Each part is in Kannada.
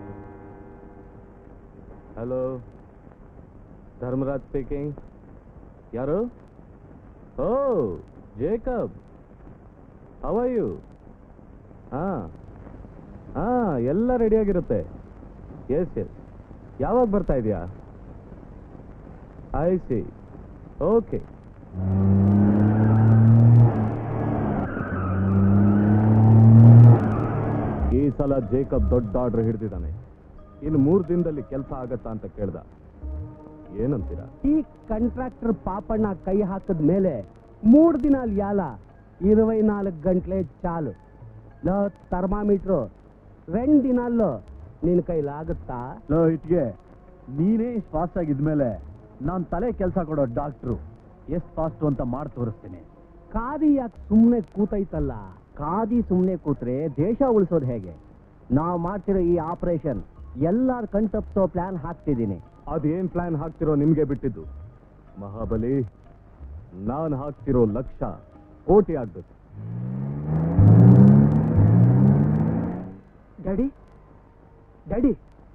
ಹಲೋ ಧರ್ಮರಾಜ್ ಸ್ಪೀಕಿಂಗ್ ಯಾರು ಓ ಜೇಕಬ್ ಹವ ಯು ಹಾ ಹಾ ಎಲ್ಲ ರೆಡಿಯಾಗಿರುತ್ತೆ ಎಸ್ ಎಸ್ ಯಾವಾಗ ಬರ್ತಾ ಇದೆಯಾ ಐ ಸಿ ಓಕೆ ಈ ಸಲ ಜೇಕಬ್ ದೊಡ್ಡ ಆರ್ಡರ್ ಹಿಡಿದಿದ್ದಾನೆ ಇನ್ನು ಮೂರು ದಿನದಲ್ಲಿ ಕೆಲಸ ಆಗತ್ತಾ ಅಂತ ಕೇಳ್ದ ಏನಂತೀರಾ ಈ ಕಾಂಟ್ರಾಕ್ಟರ್ ಪಾಪಣ್ಣ ಕೈ ಹಾಕದ ಮೇಲೆ ಮೂರು ದಿನ ಅಲ್ಲಿ ಯಾಲ ಇರವೈ ನಾಲ್ಕು ಗಂಟ್ಲೆ ಚಾಲು ಲೋ ಥರ್ಮಾಮೀಟ್ರು రెండు ದಿನಾల్లో ನಿನ್ ಕೈಲಾಗುತ್ತಾ ಲೋ ಇಟ್ಗೆ ನೀನೇ ಇಷ್ಟು ಫಾಸ್ಟ್ ಆಗಿದ್ಮೇಲೆ ನಾನ್ ತಲೆ ಕೆಲಸ ಕೊಡೋ ಡಾಕ್ಟ್ರು ಎಷ್ಟು ಫಾಸ್ಟ್ ಅಂತ ಮಾಡಿ ತೋರಿಸ್ತೀನಿ ಕಾದಿ ಯಾಕೆ ಸುಮ್ಮನೆ ಕೂತೈತಲ್ಲ ಕಾದಿ ಸುಮ್ಮನೆ ಕೂತ್ರೆ ದೇಶ ಉಳಿಸೋದು ಹೇಗೆ ನಾವು ಮಾಡ್ತಿರೋ ಈ ಆಪರೇಷನ್ ಎಲ್ಲಾರ್ ಕಣ್ತಪ್ಸೋ ಪ್ಲಾನ್ ಹಾಕ್ತಿದ್ದೀನಿ ಅದೇನ್ ಪ್ಲಾನ್ ಹಾಕ್ತಿರೋ ನಿಮ್ಗೆ ಬಿಟ್ಟಿದ್ದು ಮಹಾಬಲಿ ನಾನ್ ಹಾಕ್ತಿರೋ ಲಕ್ಷ ಕೋಟಿ ಆಗ್ಬೇಕು ಡ್ಯಾಡಿ ಡ್ಯಾಡಿ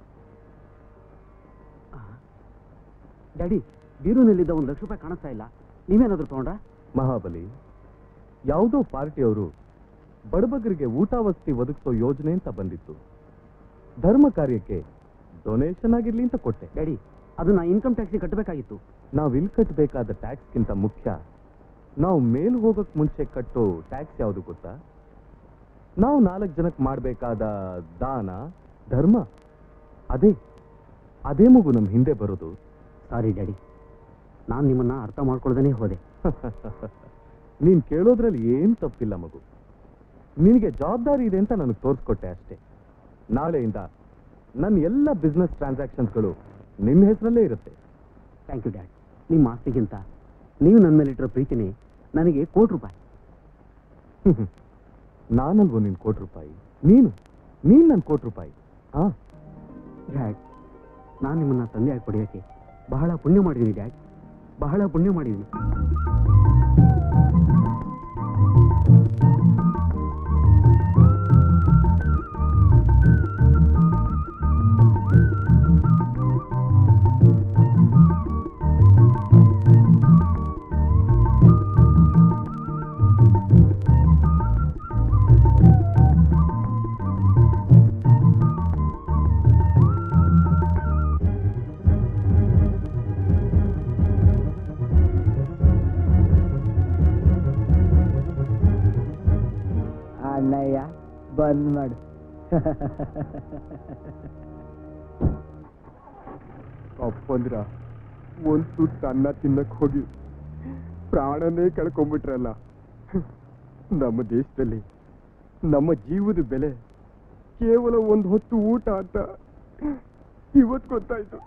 ಡ್ಯಾಡಿ ಬೀರೂನಲ್ಲಿದ್ದ ಒಂದು ಲಕ್ಷ ರೂಪಾಯಿ ಕಾಣಿಸ್ತಾ ಇಲ್ಲ ನೀವೇನಾದ್ರು ತಗೊಂಡ್ರ ಮಹಾಬಲಿ ಯಾವುದೋ ಪಾರ್ಟಿಯವರು ಬಡಬಗರಿಗೆ ಊಟ ವಸತಿ ಒದಗಿಸೋ ಯೋಜನೆ ಅಂತ ಬಂದಿತ್ತು ಧರ್ಮ ಕಾರ್ಯಕ್ಕೆ ಡೊನೇಷನ್ ಆಗಿರ್ಲಿ ಅಂತ ಕೊಟ್ಟೆ ಡ್ಯಾಡಿ ಅದನ್ನ ಇನ್ಕಮ್ ಟ್ಯಾಕ್ಸ್ ಕಟ್ಟಬೇಕಾಗಿತ್ತು ನಾವ್ ಇಲ್ಲಿ ಕಟ್ಟಬೇಕಾದ ಟ್ಯಾಕ್ಸ್ಗಿಂತ ಮುಖ್ಯ ನಾವು ಮೇಲ್ ಹೋಗಕ್ ಮುಂಚೆ ಕಟ್ಟೋ ಟ್ಯಾಕ್ಸ್ ಯಾವುದು ಗೊತ್ತಾ ನಾವು ನಾಲ್ಕು ಜನಕ್ಕೆ ಮಾಡಬೇಕಾದ ದಾನ ಧರ್ಮ ಅದೇ ಅದೇ ಮಗು ನಮ್ ಹಿಂದೆ ಬರೋದು ಸಾರಿ ಡ್ಯಾಡಿ ನಾನು ನಿಮ್ಮನ್ನ ಅರ್ಥ ಮಾಡ್ಕೊಳ್ದೇನೆ ಹೋದೆ ನೀನ್ ಕೇಳೋದ್ರಲ್ಲಿ ಏನ್ ತಪ್ಪಿಲ್ಲ ಮಗು ನಿನಗೆ ಜವಾಬ್ದಾರಿ ಇದೆ ಅಂತ ನನಗೆ ತೋರಿಸ್ಕೊಟ್ಟೆ ಅಷ್ಟೇ ನಾಳೆಯಿಂದ ನನ್ನ ಎಲ್ಲ ಬಿಸ್ನೆಸ್ ಟ್ರಾನ್ಸಾಕ್ಷನ್ಸ್ಗಳು ನಿನ್ನ ಹೆಸರಲ್ಲೇ ಇರುತ್ತೆ ಥ್ಯಾಂಕ್ ಯು ಡ್ಯಾಡ್ ನಿಮ್ಮ ಆಸ್ತಿಗಿಂತ ನೀವು ನನ್ನ ಮೇಲೆ ಇಟ್ಟಿರೋ ಪ್ರೀತಿನೇ ನನಗೆ ಕೋಟಿ ರೂಪಾಯಿ ನಾನಲ್ವೋ ನಿನ್ ಕೋಟಿ ರೂಪಾಯಿ ನೀನು ನೀನ್ ನನ್ ಕೋಟಿ ರೂಪಾಯಿ ಹಾ ಡ್ಯಾಡ್ ನಾನು ನಿಮ್ಮನ್ನ ತಂದೆ ಆಗಿ ಪಡೆಯೋಕೆ ಬಹಳ ಪುಣ್ಯ ಮಾಡಿದ್ದೀನಿ ಡ್ಯಾಡ್ ಬಹಳ ಪುಣ್ಯ ಮಾಡಿದ್ದೀನಿ ಅಣ್ಣಯ್ಯ ಬಂದ್ ಮಾಡು ಅಪ್ಪಂದ್ರ ಒಂದ್ ತುತ್ತು ಅನ್ನ ತಿನ್ನಕ್ ಹೋಗಿ ಪ್ರಾಣನೇ ಕಳ್ಕೊಂಡ್ಬಿಟ್ರಲ್ಲ ನಮ್ಮ ದೇಶದಲ್ಲಿ ನಮ್ಮ ಜೀವದ ಬೆಲೆ ಕೇವಲ ಒಂದು ಹೊತ್ತು ಊಟ ಅಂತ ಇವತ್ತು ಗೊತ್ತಾಯ್ತು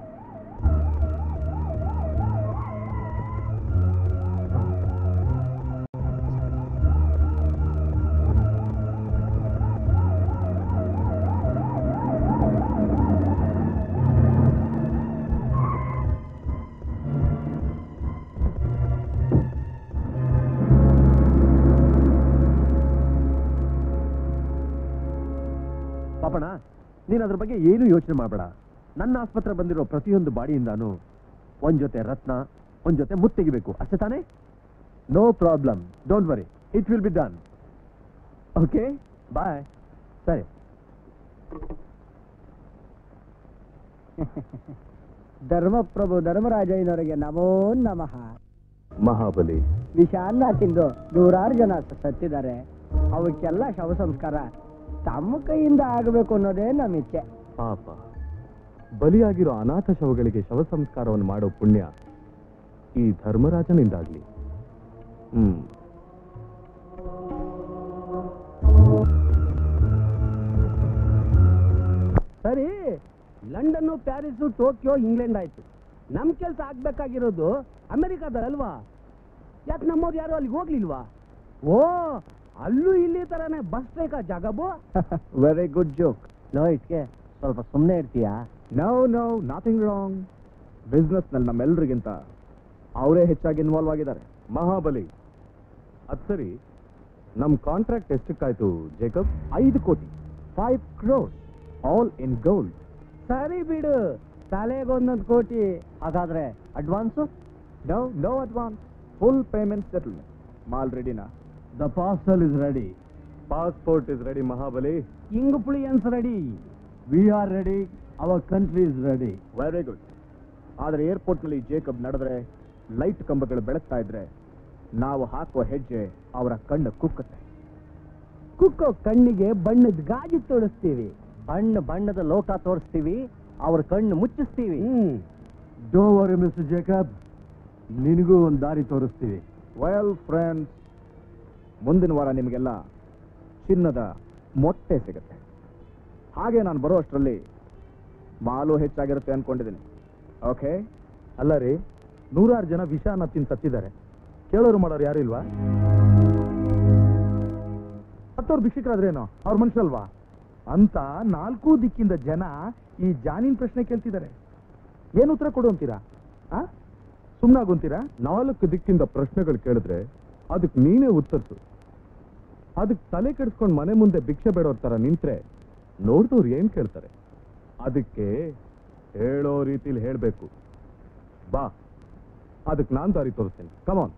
ಪಾಪಣ್ಣ ನೀನ್ ಅದ್ರ ಬಗ್ಗೆ ಏನು ಯೋಚನೆ ಮಾಡಬೇಡ ನನ್ನ ಆಸ್ಪತ್ರೆ ಬಂದಿರೋ ಪ್ರತಿಯೊಂದು ಬಾಡಿಯಿಂದಾನು ಒಂದ್ ಜೊತೆ ರತ್ನ ಒಂದ್ ಜೊತೆ ಮುತ್ತು ತೆಗಿಬೇಕು ಅಷ್ಟೇ ತಾನೇ no problem don't worry it will be done okay bye ಸರಿ ಧರ್ಮಪ್ರಭು ಧರ್ಮರಾಜಯ್ಯನವರಿಗೆ ನಮೋ ನಮಃ ಮಹಾಬಲಿ ವಿಷಾನ್ನ ತಿಂದು ನೂರಾರು ಜನ ಸತ್ತಿದ್ದಾರೆ ಅವಕ್ಕೆಲ್ಲ ಶವ ಸಂಸ್ಕಾರ ತಮ್ಮ ಕೈಯಿಂದ ಆಗಬೇಕು ಅನ್ನೋದೇ ನಮ್ಮ ಇಚ್ಛೆ ಪಾಪ ಬಲಿಯಾಗಿರೋ ಅನಾಥ ಶವಗಳಿಗೆ ಶವ ಸಂಸ್ಕಾರವನ್ನು ಮಾಡೋ ಪುಣ್ಯ ಈ ಧರ್ಮರಾಜನಿಂದಾಗ್ಲಿ ಹ್ಮ್ ಸರಿ ಲಂಡನ್ನು ಪ್ಯಾರಿಸು ಟೋಕಿಯೋ ಇಂಗ್ಲೆಂಡ್ ಆಯ್ತು ನಮ್ ಕೆಲಸ ಆಗ್ಬೇಕಾಗಿರೋದು ಅಮೆರಿಕಾದಲ್ವಾ ಯಾಕೆ ನಮ್ಮವ್ರು ಯಾರು ಅಲ್ಲಿಗೆ ಹೋಗ್ಲಿಲ್ವಾ ಓ ಅಲ್ಲೂ ಇಲ್ಲಿ ತರಾನೇ ಬಸ್ ಸ್ಟ್ರೈಕಾ ಜಾಗಬು ವೆರಿ ಗುಡ್ ಜೋಕ್ ನೋ ಇಟ್ಗೆ ಸ್ವಲ್ಪ ಸುಮ್ಮನೆ ಇರ್ತೀಯಾ no no nothing wrong business ನಲ್ಲಿ ನಮ್ಮೆಲ್ಲರಿಗಿಂತ ಅವರೇ ಹೆಚ್ಚಾಗಿ ಇನ್ವಾಲ್ವ್ ಆಗಿದ್ದಾರೆ ಮಹಾಬಲಿ ಅದ್ ಸರಿ ನಮ್ ಕಾಂಟ್ರಾಕ್ಟ್ ಎಷ್ಟಕ್ಕಾಯ್ತು ಜೇಕಬ್ ಐದು ಕೋಟಿ five crore all in gold ಸರಿ ಬಿಡು ತಲೆಗೊಂದೊಂದು ಕೋಟಿ ಹಾಗಾದ್ರೆ advance no no advance full payment settlement ಮಾಲ್ ರೆಡಿನಾ the parcel is ready passport is ready Mahabali ಇಂಗ್ಪ್ಲಿಯನ್ಸ್ ready we are ready our country is ready very good ಆದರೆ ಏರ್ಪೋರ್ಟ್ನಲ್ಲಿ ಜೇಕಬ್ ನಡೆದ್ರೆ ಲೈಟ್ ಕಂಬಗಳು ಬೆಳಗ್ತಾ ಇದ್ರೆ ನಾವು ಹಾಕುವ ಹೆಜ್ಜೆ ಅವರ ಕಣ್ಣು ಕುಕ್ಕತ್ತೆ ಕುಕ್ಕೋ ಕಣ್ಣಿಗೆ ಬಣ್ಣದ ಗಾಜು ತೋರಿಸ್ತೀವಿ ಬಣ್ಣ ಬಣ್ಣದ ಲೋಕ ತೋರಿಸ್ತೀವಿ ಅವ್ರ ಕಣ್ಣು ಮುಚ್ಚಿಸ್ತೀವಿ ಹ್ಮ್ ಡೋ ವರಿ ಮಿಸ್ಟರ್ ಜೇಕಬ್ ನಿನಗೂ ಒಂದು ದಾರಿ ತೋರಿಸ್ತೀವಿ ವೆಲ್ ಫ್ರೆಂಡ್ಸ್ ಮುಂದಿನ ವಾರ ನಿಮಗೆಲ್ಲ ಚಿನ್ನದ ಮೊಟ್ಟೆ ಸಿಗುತ್ತೆ ಹಾಗೆ ನಾನು ಬರೋ ಅಷ್ಟರಲ್ಲಿ ಮಾಲು ಹೆಚ್ಚಾಗಿರುತ್ತೆ ಅನ್ಕೊಂಡಿದ್ದೀನಿ ಓಕೆ ಅಲ್ಲ ರೀ ನೂರಾರು ಜನ ವಿಷಾನ ತಿಂದು ಸತ್ತಿದ್ದಾರೆ ಕೇಳೋರು ಮಾಡೋರು ಯಾರು ಇಲ್ವಾ ಸತ್ತವ್ರು ಭಿಕ್ಷಕರಾದ್ರೇನೋ ಅವ್ರ ಮನುಷ್ಯಲ್ವಾ ಅಂತ ನಾಲ್ಕು ದಿಕ್ಕಿಂದ ಜನ ಈ ಜಾನಿನ್ ಪ್ರಶ್ನೆ ಕೇಳ್ತಿದ್ದಾರೆ ಏನು ಉತ್ತರ ಕೊಡು ಅಂತೀರಾ ಆ ಸುಮ್ಮನಾಗುಂತೀರಾ ನಾಲ್ಕು ದಿಕ್ಕಿಂದ ಪ್ರಶ್ನೆಗಳು ಕೇಳಿದ್ರೆ ಅದಕ್ಕೆ ನೀನೇ ಉತ್ತರಿಸು ಅದಕ್ಕೆ ತಲೆ ಕೆಡಿಸ್ಕೊಂಡು ಮನೆ ಮುಂದೆ ಭಿಕ್ಷೆ ಬೇಡೋರ್ ತರ ನಿಂತ್ರೆ ನೋಡ್ದವ್ರು ಏನ್ ಕೇಳ್ತಾರೆ ಅದಕ್ಕೆ ಹೇಳೋ ರೀತಿಲಿ ಹೇಳ್ಬೇಕು ಬಾ ಅದಕ್ಕೆ ನಾನ್ ದಾರಿ ತೋರಿಸ್ತೀನಿ ಕಮಾನ್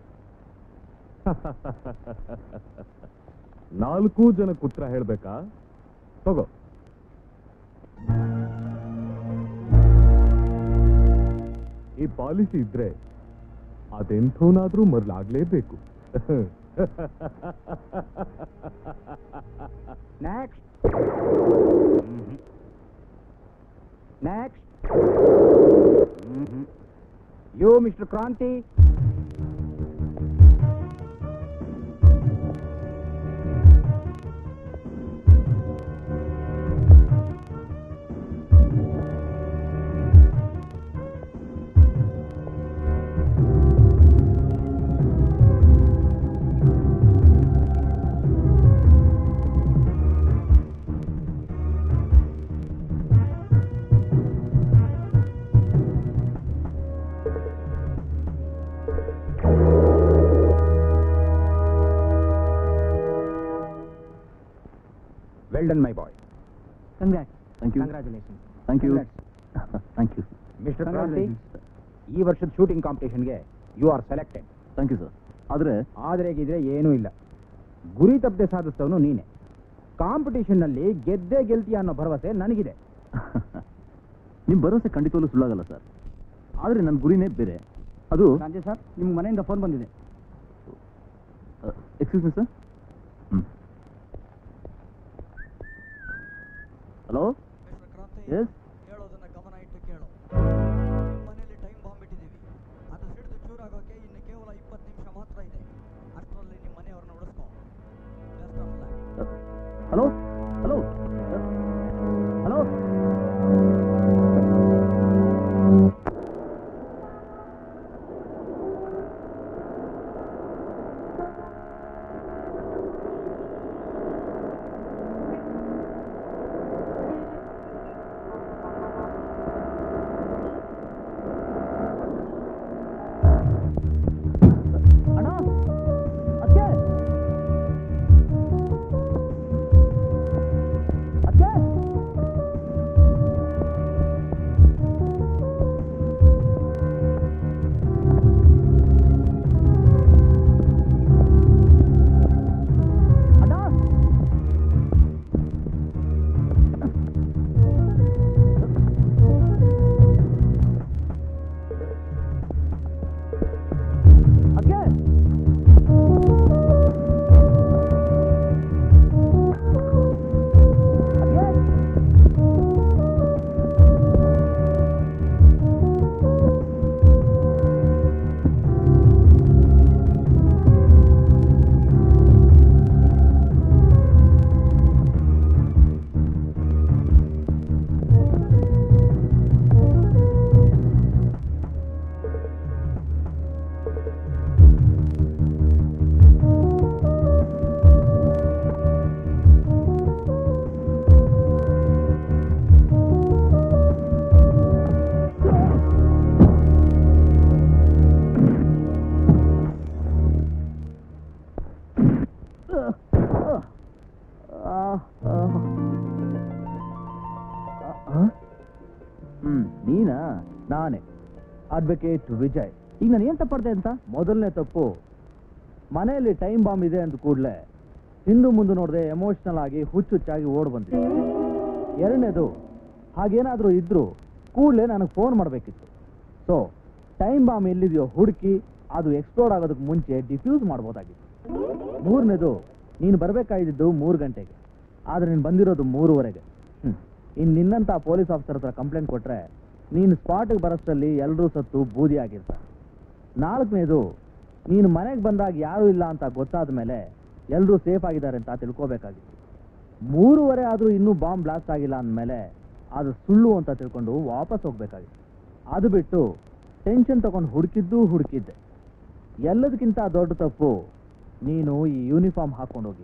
ನಾಲ್ಕು ಜನಕ್ಕೆ ಉತ್ತರ ಹೇಳ್ಬೇಕಾ ತಗೋ ಈ ಪಾಲಿಸಿ ಇದ್ರೆ ಅದೆಂಥವನಾದ್ರೂ ಮರಲಾಗ್ಲೇಬೇಕು next next you mister Kranthi well done my boy congrat thank you congratulation thank you thank you mister Kranthi ಈ ವರ್ಷದ ಶೂಟಿಂಗ್ ಕಾಂಪಿಟೇಷನ್ಗೆ you are selected thank you sir ಆದರೆ ಆದ್ರೆ ಗಿದ್ರೆ ಏನೂ ಇಲ್ಲ ಗುರಿ ತಪ್ಪದೆ ಸಾಧಿಸ್ತವನು ನೀನೆ ಕಾಂಪಿಟೇಷನ್ನಲ್ಲಿ ಗೆದ್ದೇ ಗೆಲ್ತೀಯ ಅನ್ನೋ ಭರವಸೆ ನನಗಿದೆ ನಿಮ್ಮ ಭರವಸೆ ಖಂಡಿತವಲ್ಲೂ ಸುಳ್ಳಾಗಲ್ಲ ಸರ್ ಆದರೆ ನನ್ನ ಗುರಿನೇ ಬೇರೆ ಅದು ಸಂಜಯ್ ಸರ್ ನಿಮ್ಮ ಮನೆಯಿಂದ ಫೋನ್ ಬಂದಿದೆ excuse me sir hello mister Kranti yes ಹೇಳೋದನ್ನ ಗಮನ ಇಟ್ಟು ಕೇಳು ನಿಮ್ಮ ಮನೆಯಲ್ಲಿ ಟೈಮ್ ಬಾಂಬ್ ಇಟ್ಟಿದ್ದೀವಿ ಅದು ಸಿಡಿದು ಚೂರಾಗೋಕೆ ಇನ್ನು ಕೇವಲ ಇಪ್ಪತ್ತು ನಿಮಿಷ ಮಾತ್ರ ಇದೆ ಅಷ್ಟರಲ್ಲಿ ನಿಮ್ಮ ಮನೆಯವ್ರನ್ನ ಉಳಿಸ್ಕೊ best of luck hello hello hello ಅಣ್ಣ ಅಕ್ಕೆ ಅಕ್ಕೆ ಅಣ್ಣ ಅಕ್ಕೆ ಅಕ್ಕೆ ನೀನಾ ನಾನೇ ಅಡ್ವೊಕೇಟ್ ವಿಜಯ್ ಈಗ ನಾನು ಏನ್ ತಪ್ಪಾಡ್ದೆ ಅಂತ ಮೊದಲನೇ ತಪ್ಪು ಮನೆಯಲ್ಲಿ ಟೈಮ್ ಬಾಂಬ್ ಇದೆ ಅಂದ ಕೂಡಲೇ ಹಿಂದು ಮುಂದೆ ನೋಡದೆ ಎಮೋಷನಲ್ ಆಗಿ ಹುಚ್ಚುಚ್ಚಾಗಿ ಓಡ್ ಬಂದಿದ್ದೆ ಎರಡನೇದು ಹಾಗೇನಾದ್ರೂ ಇದ್ರು ಕೂಡಲೇ ನನಗೆ ಫೋನ್ ಮಾಡಬೇಕಿತ್ತು ಸೊ ಟೈಮ್ ಬಾಂಬ್ ಎಲ್ಲಿದೆಯೋ ಹುಡುಕಿ ಅದು ಎಕ್ಸ್ಪ್ಲೋಡ್ ಆಗೋದಕ್ಕೆ ಮುಂಚೆ ಡಿಫ್ಯೂಸ್ ಮಾಡ್ಬೋದಾಗಿತ್ತು ಮೂರನೇದು ನೀನು ಬರಬೇಕಾಗಿದ್ದು ಮೂರು ಗಂಟೆಗೆ ಆದ್ರೆ ನೀನು ಬಂದಿರೋದು ಮೂರುವರೆಗೆ ಹ್ಮ್. ಇನ್ನು ನಿನ್ನಂತ ಪೊಲೀಸ್ ಆಫೀಸರ್ ಹತ್ರ ಕಂಪ್ಲೇಂಟ್ ಕೊಟ್ರೆ ನೀನು ಸ್ಪಾಟಿಗೆ ಬರೋಷ್ಟರಲ್ಲಿ ಎಲ್ಲರೂ ಸತ್ತು ಬೂದಿ ಆಗಿರ್ತಾರೆ ನಾಲ್ಕನೇದು ನೀನು ಮನೆಗೆ ಬಂದಾಗ ಯಾರೂ ಇಲ್ಲ ಅಂತ ಗೊತ್ತಾದ ಮೇಲೆ ಎಲ್ಲರೂ ಸೇಫ್ ಆಗಿದ್ದಾರೆ ಅಂತ ತಿಳ್ಕೋಬೇಕಾಗಿತ್ತು ಮೂರುವರೆ ಆದರೂ ಇನ್ನೂ ಬಾಂಬ್ ಬ್ಲಾಸ್ಟ್ ಆಗಿಲ್ಲ ಅಂದಮೇಲೆ ಅದು ಸುಳ್ಳು ಅಂತ ತಿಳ್ಕೊಂಡು ವಾಪಸ್ ಹೋಗ್ಬೇಕಾಗಿತ್ತು ಅದು ಬಿಟ್ಟು ಟೆನ್ಷನ್ ತಗೊಂಡು ಹುಡುಕಿದ್ದು ಹುಡುಕಿದ್ದೆ ಎಲ್ಲದಕ್ಕಿಂತ ದೊಡ್ಡ ತಪ್ಪು ನೀನು ಈ ಯೂನಿಫಾರ್ಮ್ ಹಾಕೊಂಡೋಗಿ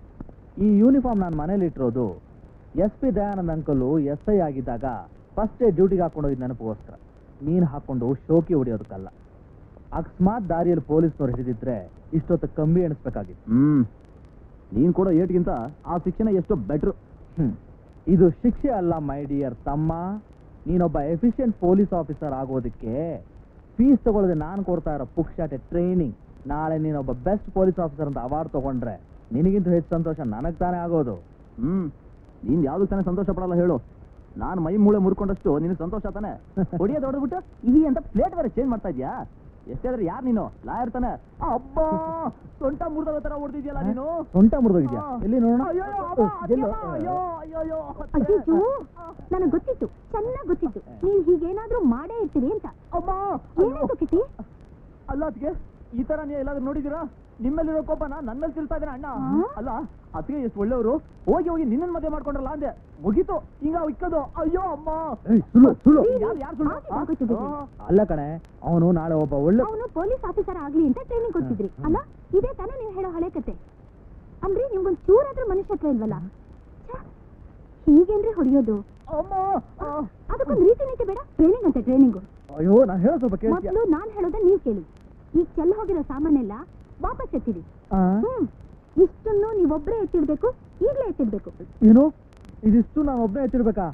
ಈ ಯೂನಿಫಾರ್ಮ್ ನಾನು ಮನೇಲಿ ಇಟ್ಟಿರೋದು S P Dayanand uncle S I ಆಗಿದ್ದಾಗ ಫಸ್ಟ್ ಡೇ ಡ್ಯೂಟಿಗೆ ಹಾಕೊಂಡೋಗಿದ್ದು ನೆನಪಿಗೋಸ್ಕರ ನೀನು ಹಾಕೊಂಡು ಶೋಕಿ ಹೊಡಿಯೋದಕ್ಕಲ್ಲ ಅಕಸ್ಮಾತ್ ದಾರಿಯಲ್ಲಿ ಪೊಲೀಸ್ನವ್ರು ಹಿಡಿದಿದ್ರೆ ಇಷ್ಟೊತ್ತು ಕಂಬಿ ಎಣಿಸ್ಬೇಕಾಗಿತ್ತು ಹ್ಮ್ ನೀನ್ ಕೊಡೋ ಏಟ್ಗಿಂತ ಆ ಶಿಕ್ಷಣ ಎಷ್ಟೋ ಬೆಟ್ರು ಹ್ಮ್. ಇದು ಶಿಕ್ಷೆ ಅಲ್ಲ ಮೈ ಡಿಯರ್ ತಮ್ಮ ನೀನೊಬ್ಬ ಎಫಿಷಿಯಂಟ್ ಪೊಲೀಸ್ ಆಫೀಸರ್ ಆಗೋದಕ್ಕೆ ಫೀಸ್ ತಗೊಳ್ಳದೆ ನಾನು ಕೊಡ್ತಾ ಇರೋ ಪುಕ್ಷಾಟೆ ಟ್ರೈನಿಂಗ್ ನಾಳೆ ನೀನೊಬ್ಬ ಬೆಸ್ಟ್ ಪೊಲೀಸ್ ಆಫೀಸರ್ ಅಂತ ಅವಾರ್ಡ್ ತಗೊಂಡ್ರೆ ನಿನಗಿಂತ ಹೆಚ್ಚು ಸಂತೋಷ ನನಗ್ ತಾನೇ ಆಗೋದು ಹ್ಮ್ ನೀನ್ ಯಾವ್ದು ತಾನೇ ಸಂತೋಷ ಪಡಲ್ಲ ಹೇಳು ನಾನ್ ಮೈ ಮೂಳೆ ಮುರ್ಕೊಂಡಷ್ಟು ನಿನಗೆ ಸಂತೋಷ ತಾನೆ ಹೊಡಿಯೋದು ಹೊಡೆದ್ಬಿಟ್ಟು ಈ ಅಂತ ಪ್ಲೇಟ್ ಬೇರೆ ಚೇಂಜ್ ಮಾಡ್ತಾ ಇದ್ಯಾ ಎಷ್ಟೇ ಆದ್ರೆ ಯಾರು ನೀನು ಲಾಯರ್ ತಾನೆ ಆ, ಅಬ್ಬಾ ಸೊಂಟ ಮುರಿದ ತರ ಹೊಡೆದಿದ್ಯಲ್ಲ ನೀನು ಸೊಂಟ ಮುರಿದೋಗಿದ್ಯಾ ಆ. ಎಲ್ಲಿ ನೋಡೋಣ ಅಯ್ಯೋ, ಅಬ್ಬಾ, ಎಲ್ಲೋ? ಅಯ್ಯೋ, ಅಯ್ಯೋ, ಅಯ್ಯೋ, ಅಯ್ಯೋ ನನಗೆ ಗೊತ್ತಿತ್ತು ಚೆನ್ನಾಗಿ ಗೊತ್ತಿತ್ತು ನೀವು ಹೀಗೇನಾದ್ರೂ ಮಾಡೇ ಇರ್ತೀರಿ ಅಂತ ಅಬ್ಬಾ, ಏನಾಯ್ತು ಕಿಟಿ ಅಲ್ಲ ಅದಕ್ಕೆ ಈ ತರ ನೀವು ಎಲ್ಲಾದ್ರೂ ನೋಡಿದೀರಾ ನಿಮ್ಮಲ್ಲಿರೋ ಕೋಪನ ನನ್ನಲ್ಲಿ ತಿಳ್ತಾ ಇದ್ದಾನೆ ಅಣ್ಣ ಹಾ? ಅಲ್ಲ ಅದಕ್ಕೆ ಎಷ್ಟು ಒಳ್ಳೆಯವರು ಹೋಗಿ ಹೋಗಿ ನಿನ್ನನ್ ಮದುವೆ ಮಾಡ್ಕೊಂಡ್ರಲ್ಲ ಅಂದೆ ಮುಗೀತು ಹಿಂಗ ಇಕ್ಕದು ಅಯ್ಯೋ ಅಮ್ಮ ಏಯ್, ಸುಳ್ಳು ಸುಳ್ಳು ಯಾರು ಯಾರು ಸುಳ್ಳು ಹಾಗೆ ಆಗೋಯ್ತು ಬಿಡಿ. ಆ? ಅಲ್ಲ ಕಣೆ ಅವನು ನಾಳೆ ಒಬ್ಬ ಒಳ್ಳೆ ಅವನು ಪೊಲೀಸ್ ಆಫೀಸರ್ ಆಗ್ಲಿ ಅಂತ ಟ್ರೈನಿಂಗ್ ಕೊಡ್ತಿದ್ರಿ ಅಲ್ಲ ಇದೇ ತಾನೇ ನೀವು ಹೇಳೋ ಹಳೆ ಕತೆ ಅಂದ್ರೆ ನಿಮ್ಗೊಂದ್ ಚೂರಾದ್ರೂ ಮನುಷ್ಯತ್ವ ಇಲ್ವಲ್ಲ ಛೆ, ಹೀಗೇನ್ರಿ ಹೊಡೆಯೋದು ಅಮ್ಮ ಆ. ಅದಕ್ಕೊಂದು ರೀತಿ ನೀತಿ ಬೇಡ ಟ್ರೈನಿಂಗ್ ಅಂತೆ ಟ್ರೈನಿಂಗು ಅಯ್ಯೋ ನಾನು ಹೇಳೋ ಸ್ವಲ್ಪ ಕೇಳ್ತೀಯ ಮೊದಲು ನಾನ್ ಹೇಳೋದ ನೀವ್ ಕೇಳಿ ಈಗ ಚೆಲ್ ಹೋಗಿರೋ ಸಾಮಾನೆಲ್ಲ ವಾಪಸ್ ಎತ್ತಿಡಿ ಆ? ಹ್ಮ್ ಇಷ್ಟನ್ನು ನೀವೊಬ್ರೇ ಎತ್ತಿಡ್ಬೇಕು ಈಗ್ಲೇ ಎತ್ತಿಡ್ಬೇಕು ಏನು ಇದಿಷ್ಟು ನಾನು ಒಬ್ಬನೇ ಎತ್ತಿರ್ಬೇಕಾ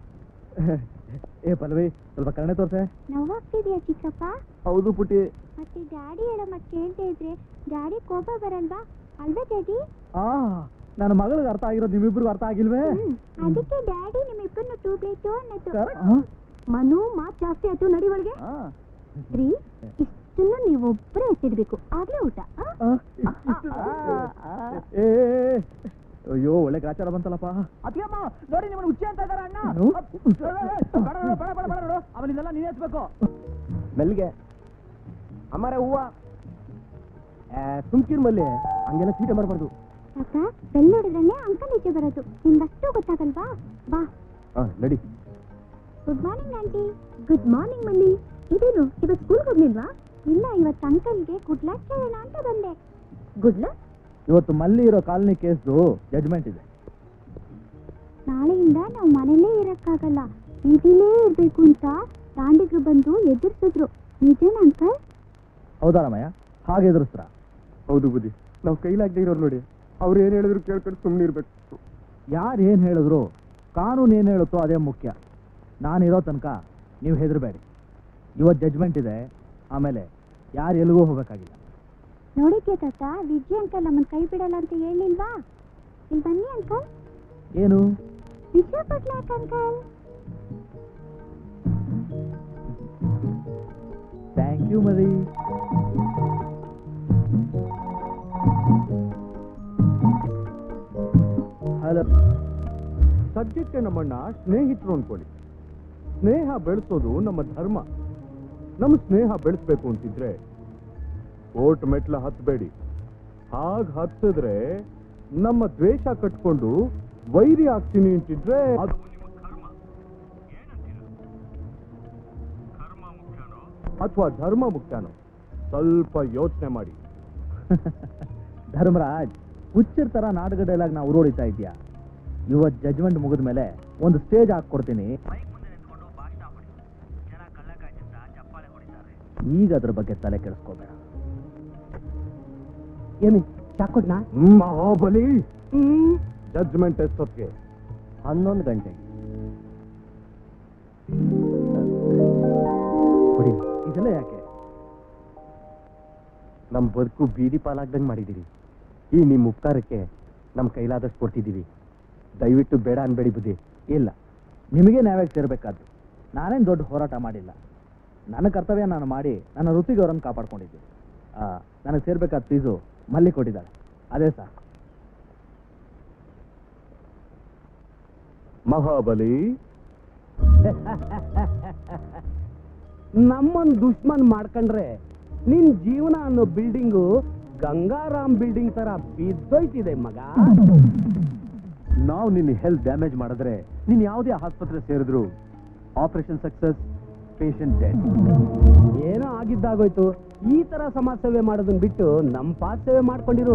ಏ ಪಲ್ವಿ ಸ್ವಲ್ಪ ಕರುಣೆ ತೋರ್ಸೆ ನೋವಾಗ್ತಿದ್ಯಾ ಚಿಕ್ಕಪ್ಪ ಹೌದು ಪುಟಿ ಮತ್ತೆ ಡ್ಯಾಡಿ ಹೇಳೋ ಮತ್ತೆ ಕೇಳ್ತಾ ಇದ್ರೆ ಡ್ಯಾಡಿ ಕೋಪ ಬರಲ್ವಾ ಅಲ್ವಾ ಡ್ಯಾಡಿ ಆ ನನ್ನ ಮಗಳಿಗೆ ಅರ್ಥ ಆಗಿರೋದು ನಿಮ್ಮಿಬ್ರಿಗೂ ಅರ್ಥ ಆಗಿಲ್ವೇ ಹ್ಮ್ ಅದಕ್ಕೆ ಡ್ಯಾಡಿ ನಿಮ್ಮಿಬ್ಬರನ್ನು ಟ್ಯೂಬ್ಲೈಟು ಅನ್ನೋದು ಆ? ಮನು ಮಾತ್ ಜಾಸ್ತಿ ಆಯ್ತು ನಡಿ ಒಳಗೆ ಆ. ರೀ ಇಷ್ಟನ್ನು ನೀವೊಬ್ಬರೇ ಎತ್ತಿಡ್ಬೇಕು ಆಗ್ಲೇ ಊಟ ಆ? ಆ? ಏ, ಏ, ಏ, ಏ. ಅಯ್ಯೋ ಒಳ್ಳೆ ಗ್ರಾಚಾರ ಬಂತಲ್ಲಪ್ಪ ಅದಕ್ಕೆ ಅಮ್ಮ ನೋಡಿ ನಿಮ್ಮನ್ನ ಹುಚ್ಚೆ ಅಂತ ಇದಾರೆ ಅಣ್ಣ ಏನು? ಅಪ್, ಏ, ಏ, ಏ, ಬೇಡ ನೋಡು, ಬೇಡ ಬೇಡ ಬೇಡ ನೋಡು ಆಮೇಲೆ ಇದೆಲ್ಲ ನೀನೇ ಹಚ್ಬೇಕು ಮೆಲ್ಗೆ ಅಮ್ಮರೆ ಹೂವ ಸುಮ್ಕಿರ್ ಮಲ್ಲಿ ಹಂಗೆಲ್ಲ ಚೀಟ ಮಾಡಬಾರ್ದು ತಾತ ಬೆಲ್ ನೋಡಿದ್ರನ್ನೇ ಅಂಕಲ್ ಈಚೆ ಬರೋದು ನಿಮ್ಗಷ್ಟು ಗೊತ್ತಾಗಲ್ವಾ ಬಾ ನಡಿ good morning aunty good morning Malli ಇದೇನು ಇವತ್ತು ಸ್ಕೂಲ್ಗೆ ಹೋಗ್ಲಿಲ್ವಾ ಇಲ್ಲ ಇವತ್ತು ಅಂಕಲ್ಗೆ ಗುಡ್ ಲಕ್ ಹೇಳೋಣ ಅಂತ ಬಂದೆ ಗುಡ್ ಲಕ್ ಇವತ್ತು ಮಲ್ಲಿ ಇರೋ ಕಾಲನಿ ಕೇಸ್ದು ಜಡ್ಜ್ಮೆಂಟ್ ಇದೆ ನಾಳೆಯಿಂದ ನಾವು ಮನೇಲೇ ಇರಕ್ಕಾಗಲ್ಲ ಬೀದಿಲೇ ಇರ್ಬೇಕು ಅಂತ ದಾಂಡಿಗ್ರು ಬಂದು ಎದುರಿಸಿದ್ರು ನಿಜೇನ ಅಂಕಲ್ ಹೌದಾ ರಾಮಯ್ಯ ಹಾಗೆ ಎದುರಿಸ್ರ ಹೌದು ಬುದ್ಧಿ ನಾವು ಕೈಲಾಗದೆ ಇರೋರು ನೋಡಿ ಅವ್ರು ಏನ್ ಹೇಳಿದ್ರು ಕೇಳ್ಕೊಂಡು ಸುಮ್ಮನೆ ಇರ್ಬೇಕು ಯಾರು ಏನು ಹೇಳಿದ್ರು ಕಾನೂನು ಏನು ಹೇಳುತ್ತೋ ಅದೇ ಮುಖ್ಯ ನಾನಿರೋ ತನಕ ನೀವು ಹೆದರಬೇಡಿ ಇವತ್ತು ಜಡ್ಜ್ಮೆಂಟ್ ಇದೆ ಆಮೇಲೆ ಯಾರು ಎಲ್ಲಿಗೂ ಹೋಗಬೇಕಾಗಿಲ್ಲ ನೋಡಿದ್ಯಾ ತಾತ ವಿಜಯ್ ಅಂಕಲ್ ನಮ್ಮನ್ ಕೈ ಬಿಡಲ್ಲ ಅಂತ ಹೇಳಿಲ್ವಾ ಇಲ್ಲಿ ಬನ್ನಿ ಅಂಕಲ್ ಏನು ವಿಷಯ ಕೊಡ್ಲಾಕ ಅಂಕಲ್ ಥ್ಯಾಂಕ್ ಯು ಮದಿ ಹಲೋ ಸದ್ಯಕ್ಕೆ ನಮ್ಮಣ್ಣ ಸ್ನೇಹಿತರು ಅನ್ಕೊಳ್ಳಿ ಸ್ನೇಹ ಬೆಳೆಸೋದು ನಮ್ಮ ಧರ್ಮ ನಮ್ಮ ಸ್ನೇಹ ಬೆಳೆಸ್ಬೇಕು ಅಂತಿದ್ರೆ ಕೋರ್ಟ್ ಮೆಟ್ಲ ಹತ್ಬೇಡಿ ಹಾಗ್ ಹತ್ತಿದ್ರೆ ನಮ್ಮ ದ್ವೇಷ ಕಟ್ಕೊಂಡು ವೈರಿ ಆಗ್ತೀನಿ ಅಂತಿದ್ರೆ ಅದು ನಿಮ್ಮ ಕರ್ಮ. ಏನಂತೀರ? ಕರ್ಮ ಮುಖ್ಯನೋ ಅಥವಾ ಧರ್ಮ ಮುಖ್ಯನೋ ಸ್ವಲ್ಪ ಯೋಚನೆ ಮಾಡಿ ಧರ್ಮರಾಜ್ ಹುಚ್ಚರ್ ತರ ನಾಟಕ ಡೈಲಾಗ್ ನಾವು ಉರೋಡಿತಾ ಇದೆಯಾ ಇವತ್ತು ಜಜ್ಮೆಂಟ್ ಮುಗಿದ ಮೇಲೆ ಒಂದು ಸ್ಟೇಜ್ ಹಾಕ್ಕೊಡ್ತೀನಿ ಈಗ ಅದ್ರ ಬಗ್ಗೆ ತಲೆ ಕೆಡಿಸ್ಕೋಬೇಡ ಏಮಿ ಚಾಕೊಟ್ನಾ ಮಹಾಬಲಿ ಜಡ್ಜ್ಮೆಂಟ್ ಎಷ್ಟೊತ್ತಿಗೆ ಹನ್ನೊಂದು ಗಂಟೆಗೆ ಇಷ್ಟೆಲ್ಲ ಯಾಕೆ ನಮ್ಮ ಬದುಕು ಬೀದಿ ಪಾಲಾಗ್ದಂಗೆ ಮಾಡಿದ್ದೀರಿ ಈ ನಿಮ್ಮ ಉಪಕಾರಕ್ಕೆ ನಮ್ಮ ಕೈಲಾದಷ್ಟು ಕೊಡ್ತಿದ್ದೀವಿ ದಯವಿಟ್ಟು ಬೇಡ ಅನ್ಬೇಡಿ ಬುದ್ಧಿ ಇಲ್ಲ ನಿಮಗೆ ನ್ಯಾಯವಾಗಿ ಸೇರ್ಬೇಕಾದ್ದು ನಾನೇನು ದೊಡ್ಡ ಹೋರಾಟ ಮಾಡಿಲ್ಲ ನನ್ನ ಕರ್ತವ್ಯ ನಾನು ಮಾಡಿ ನನ್ನ ವೃತ್ತಿಗೆ ಅವರನ್ನು ಕಾಪಾಡ್ಕೊಂಡಿದ್ದೀನಿ ಆ, ನನಗೆ ಸೇರ್ಬೇಕಾದ ಫೀಸು ಮಲ್ಲಿ ಕೊಟ್ಟಿದ್ದಾಳೆ ಅದೇ ಸಾಕು ಮಹಾಬಲಿ ನಮ್ಮನ್ ದುಶ್ಮನ್ ಮಾಡ್ಕೊಂಡ್ರೆ ನಿನ್ ಜೀವನ ಅನ್ನೋ ಬಿಲ್ಡಿಂಗು ಗಂಗಾರಾಮ್ ಬಿಲ್ಡಿಂಗ್ ತರ ಬಿದ್ದೋಯ್ತಿದೆ ಮಗ ನಾವು ನಿನ್ನ ಹೆಲ್ತ್ ಡ್ಯಾಮೇಜ್ ಮಾಡಿದ್ರೆ ನೀನು ಯಾವುದೇ ಆಸ್ಪತ್ರೆ ಸೇರಿದ್ರು ಆಪರೇಷನ್ ಸಕ್ಸಸ್ ಪೇಷಂಟ್ ಡೆಡ್ ಏನೋ ಆಗಿದ್ದಾಗೋಯ್ತು ಈ ತರ ಸಮಾಜ ಸೇವೆ ಮಾಡೋದನ್ನ ಬಿಟ್ಟು ನಮ್ ಪಾದ ಸೇವೆ ಮಾಡ್ಕೊಂಡಿರು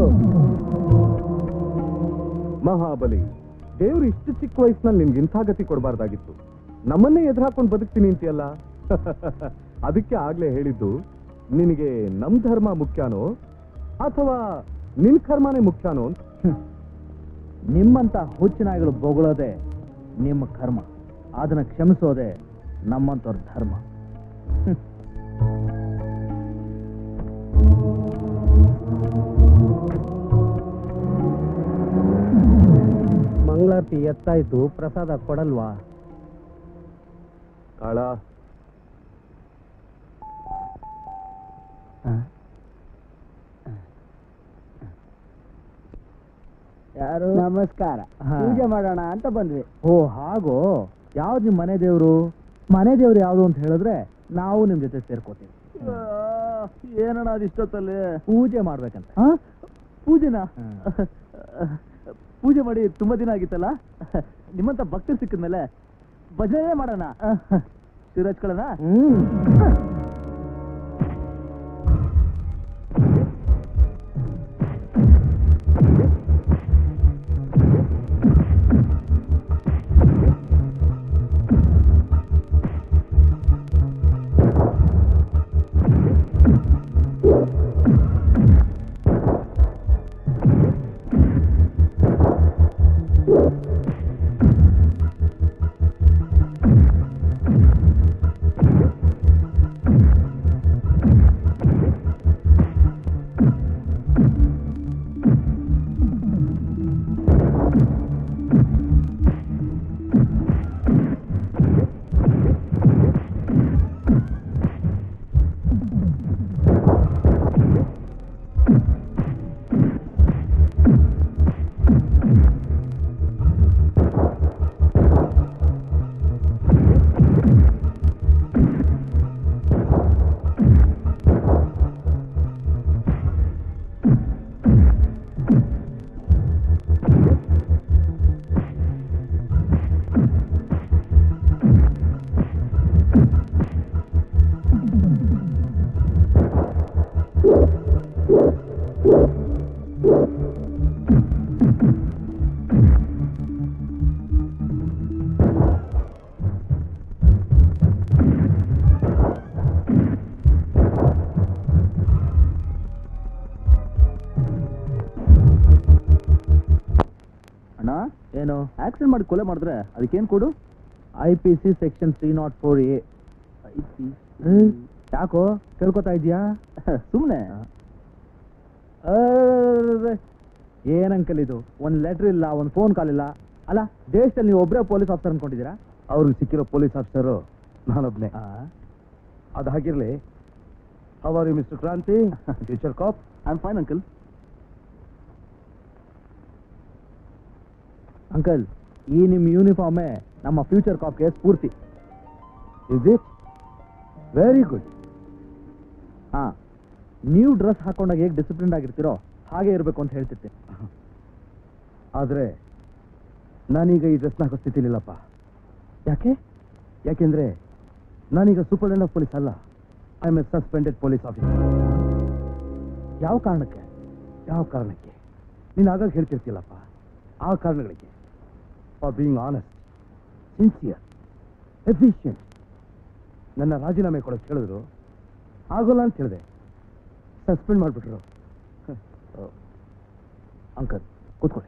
ಮಹಾಬಲಿ ದೇವ್ರು ಇಷ್ಟು ಚಿಕ್ಕ ವಯಸ್ಸಿನಲ್ಲಿ ನಿನ್ಗೆ ಇಂಥ ಗತಿ ಕೊಡಬಾರ್ದಾಗಿತ್ತು ನಮ್ಮನ್ನೇ ಎದುರಾಕೊಂಡು ಬದುಕ್ತೀನಿ ಅಂತೀಯಲ್ಲ ಅದಕ್ಕೆ ಆಗ್ಲೇ ಹೇಳಿದ್ದು ನಿನಗೆ ನಮ್ ಧರ್ಮ ಮುಖ್ಯನೋ ಅಥವಾ ನಿನ್ ಕರ್ಮನೇ ಮುಖ್ಯನೋ ಅಂತ ನಿಮ್ಮಂತ ಹುಚ್ಚನಾಯಿಗಳು ಬೊಗಳೋದೆ ನಿಮ್ಮ ಕರ್ಮ ಅದನ್ನ ಕ್ಷಮಿಸೋದೆ ನಮ್ಮಂತವ್ರ ಧರ್ಮ ಮಂಗಳಾರತಿ ಎತ್ತಾಯ್ತು ಪ್ರಸಾದ ಕೊಡಲ್ವಾ ಕಾಳ ಯಾರು ನಮಸ್ಕಾರ ಹಾ. ಪೂಜೆ ಮಾಡೋಣ ಅಂತ ಬಂದ್ವಿ ಓ ಹಾಗೋ ಯಾವ್ದು ನಿಮ್ಮ ಮನೆ ದೇವ್ರು ಮನೆ ದೇವ್ರು ಯಾವ್ದು ಅಂತ ಹೇಳಿದ್ರೆ ನಾವು ನಿಮ್ ಜೊತೆ ಸೇರ್ಕೋತೀವಿ ಏನಣ್ಣ ಅದು ಇಷ್ಟೊತ್ತಲ್ಲಿ ಪೂಜೆ ಮಾಡ್ಬೇಕಂತ ಪೂಜೆನಾ ಪೂಜೆ ಮಾಡಿ ತುಂಬಾ ದಿನ ಆಗಿತ್ತಲ್ಲ ನಿಮ್ಮಂತ ಭಕ್ತರು ಸಿಕ್ಕಿದ್ಮೇಲೆ ಭಜನೆ ಮಾಡೋಣ ಶಿರ ಹಚ್ಕೊಳ್ಳೋಣ ಅಣ್ಣ ಏನು ಆಕ್ಸಿಡೆಂಟ್ ಮಾಡಿ ಕೊಲೆ ಮಾಡಿದ್ರೆ ಅದಕ್ಕೇನು ಕೊಡು I P C section three nought four A ಯಾಕೋ ಕೇಳ್ಕೊತಾ ಇದೀಯಾ ಸುಮ್ಮನೆ ಏನ್ ಅಂಕಲ್ ಇದು ಒಂದ್ ಲೆಟರ್ ಇಲ್ಲ ಒಂದ್ ಫೋನ್ ಕಾಲ್ ಇಲ್ಲ ಅಲ್ಲ ದೇಶದಲ್ಲಿ ನೀವು ಒಬ್ಬರೇ ಪೊಲೀಸ್ ಆಫೀಸರ್ ಅನ್ಕೊಂಡಿದ್ದೀರಾ ಅವ್ರಿಗೆ ಸಿಕ್ಕಿರೋ ಪೊಲೀಸ್ ಆಫೀಸರು ನಾನೊಬ್ನೇ ಅದು ಹಾಗಿರ್ಲಿ ಹವಾರಿ mister Kranti future cop I am fine uncle uncle ಈ ನಿಮ್ಮ ಯೂನಿಫಾರ್ಮೇ ನಮ್ಮ ಫ್ಯೂಚರ್ ಕಾಪ್ಗೆ ಸ್ಫೂರ್ತಿ ಇಸ್ ಇಟ್ ವೆರಿ ಗುಡ್ ಹಾ ನೀವು ಡ್ರೆಸ್ ಹಾಕೊಂಡಾಗ ಹೇಗೆ ಡಿಸಿಪ್ಲಿನ್ ಆಗಿರ್ತೀರೋ ಹಾಗೆ ಇರಬೇಕು ಅಂತ ಹೇಳ್ತಿರ್ತೀನಿ ಆದ್ರೆ ನಾನೀಗ ಈ ಡ್ರೆಸ್ನ ಹಾಕೋ ಸ್ಥಿತಿಲಿಲ್ಲಪ್ಪ ಯಾಕೆ ಯಾಕೆಂದ್ರೆ ನಾನೀಗ ಸೂಪರ್ಡೆಂಟ್ ಆಫ್ ಪೊಲೀಸ್ ಅಲ್ಲ I am a suspended police officer ಯಾವ ಕಾರಣಕ್ಕೆ ಯಾವ ಕಾರಣಕ್ಕೆ ನೀನು ಆಗಾಗ ಹೇಳ್ತಿರ್ತಿಲ್ಲಪ್ಪ ಆ ಕಾರಣಗಳಿಗೆ for being honest sincere efficient ನನ್ನ ರಾಜೀನಾಮೆ ಕೊಡೋಕೆ ಹೇಳಿದ್ರು ಆಗೋಲ್ಲ ಅಂತ ಹೇಳಿದೆ ಸಸ್ಪೆಂಡ್ ಮಾಡಿಬಿಟ್ರು ಅಂಕಲ್ ಕೂತ್ಕೊಳ್ಳಿ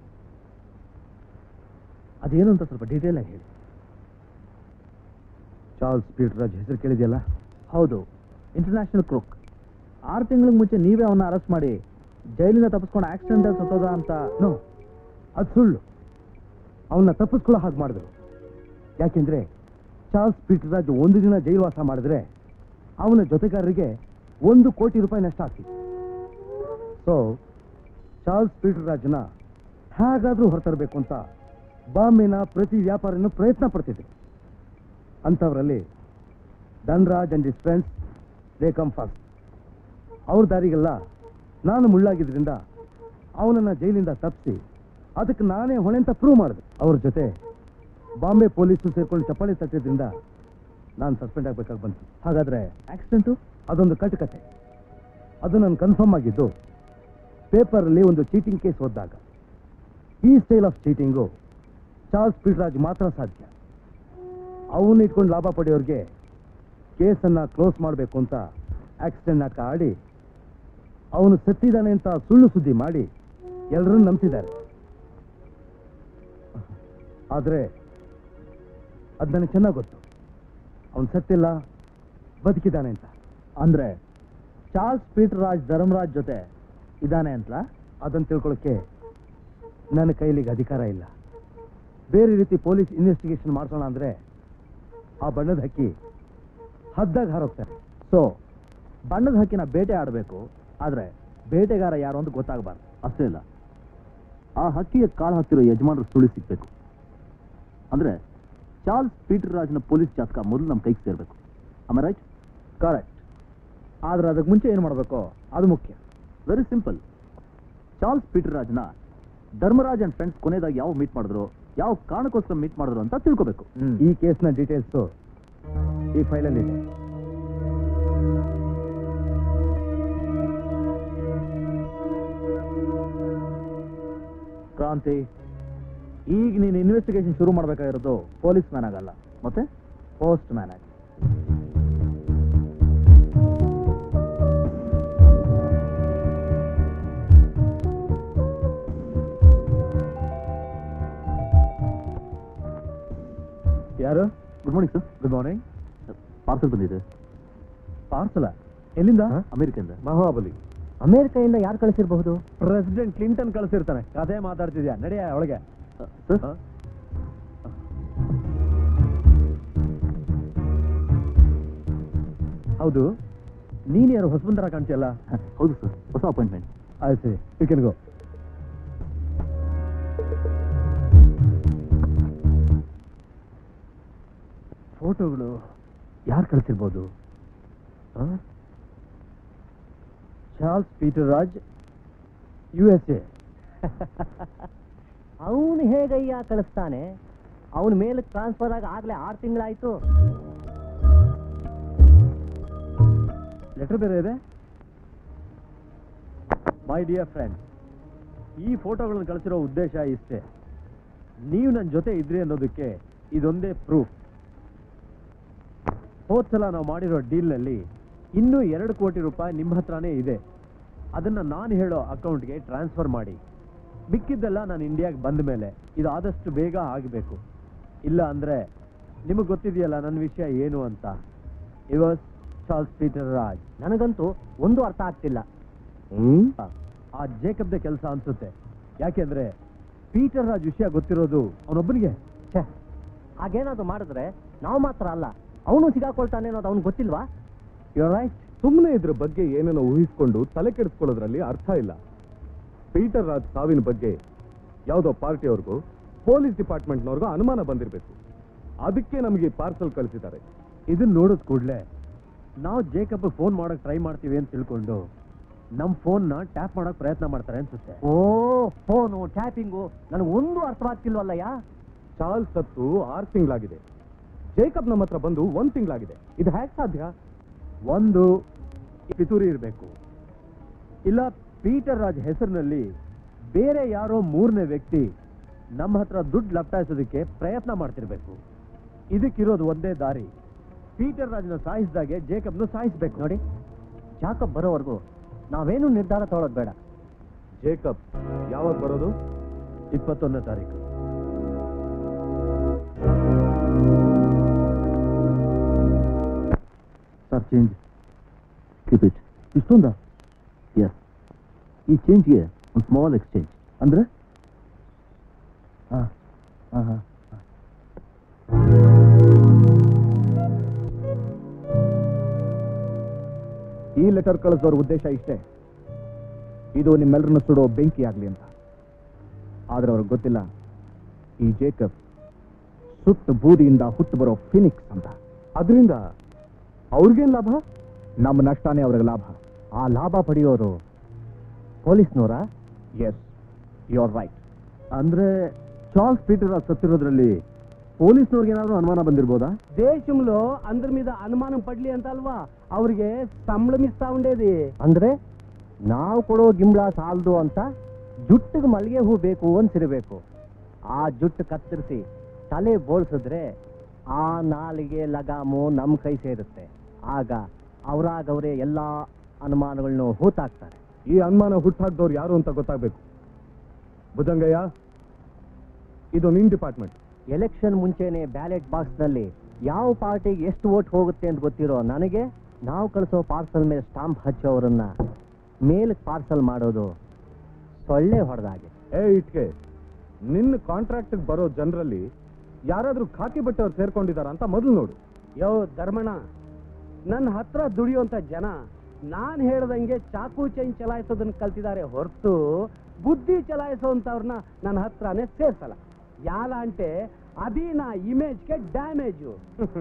ಅದೇನು ಅಂತ ಸ್ವಲ್ಪ ಡೀಟೇಲ್ ಆಗಿ ಹೇಳಿ ಚಾರ್ಲ್ಸ್ ಪೀಟರಾಜ್ ಹೆಸರು ಕೇಳಿದೆಯಲ್ಲ ಹೌದು ಇಂಟರ್ನ್ಯಾಷನಲ್ ಕ್ರೂಕ್ ಆರು ತಿಂಗಳ ಮುಂಚೆ ನೀವೇ ಅವನ್ನ ಅರೆಸ್ಟ್ ಮಾಡಿ ಜೈಲಿಂದ ತಪ್ಪಿಸ್ಕೊಂಡು ಆಕ್ಸಿಡೆಂಟ್ ಸತ್ತೋದ ಅಂತ ನೋ ಅದು ಸುಳ್ಳು ಅವನ್ನ ತಪ್ಪಿಸ್ಕೊಳ್ಳೋ ಹಾಗೆ ಮಾಡಿದ್ರು ಯಾಕೆಂದ್ರೆ ಚಾರ್ಲ್ಸ್ ಪೀಟರಾಜ್ ಒಂದು ದಿನ ಜೈಲುವಾಸ ಮಾಡಿದ್ರೆ ಅವನ ಜೊತೆಗಾರರಿಗೆ ಒಂದು ಕೋಟಿ ರೂಪಾಯಿ ನಷ್ಟ ಆಗ್ತಿತ್ತು ಸೊ ಚಾರ್ಲ್ಸ್ ಪೀಟರಾಜ್ನ ಹೇಗಾದ್ರೂ ಹೊರತರಬೇಕು ಅಂತ ಬಾಂಬೆನ ಪ್ರತಿ ವ್ಯಾಪಾರನೂ ಪ್ರಯತ್ನ ಪಡ್ತಿದ್ರು ಅಂಥವರಲ್ಲಿ Dhanraj and his friends they come first ಅವ್ರ ದಾರಿಗೆಲ್ಲ ನಾನು ಮುಳ್ಳಾಗಿದ್ರಿಂದ ಅವನನ್ನ ಜೈಲಿಂದ ತಪ್ಪಿಸಿ ಅದಕ್ಕೆ ನಾನೇ ಹೊಣೆ ಅಂತ ಪ್ರೂವ್ ಮಾಡಿದೆ ಅವ್ರ ಜೊತೆ ಬಾಂಬೆ ಪೊಲೀಸರು ಸೇರ್ಕೊಂಡು ಚಪ್ಪಾಳೆ ತಟ್ಟಿದ್ರಿಂದ ನಾನು ಸಸ್ಪೆಂಡ್ ಆಗ್ಬೇಕಾಗಿ ಬಂತು ಹಾಗಾದ್ರೆ ಆಕ್ಸಿಡೆಂಟು ಅದೊಂದು ಕಟುಕತೆ ಅದು ನಾನು ಕನ್ಫರ್ಮ್ ಆಗಿದ್ದು ಪೇಪರಲ್ಲಿ ಒಂದು ಚೀಟಿಂಗ್ ಕೇಸ್ ಓದಿದಾಗ ಈ style of cheating Charles Peteraj ಮಾತ್ರ ಸಾಧ್ಯ ಅವನ್ನ ಇಟ್ಕೊಂಡು ಲಾಭ ಪಡೆಯೋರಿಗೆ ಕೇಸನ್ನ ಕ್ಲೋಸ್ ಮಾಡಬೇಕು ಅಂತ ಆಕ್ಸಿಡೆಂಟ್ ನಾಟಕ ಆಡಿ ಅವನು ಸತ್ತಿದ್ದಾನೆ ಅಂತ ಸುಳ್ಳು ಸುದ್ದಿ ಮಾಡಿ ಎಲ್ಲರನ್ನು ನಂಬಿಸಿದ್ದಾರೆ ಆದರೆ ಅದು ನನಗೆ ಚೆನ್ನಾಗಿ ಗೊತ್ತು ಅವನು ಸತ್ತಿಲ್ಲ ಬದುಕಿದ್ದಾನೆ ಅಂತ ಅಂದ್ರೆ ಚಾರ್ಲ್ಸ್ ಪೀಟರ್ ರಾಜ್ ಧರ್ಮರಾಜ್ ಜೊತೆ ಇದಾನೆ ಅಂತಲಾ ಅದನ್ನು ತಿಳ್ಕೊಳ್ಳೋಕ್ಕೆ ನನ್ನ ಕೈಲಿಗೆ ಅಧಿಕಾರ ಇಲ್ಲ ಬೇರೆ ರೀತಿ ಪೊಲೀಸ್ ಇನ್ವೆಸ್ಟಿಗೇಷನ್ ಮಾಡಿಸೋಣ ಅಂದ್ರೆ ಆ ಬಣ್ಣದ ಹಕ್ಕಿ ಹದ್ದಾಗ ಹಾರೋಗ್ತಾರೆ ಸೊ ಬಣ್ಣದ ಹಕ್ಕಿನ ಬೇಟೆ ಆಡಬೇಕು ಆದ್ರೆ ಬೇಟೆಗಾರ ಯಾರು ಅಂತ ಗೊತ್ತಾಗಬಾರ್ದು ಅಷ್ಟೇ ಇಲ್ಲ ಆ ಹಕ್ಕಿಗೆ ಕಾಲು ಹಾಕ್ತಿರೋ ಯಜಮಾನರು ಸುಳಿ ಸಿಗ್ಬೇಕು ಅಂದ್ರೆ ಚಾರ್ಲ್ಸ್ ಪೀಟರ್ ರಾಜ್ನ ಪೊಲೀಸ್ ಜಾತಕ ಮೊದಲು ನಮ್ಮ ಕೈಗೆ ಸೇರ್ಬೇಕು ಆಮೇಲೆ ರೈಟ್ ಕರೆಕ್ಟ್ ಆದ್ರೆ ಅದಕ್ಕೆ ಮುಂಚೆ ಏನು ಮಾಡಬೇಕು ಅದು ಮುಖ್ಯ ವೆರಿ ಸಿಂಪಲ್ ಚಾರ್ಲ್ಸ್ ಪೀಟರ್ ರಾಜ್ನ ಧರ್ಮರಾಜ್ ಅಂಡ್ ಫ್ರೆಂಡ್ಸ್ ಕೊನೆಯದಾಗಿ ಯಾವ ಮೀಟ್ ಮಾಡಿದ್ರು ಯಾವ ಕಾರಣಕ್ಕೋಸ್ಕರ ಮೀಟ್ ಮಾಡಿದ್ರು ಅಂತ ತಿಳ್ಕೋಬೇಕು ಈ ಕೇಸ್ನ ಡೀಟೇಲ್ಸು ಈ ಫೈಲಲ್ಲಿ ಇದೆ ಕ್ರಾಂತಿ ಈಗ ನೀನು ಇನ್ವೆಸ್ಟಿಗೇಷನ್ ಶುರು ಮಾಡಬೇಕಾಗಿರೋದು ಪೊಲೀಸ್ ಮ್ಯಾನ್ ಆಗಲ್ಲ ಮತ್ತೆ ಪೋಸ್ಟ್ ಮ್ಯಾನ್ ಆಗಿ ಯಾರು good morning sir good morning parcel ಬಂದಿದೆ ಪಾರ್ಸಲ ಎಲ್ಲಿಂದ ಅಮೆರಿಕದಿಂದ ಮಹಾಬಲಿ ಅಮೆರಿಕದಿಂದ ಯಾರು ಕಳಿಸಿರಬಹುದು ಪ್ರೆಸಿಡೆಂಟ್ ಕ್ಲಿಂಟನ್ ಕಳಿಸಿರ್ತಾನೆ ಕಥೆ ಮಾತಾಡ್ತಿದ್ಯಾ ನಡೆಯ ಒಳಗೆ ಸರ್ ಹ? ಹೌದು ನೀನ್ ಯಾರು ಹೊಸಬಂದರ ಕಾಣ್ತಿಯಲ್ಲ ಹೌದು ಸರ್ ಹೊಸ ಅಪಾಯಿಂಟ್ಮೆಂಟ್ ಆಯ್ತು ಯು ಕ್ಯಾನ್ ಗೋ ಫೋಟೋಗಳು ಯಾರು ಕಳಿಸಿರ್ಬೋದು Charles Peter Raj U S A ಅವನು ಹೇಗಯ್ಯ ಕಳಿಸ್ತಾನೆ ಅವನ ಮೇಲೆ ಟ್ರಾನ್ಸ್ಫರ್ ಆಗಿ ಆಗ್ಲೇ ಆರು ತಿಂಗಳಾಯ್ತು ಲೆಟರ್ ಬೇರೆ ಇದೆ ಮೈ ಡಿಯರ್ ಫ್ರೆಂಡ್ ಈ ಫೋಟೋಗಳನ್ನು ಕಳಿಸಿರೋ ಉದ್ದೇಶ ಇಷ್ಟೇ ನೀವು ನನ್ನ ಜೊತೆ ಇದ್ರಿ ಅನ್ನೋದಕ್ಕೆ ಇದೊಂದೇ ಪ್ರೂಫ್ ಹೋದ್ ಸಲ ನಾವು ಮಾಡಿರೋ ಡೀಲ್ನಲ್ಲಿ ಇನ್ನೂ ಎರಡು ಕೋಟಿ ರೂಪಾಯಿ ನಿಮ್ಮ ಹತ್ರನೇ ಇದೆ ಅದನ್ನ ನಾನು ಹೇಳೋ ಅಕೌಂಟ್ಗೆ ಟ್ರಾನ್ಸ್ಫರ್ ಮಾಡಿ ಮಿಕ್ಕಿದ್ದೆಲ್ಲ ನಾನು ಇಂಡಿಯಾಗೆ ಬಂದ ಮೇಲೆ ಇದು ಆದಷ್ಟು ಬೇಗ ಆಗಬೇಕು ಇಲ್ಲ ಅಂದ್ರೆ ನಿಮಗೆ ಗೊತ್ತಿದೆಯಲ್ಲ ನನ್ನ ವಿಷಯ ಏನು ಅಂತ ಇವಸ್ ಚಾರ್ಲ್ಸ್ ಪೀಟರ್ ರಾಜ್ ನನಗಂತೂ ಒಂದು ಅರ್ಥ ಆಗ್ತಿಲ್ಲ ಆ, ಆ ಜೇಕಬ್ದ ಕೆಲಸ ಅನ್ಸುತ್ತೆ ಯಾಕೆಂದ್ರೆ ಪೀಟರ್ ರಾಜ್ ವಿಷಯ ಗೊತ್ತಿರೋದು ಅವನೊಬ್ಬನಿಗೆ ಛೆ ಹಾಗೇನಾದ್ರು ಮಾಡಿದ್ರೆ ನಾವು ಮಾತ್ರ ಅಲ್ಲ ಅವನು ಸಿಗಾಕೊಳ್ತಾನೆ ಅನ್ನೋದು ಅವ್ನಿಗೆ ಗೊತ್ತಿಲ್ವಾ ಯು ರೈಟ್ ಸುಮ್ಮನೆ ಇದ್ರ ಬಗ್ಗೆ ಏನೇನೋ ಊಹಿಸ್ಕೊಂಡು ತಲೆ ಕೆಡಿಸ್ಕೊಳ್ಳೋದ್ರಲ್ಲಿ ಅರ್ಥ ಇಲ್ಲ ಪೀಟರ್ ರಾಜ್ ಸಾವಿನ ಬಗ್ಗೆ ಯಾವುದೋ ಪಾರ್ಟಿಯವ್ರಿಗೂ ಪೊಲೀಸ್ ಡಿಪಾರ್ಟ್ಮೆಂಟ್ನವ್ರಿಗೂ ಅನುಮಾನ ಬಂದಿರಬೇಕು ಅದಕ್ಕೆ ನಮಗೆ ಪಾರ್ಸಲ್ ಕಳಿಸಿದ್ದಾರೆ ಇದನ್ನ ನೋಡಿದ ಕೂಡಲೇ ನಾವು ಜೇಕಬ್ ಫೋನ್ ಮಾಡಕ್ ಟ್ರೈ ಮಾಡ್ತೀವಿ ಅಂತ ತಿಳ್ಕೊಂಡು ನಮ್ಮ ಫೋನ್ನ ಟ್ಯಾಪ್ ಮಾಡಕ್ ಪ್ರಯತ್ನ ಮಾಡ್ತಾರೆ ಅನ್ಸುತ್ತೆ ಓ ಫೋನು ಟ್ಯಾಪಿಂಗು ನನಗೆ ಒಂದು ಅರ್ಥವಾಗ್ತಿಲ್ವಲ್ಲಯ್ಯ ಚಾರ್ಲ್ಸ್ ಸತ್ತು ಆರು ತಿಂಗಳಾಗಿದೆ ಜೇಕಬ್ ನಮ್ಮ ಹತ್ರ ಬಂದು ಒಂದ್ ತಿಂಗಳಾಗಿದೆ ಇದು ಹೇಗೆ ಸಾಧ್ಯ ಒಂದು ಪಿತೂರಿ ಇರಬೇಕು ಇಲ್ಲ ಪೀಟರ್ ರಾಜ್ ಹೆಸರಿನಲ್ಲಿ ಬೇರೆ ಯಾರೋ ಮೂರನೇ ವ್ಯಕ್ತಿ ನಮ್ಮ ಹತ್ರ ದುಡ್ಡು ಲಪ್ಟಾಯಿಸೋದಕ್ಕೆ ಪ್ರಯತ್ನ ಮಾಡ್ತಿರ್ಬೇಕು ಇದಕ್ಕಿರೋದು ಒಂದೇ ದಾರಿ ಪೀಟರ್ ರಾಜ್ನ ಸಾಯಿಸಿದಾಗೆ ಜೇಕಬ್ನು ಸಾಯಿಸ್ಬೇಕು ನೋಡಿ ಜಾಕಬ್ ಬರೋವರೆಗೂ ನಾವೇನು ನಿರ್ಧಾರ ತಗೊಳ್ಳೋದು ಬೇಡ ಜೇಕಬ್ ಯಾವಾಗ ಬರೋದು ಇಪ್ಪತ್ತೊಂದನೇ ತಾರೀಕು ಸರ್ ಚೇಂಜ್ ಕೀಪ್ ಇಟ್ ಇಷ್ಟೊಂದ ಎಸ್ ಈ ಚೇಂಜ್ಗೆ ಒಂದು ಸ್ಮಾಲ್ ಎಕ್ಸ್ಚೇಂಜ್ ಅಂದ್ರೆ ಹಾಂ ಹಾಂ ಹಾಂ ಈ ಲೆಟರ್ ಕಳಿಸೋರ ಉದ್ದೇಶ ಇಷ್ಟೇ ಇದು ನಿಮ್ಮೆಲ್ಲರನ್ನು ಸುಡೋ ಬೆಂಕಿ ಆಗ್ಲಿ ಅಂತ ಆದ್ರೆ ಅವ್ರಿಗೆ ಗೊತ್ತಿಲ್ಲ ಈ ಜೇಕಬ್ ಸುಟ್ಟು ಬೂದಿಯಿಂದ ಹುಟ್ಟು ಬರೋ ಫಿನಿಕ್ಸ್ ಅಂತ ಅದರಿಂದ ಅವ್ರಿಗೇನ್ ಲಾಭ ನಮ್ಮ ನಷ್ಟನೇ ಅವ್ರಿಗೆ ಲಾಭ ಆ ಲಾಭ ಪಡೆಯೋರು ಪೊಲೀಸ್ನವರಾ ಎಸ್ ಯು ಆರ್ ರೈಟ್ ಅಂದ್ರೆ ಚಾರ್ಲ್ಸ್ ಪೀಟರ್ ಸತ್ತಿರೋದ್ರಲ್ಲಿ ಪೊಲೀಸ್ನವ್ರಿಗೆ ಏನಾದ್ರು ಅನುಮಾನ ಬಂದಿರ್ಬೋದಾ దేశంలో అందరి మీద అనుమానం పడలి ಅಂತ ಅಲ್ವಾ ಅವ್ರಿಗೆ ಸಂಬಳ ಮಿಸ್ತಾ ఉండేది ಅಂದ್ರೆ ನಾವು ಕೊಡೋ ಗಿಂಬಳ ಸಾಲದು ಅಂತ ಜುಟ್ಟಿಗೆ ಮಲ್ಲಿಗೆ ಹೂ ಬೇಕು ಅನ್ಸಿರ್ಬೇಕು ಆ ಜುಟ್ಟು ಕತ್ತರಿಸಿ ತಲೆ ಬೋಳ್ಸಿದ್ರೆ ಆ ನಾಲಿಗೆ ಲಗಾಮು ನಮ್ಮ ಕೈ ಸೇರುತ್ತೆ ಆಗ ಅವರಾಗವರೇ ಎಲ್ಲಾ ಅನುಮಾನಗಳನ್ನು ಹೂತಾಕ್ತಾರೆ ಈ ಅನುಮಾನ ಹುಟ್ಟಾಕ್ದವ್ರು ಯಾರು ಅಂತ ಗೊತ್ತಾಗ್ಬೇಕು ಭುಜಂಗಯ್ಯ ಇದು ನಿನ್ ಡಿಪಾರ್ಟ್ಮೆಂಟ್ ಎಲೆಕ್ಷನ್ ಮುಂಚೆನೆ ಬ್ಯಾಲೆಟ್ ಬಾಕ್ಸ್ನಲ್ಲಿ ಯಾವ ಪಾರ್ಟಿಗೆ ಎಷ್ಟು ವೋಟ್ ಹೋಗುತ್ತೆ ಅಂತ ಗೊತ್ತಿರೋ ನನಗೆ ನಾವು ಕಳಿಸೋ ಪಾರ್ಸಲ್ ಮೇಲೆ ಸ್ಟಾಂಪ್ ಹಚ್ಚೋರನ್ನ ಮೇಲಕ್ಕೆ ಪಾರ್ಸಲ್ ಮಾಡೋದು ಸೊಳ್ಳೆ ಹೊಡೆದಾಗೆ ಏ ಇಟ್ಕೆ ನಿನ್ನ ಕಾಂಟ್ರಾಕ್ಟ್ ಬರೋ ಜನರಲ್ಲಿ ಯಾರಾದ್ರೂ ಖಾಕಿ ಬಟ್ಟೆವ್ರು ಸೇರ್ಕೊಂಡಿದಾರ ಅಂತ ಮೊದಲು ನೋಡು ಯೋ ಧರ್ಮಣ್ಣ ನನ್ನ ಹತ್ರ ದುಡಿಯುವಂತ ಜನ ನಾನ್ ಹೇಳ್ದಂಗೆ ಚಾಕು ಚೈನ್ ಚಲಾಯಿಸೋದನ್ನ ಕಲ್ತಿದ್ದಾರೆ ಹೊರತು ಬುದ್ಧಿ ಚಲಾಯಿಸೋಂಥವ್ರನ್ನ ನನ್ನ ಹತ್ರನೇ ಸೇರ್ಸಲ್ಲ ಯಾಲ ಅಂಟೆ ಅದಿ ನಾ ಇಮೇಜ್ಗೆ ಡ್ಯಾಮೇಜು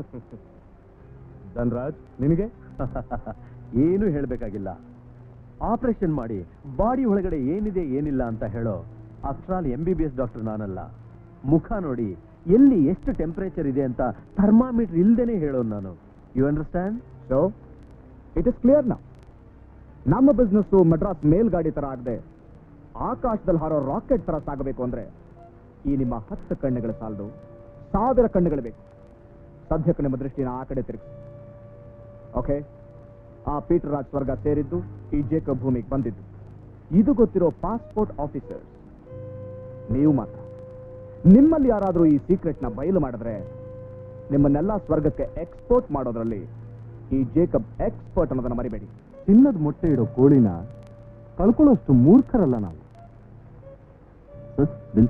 ಧನ್ರಾಜ್ ನಿನಗೆ ಏನು ಹೇಳಬೇಕಾಗಿಲ್ಲ ಆಪರೇಷನ್ ಮಾಡಿ ಬಾಡಿ ಒಳಗಡೆ ಏನಿದೆ ಏನಿಲ್ಲ ಅಂತ ಹೇಳೋ after M B B S doctor ನಾನಲ್ಲ ಮುಖ ನೋಡಿ ಎಲ್ಲಿ ಎಷ್ಟು ಟೆಂಪರೇಚರ್ ಇದೆ ಅಂತ ಥರ್ಮಾಮೀಟರ್ ಇಲ್ದೇನೆ ಹೇಳೋನು ನಾನು you understand so it is clear ನಾ ನಮ್ಮ ಬಿಸ್ನೆಸ್ ಮಡ್ರಾಸ್ ಮೇಲ್ಗಾಡಿ ತರ ಆಗದೆ ಆಕಾಶದಲ್ಲಿ ಹಾರೋ ರಾಕೆಟ್ ತರ ಸಾಗಬೇಕು ಅಂದ್ರೆ ಈ ನಿಮ್ಮ ಹತ್ತು ಕಣ್ಣುಗಳ ಸಾಲದು ಸಾವಿರ ಕಣ್ಣುಗಳು ಬೇಕು ಸದ್ಯಕ್ಕೆ ನಿಮ್ಮ ದೃಷ್ಟಿನ ಆ ಕಡೆ ತಿರುಗಿಸಿ ಓಕೆ ಆ ಪೀಟರ್ ರಾಜ್ ಸ್ವರ್ಗ ಸೇರಿದ್ದು ಈ ಜೇಕಬ್ ಭೂಮಿಗೆ ಬಂದಿದ್ದು ಇದು ಗೊತ್ತಿರೋ ಪಾಸ್ಪೋರ್ಟ್ ಆಫೀಸರ್ ನೀವು ಮಾತ್ರ ನಿಮ್ಮಲ್ಲಿ ಯಾರಾದರೂ ಈ ಸೀಕ್ರೆಟ್ನ ಬಯಲು ಮಾಡಿದ್ರೆ ನಿಮ್ಮನ್ನೆಲ್ಲ ಸ್ವರ್ಗಕ್ಕೆ ಎಕ್ಸ್ಪೋರ್ಟ್ ಮಾಡೋದ್ರಲ್ಲಿ ಈ ಜೇಕಬ್ ಎಕ್ಸ್ಪರ್ಟ್ ಅನ್ನೋದನ್ನ ಮರಿಬೇಡಿ ಚಿನ್ನದ ಮೊಟ್ಟೆ ಇಡೋ ಕೋಳಿನ ಕಳ್ಕೊಳ್ಳೋಷ್ಟು ಮೂರ್ಖರಲ್ಲ ನಾವು sir bill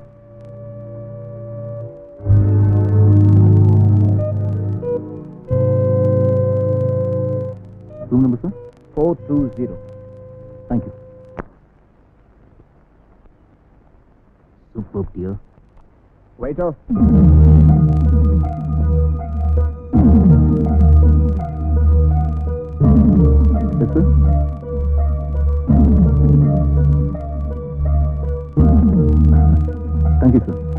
room number sir four two zero thank you super dear ವೈಟೋ yes sir thank you sir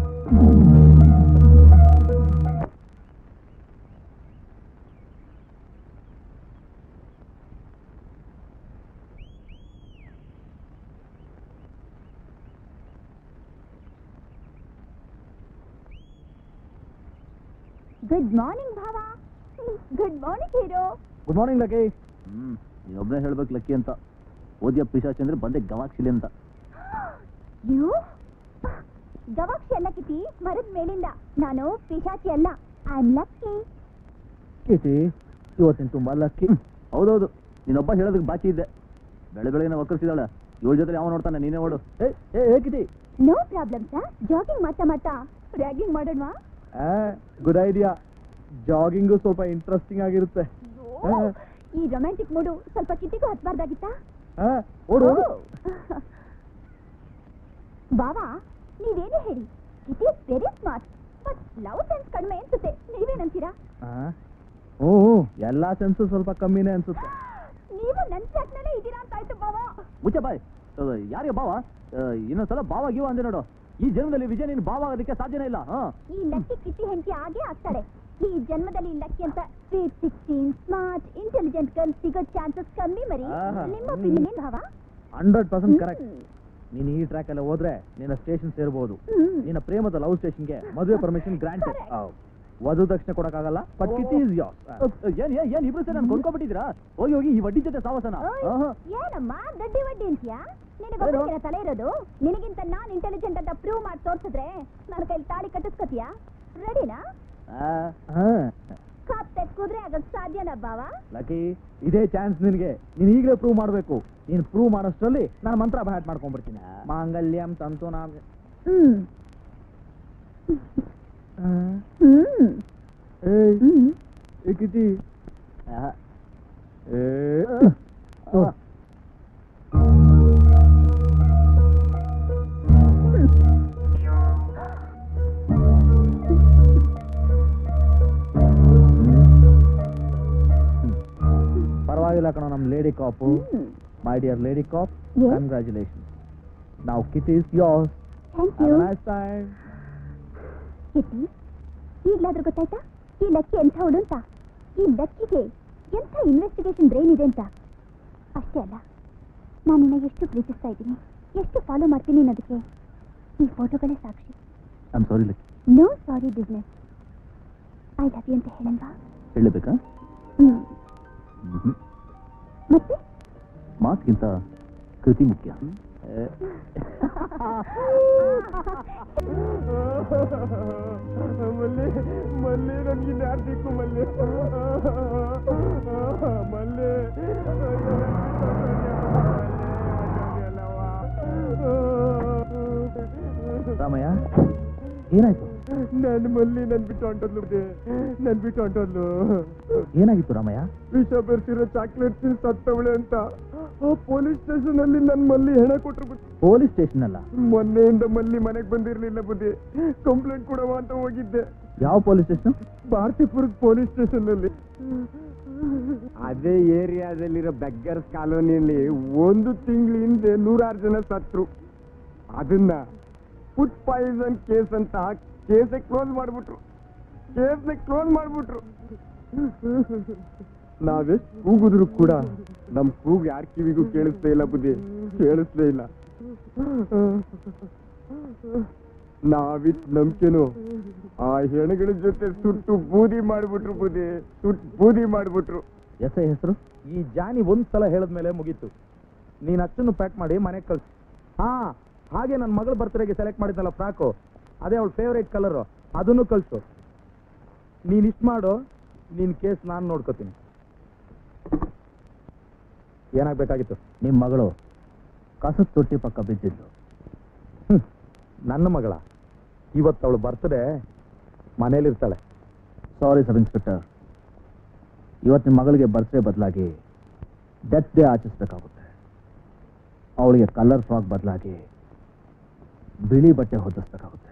good morning ಭಾವ good morning hero good morning ಲಗೇ ಹ್ಮ್ ನೀನೊಬ್ಬನೇ ಹೇಳ್ಬೇಕು ಲಕ್ಕಿ ಅಂತ ಓದಿಯ ಪಿಶಾಚಿ ಅಂದ್ರೆ ಬಂದೆ ಗವಾಕ್ಷಿಲಿ ಅಂತ ಯು ಗವಾಕ್ಷಿ ಅಲ್ಲ ಕಿಟಿ ಮರದ ಮೇಲಿಂದ ನಾನು ಪಿಶಾಚಿ ಅಲ್ಲ ಐ ಆಮ್ ಲಕ್ಕಿ ಕಿಟಿ ಇವತ್ತಿನ ತುಂಬಾ ಲಕ್ಕಿ ಹೌದೌದು ನೀನೊಬ್ಬ ಹೇಳೋದಕ್ಕೆ ಬಾಕಿ ಇದ್ದೆ ಬೆಳೆ ಬೆಳಗಿನ ಒಕ್ಕರ್ಸಿದಾಳೆ ಏಳು ಜೊತೆ ಯಾವ ನೋಡ್ತಾನೆ ನೀನೇ ಓಡು ಏ ಏ Kitti no problem sir jogging ಮಾಡ್ತಾ ಮಾಡ್ತಾ ರ್ಯಾಗಿಂಗ್ ಮಾಡೋಣವಾ ಗುಡ್ ಐಡಿಯಾ ಜಾಗಿಂಗು ಸ್ವಲ್ಪ ಇಂಟ್ರೆಸ್ಟಿಂಗ್ ಆಗಿರುತ್ತೆ ಅಯ್ಯೋ, ಈ ರೊಮ್ಯಾಂಟಿಕ್ ಮೂಡು ಸ್ವಲ್ಪ ಕಿಟ್ಟಿಗೂ ಹತ್ಬಾರ್ದಾಗಿತ್ತಾ ಆ, ಓಡು ಓಡು ಬಾವಾ ನೀವೇನೇ ಹೇಳಿ it is very smart but love sense ಕಡಿಮೆ ಅನ್ಸುತ್ತೆ ನೀವೇನಂತೀರಾ ಆ? ಹ್ಞೂ ಹ್ಞೂ ಎಲ್ಲಾ ಸೆನ್ಸು ಸ್ವಲ್ಪ ಕಮ್ಮಿನೇ ಅನ್ಸುತ್ತೆ ನೀವು ನನ್ ಚಾಟ್ನಲ್ಲೇ ಇದ್ದೀರಾ ಅಂತ ಆಯ್ತು ಬಾವಾ ಮುಚ್ಚ ಬಾಯ್ ಯಾರಿಗೆ ಭಾವ ಆ, ಇನ್ನೊಂದ್ಸಲ ಭಾವ ಗೀವ ಅಂದೆ ನೋಡು ಈ ಜನ್ಮದಲ್ಲಿ ವಿಜಯ ನೀನು ಭಾವ ಆಗೋದಕ್ಕೆ ಸಾಧ್ಯನೇ ಇಲ್ಲ ಹಾ ಈ ಲಕ್ಕಿ ಕಿಟ್ಟಿ ಹೆಂಡತಿ ಆಗೇ ಆಗ್ತಾಳೆ ಈ ಜನ್ಮದಲ್ಲಿ ಲಕ್ಕಿ ಅಂತ sweet sixteen smart intelligent girl ಸಿಗೋ ಚಾನ್ಸಸ್ ಕಮ್ಮಿ ಮರಿ ಆಹಾ. ನಿಮ್ಮ ಒಪಿನಿಯನ್ ಏನ್ ಭಾವ ಹಂಡ್ರೆಡ್ ಪರ್ಸೆಂಟ್ ಕರೆಕ್ಟ್ ಹ್ಮ್. ನೀನು ಈ ಟ್ರ್ಯಾಕ್ ಎಲ್ಲ ಹೋದ್ರೆ ನಿನ್ನ ಸ್ಟೇಷನ್ ಸೇರ್ಬೋದು ಹ್ಮ್. ನಿನ್ನ ಪ್ರೇಮದ ಲವ್ ಸ್ಟೇಷನ್ಗೆ ಮದುವೆ ಪರ್ಮಿಷನ್ ಗ್ರಾಂಟ್ ವಧು ದಕ್ಷಿಣೆ ಕೊಡಕ್ಕಾಗಲ್ಲ ಬಟ್ ಕಿಟಿ ಇಸ್ ಏನ್ ಏನ್ ಏನ್ ಇಬ್ರು ಸೇರಿ ನಾನು ಕೊಂಡ್ಕೊಬಿಟ್ಟಿದ್ದೀರಾ ಹೋಗಿ ಹೋಗಿ ಈ ವಡ್ಡಿ ಜೊತೆ ಸಾವಸನ ಓಯ್, ಆಹಾ. ಏನಮ್ಮ ದಡ್ಡಿ ವಡ್ಡಿ ಅಂತೀಯಾ ನಿನಗೊಬ್ಬರಿಗೆ ತಲೆ ಇರೋದು ನಿನಗಿಂತ ನಾನ್ ಇಂಟೆಲಿಜೆಂಟ್ ಅಂತ ಪ್ರೂವ್ ಮಾಡಿ ತೋರ್ಸಿದ್ರೆ ನನ್ನ ಕೈಲಿ ತಾಳಿ ಕಟ್ಟಿಸ್ಕೊತೀಯಾ ರೆಡಿನಾ ಕತ್ತ ತೆಕ್ಕಿದ್ರೆ ಆಗಕ್ ಸಾಧ್ಯನಾ ಬಾವ ಲಕ್ಕಿ ಇದೇ ಚಾನ್ಸ್ ನಿನಗೆ ನೀನು ಈಗಲೇ ಪ್ರೂವ್ ಮಾಡಬೇಕು ನೀನು ಪ್ರೂವ್ ಮಾಡೋಷ್ಟರಲ್ಲಿ ನಾನು ಮಂತ್ರ ಬ್ಯಾಟ್ ಮಾಡ್ಕೊಂಡ್ಬಿಡ್ತೀನಿ ಮಾಂಗಲ್ಯಂ ತಂತು ನಾಮ ಹ್ಮ್ ಹ್ಮ್ ಹ್ಮ್ ಏಕಿತಿ ಪರವಾಗಿಲ್ಲ ಕಣ ನಮ್ಮ lady cop hmm my dear lady cop Yes. Congratulation ನಾವು kit is yours thank you nice time Kitti ಈಗ್ಲಾದ್ರೂ ಗೊತ್ತಾಯ್ತಾ ಈ ಲಕ್ಕಿ ಎಂಥವಳು ಅಂತ ಈ ಲಕ್ಕಿಗೆ ಎಂಥ ಇನ್ವೆಸ್ಟಿಗೇಷನ್ ಬ್ರೈನ್ ಇದೆ ಅಂತ ಅಷ್ಟೇ ಅಲ್ಲ ನಾನು ನಿನ್ನ ಎಷ್ಟು ಪ್ರೀತಿಸ್ತಾ ಇದ್ದೀನಿ ಎಷ್ಟು ಫಾಲೋ ಮಾಡ್ತೀನಿ ಅನ್ನೋದಕ್ಕೆ ಈ ಫೋಟೋಗಳೇ ಸಾಕ್ಷಿ I sorry lucky no sorry business I love you ಅಂತ ಹೇಳಲ್ವಾ ಹೇಳಬೇಕಾ ಹ್ಮ್ ಮತ್ತೆ ಮಾತಿಗಿಂತ ಕೃತಿ ಮುಖ್ಯ ಮಲ್ಲಿ ಮಲ್ಲಿ ನನಗೆ ಯಾರು ಸಿಕ್ಕು ಮಲ್ಲಿ ಮಲ್ಲಿ ರಾಮಯ್ಯ ಏನಾಯ್ತು ನನ್ನ ಮಲ್ಲಿ ನನ್ ಬಿಟ್ಟು ಹೊಂಟೋದ್ಲು ಬಿಡಿ ನನ್ ಬಿಟ್ಟು ಹೊಂಟೋದ್ಲು ಏನಾಗಿತ್ತು ರಾಮಯ್ಯ ವಿಷ ಬೆರ್ಸಿರೋ ಚಾಕ್ಲೇಟ್ ತಿನ್ ಸತ್ತವಳೆ ಅಂತ ಆ ಪೊಲೀಸ್ ಸ್ಟೇಷನ್ ಅಲ್ಲಿ ನನ್ ಮಲ್ಲಿ ಹೆಣ ಕೊಟ್ರು ಬಿಟ್ಟು ಪೊಲೀಸ್ ಸ್ಟೇಷನ್ ಅಲ್ಲ ಮೊನ್ನೆಯಿಂದ ಮಲ್ಲಿ ಮನೆಗ್ ಬಂದಿರ್ಲಿಲ್ಲ ಬುದ್ಧಿ ಕಂಪ್ಲೇಂಟ್ ಕೊಡವ ಅಂತ ಹೋಗಿದ್ದೆ ಯಾವ ಪೊಲೀಸ್ ಸ್ಟೇಷನ್ ಭಾರತೀಪುರದ ಪೊಲೀಸ್ ಸ್ಟೇಷನ್ ಅಲ್ಲಿ ಅದೇ ಏರಿಯಾದಲ್ಲಿರೋ ಬೆಗ್ಗರ್ಸ್ ಕಾಲೋನಿಯಲ್ಲಿ ಒಂದು ತಿಂಗಳ ಹಿಂದೆ ನೂರಾರು ಜನ ಸತ್ರು ಅದನ್ನ ಫುಡ್ ಪಾಯ್ಸನ್ ಕೇಸ್ ಅಂತ ಕೇಸ್ ಕ್ಲೋಸ್ ಮಾಡ್ಬಿಟ್ರು ಕೇಸ್ ಕ್ಲೋಸ್ ಮಾಡ್ಬಿಟ್ರು ನಾವೆಷ್ಟು ಕೂಗಿದ್ರು ಕೂಡ ನಮ್ ಕೂಗು ಯಾರ ಕಿವಿಗೂ ಕೇಳಿಸ್ತಾ ಇಲ್ಲ ಬುದ್ಧಿ ಕೇಳಿಸ್ಲೇ ಇಲ್ಲ ನಾವಿತ್ ನಂಬಿಕೆನು ಆ ಹೆಣಗಳ ಜೊತೆ ಸುಟ್ಟು ಬೂದಿ ಮಾಡ್ಬಿಟ್ರು ಬುದ್ಧಿ ಸುಟ್ಟು ಬೂದಿ ಮಾಡ್ಬಿಟ್ರು ಎಸ್ ಐ ಹೆಸರು ಈ ಜಾನಿ ಒಂದ್ಸಲ ಹೇಳಿದ್ಮೇಲೆ ಮುಗೀತು ನೀನ್ ಅಚ್ಚನ್ನು ಪ್ಯಾಕ್ ಮಾಡಿ ಮನೆಗೆ ಕಳ್ಸು ಹಾ ಹಾಗೆ ನನ್ನ ಮಗಳ ಬರ್ತ್ಡೇಗೆ ಸೆಲೆಕ್ಟ್ ಮಾಡಿದ್ನಲ್ಲ ಫ್ರಾಕು ಅದೇ ಅವಳ ಫೇವ್ರೇಟ್ ಕಲರು ಅದನ್ನು ಕಳ್ಸು ನೀನ್ ಇಷ್ಟು ಮಾಡು ನಿನ್ ಕೇಸ್ ನಾನು ನೋಡ್ಕೋತೀನಿ ಏನಾಗ್ಬೇಕಾಗಿತ್ತು ನಿಮ್ಮ ಮಗಳು ಕಸದ ತೊಟ್ಟಿ ಪಕ್ಕ ಬಿದ್ದಿದ್ದು ಹ್ಮ್. ನನ್ನ ಮಗಳ ಇವತ್ತು ಅವಳು ಬರ್ತ್ಡೇ ಮನೇಲಿರ್ತಾಳೆ ಸಾರಿ ಸಬ್ ಇನ್ಸ್ಪೆಕ್ಟರ್ ಇವತ್ತು ನಿಮ್ಮ ಮಗಳಿಗೆ ಬರ್ತ್ಡೇ ಬದಲಾಗಿ ಡೆತ್ ಡೇ ಆಚರಿಸ್ಬೇಕಾಗುತ್ತೆ ಅವಳಿಗೆ ಕಲರ್ ಫ್ರಾಕ್ ಬದಲಾಗಿ ಬಿಳಿ ಬಟ್ಟೆ ಹೊದಿಸ್ಬೇಕಾಗುತ್ತೆ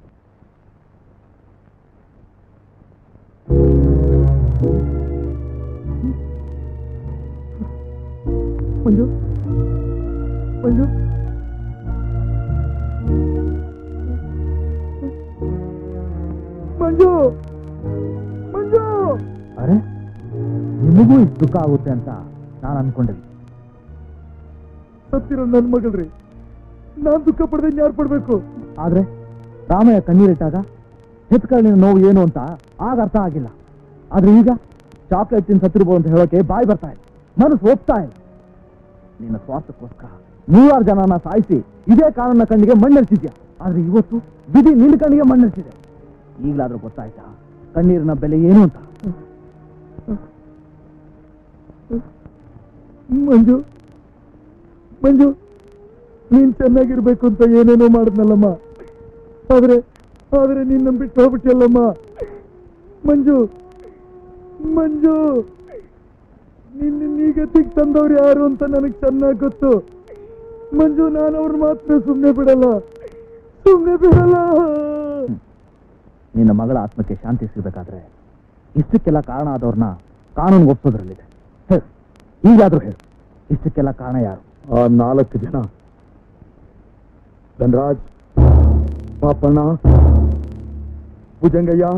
ಮಂಜು ಮಂಜು ಮಂಜು ಮಂಜು ಅರೆ ನಿಮಗೂ ಇಷ್ಟು ದುಃಖ ಆಗುತ್ತೆ ಅಂತ ನಾನು ಅನ್ಕೊಂಡಿದ್ದೆ ಸತ್ತಿರೋ ನನ್ ಮಗಳ್ರಿ ನಾನ್ ದುಃಖ ಪಡ್ದೆ ಯಾರು ಪಡ್ಬೇಕು ಆದ್ರೆ ರಾಮಯ್ಯ ಕಣ್ಣೀರಿಟ್ಟಾಗ ಹೆತ್ಕರ್ಣಿನ ನೋವು ಏನು ಅಂತ ಆಗ ಅರ್ಥ ಆಗಿಲ್ಲ ಆದ್ರೆ ಈಗ ಚಾಕ್ಲೇಟ್ ತಿನ್ ಸತ್ತಿರ್ಬೋದು ಅಂತ ಹೇಳೋಕೆ ಬಾಯಿ ಬರ್ತಾ ಇದೆ ಮನಸ್ಸು ಒಪ್ತಾ ಇಲ್ಲ ನಿನ್ನ ಸ್ವಾರ್ಥಕ್ಕೋಸ್ಕರ ನೂರಾರು ಜನನ ಸಾಯಿಸಿ ಇದೇ ಕಾರಣ ಕಣ್ಣಿಗೆ ಮಣ್ಣೆರ್ಸಿದ್ಯಾ ಆದ್ರೆ ಇವತ್ತು ವಿಧಿ ನಿನ್ನ ಕಣ್ಣಿಗೆ ಮಣ್ಣೆರ್ಸಿದೆ ಈಗಲಾದ್ರೂ ಗೊತ್ತಾಯ್ತಾ ಕಣ್ಣೀರಿನ ಬೆಲೆ ಏನು ಅಂತ ಮಂಜು ಮಂಜು ನೀನ್ ಚೆನ್ನಾಗಿರ್ಬೇಕು ಅಂತ ಏನೇನೋ ಮಾಡಿದ್ನಲ್ಲಮ್ಮ ಆದ್ರೆ ಆದ್ರೆ ನೀನ್ ಬಿಟ್ಟು ಹೋಗ್ಬಿಟ್ಟಿಯಲ್ಲಮ್ಮ ಮಂಜು ಮಂಜು ನಿನ್ನ ಈಗ ತಿಕ್ ತಂದವ್ರು ಯಾರು ಅಂತ ನನಗೆ ಚೆನ್ನಾಗಿ ಗೊತ್ತು ಮಂಜು ನಾನು ಅವ್ರ ಮಾತ್ರ ಸುಮ್ಮನೆ ಬಿಡಲ್ಲ ಸುಮ್ಮನೆ ಬಿಡಲ್ಲ ನಿನ್ನ ಮಗಳ ಆತ್ಮಕ್ಕೆ ಶಾಂತಿ ಸಿಗಬೇಕಾದ್ರೆ ಇಷ್ಟಕ್ಕೆಲ್ಲ ಕಾರಣ ಆದವ್ರನ್ನ ಕಾನೂನು ಒಪ್ಸೋದ್ರಲ್ಲಿದೆ ಹೇಳು ಈಗಾದ್ರೂ ಹೇಳು ಇಷ್ಟಕ್ಕೆಲ್ಲ ಕಾರಣ ಯಾರು ಆ ನಾಲ್ಕು ಜನ ಧನರಾಜ್ ಪಾಪಣ್ಣ ಭುಜಂಗಯ್ಯ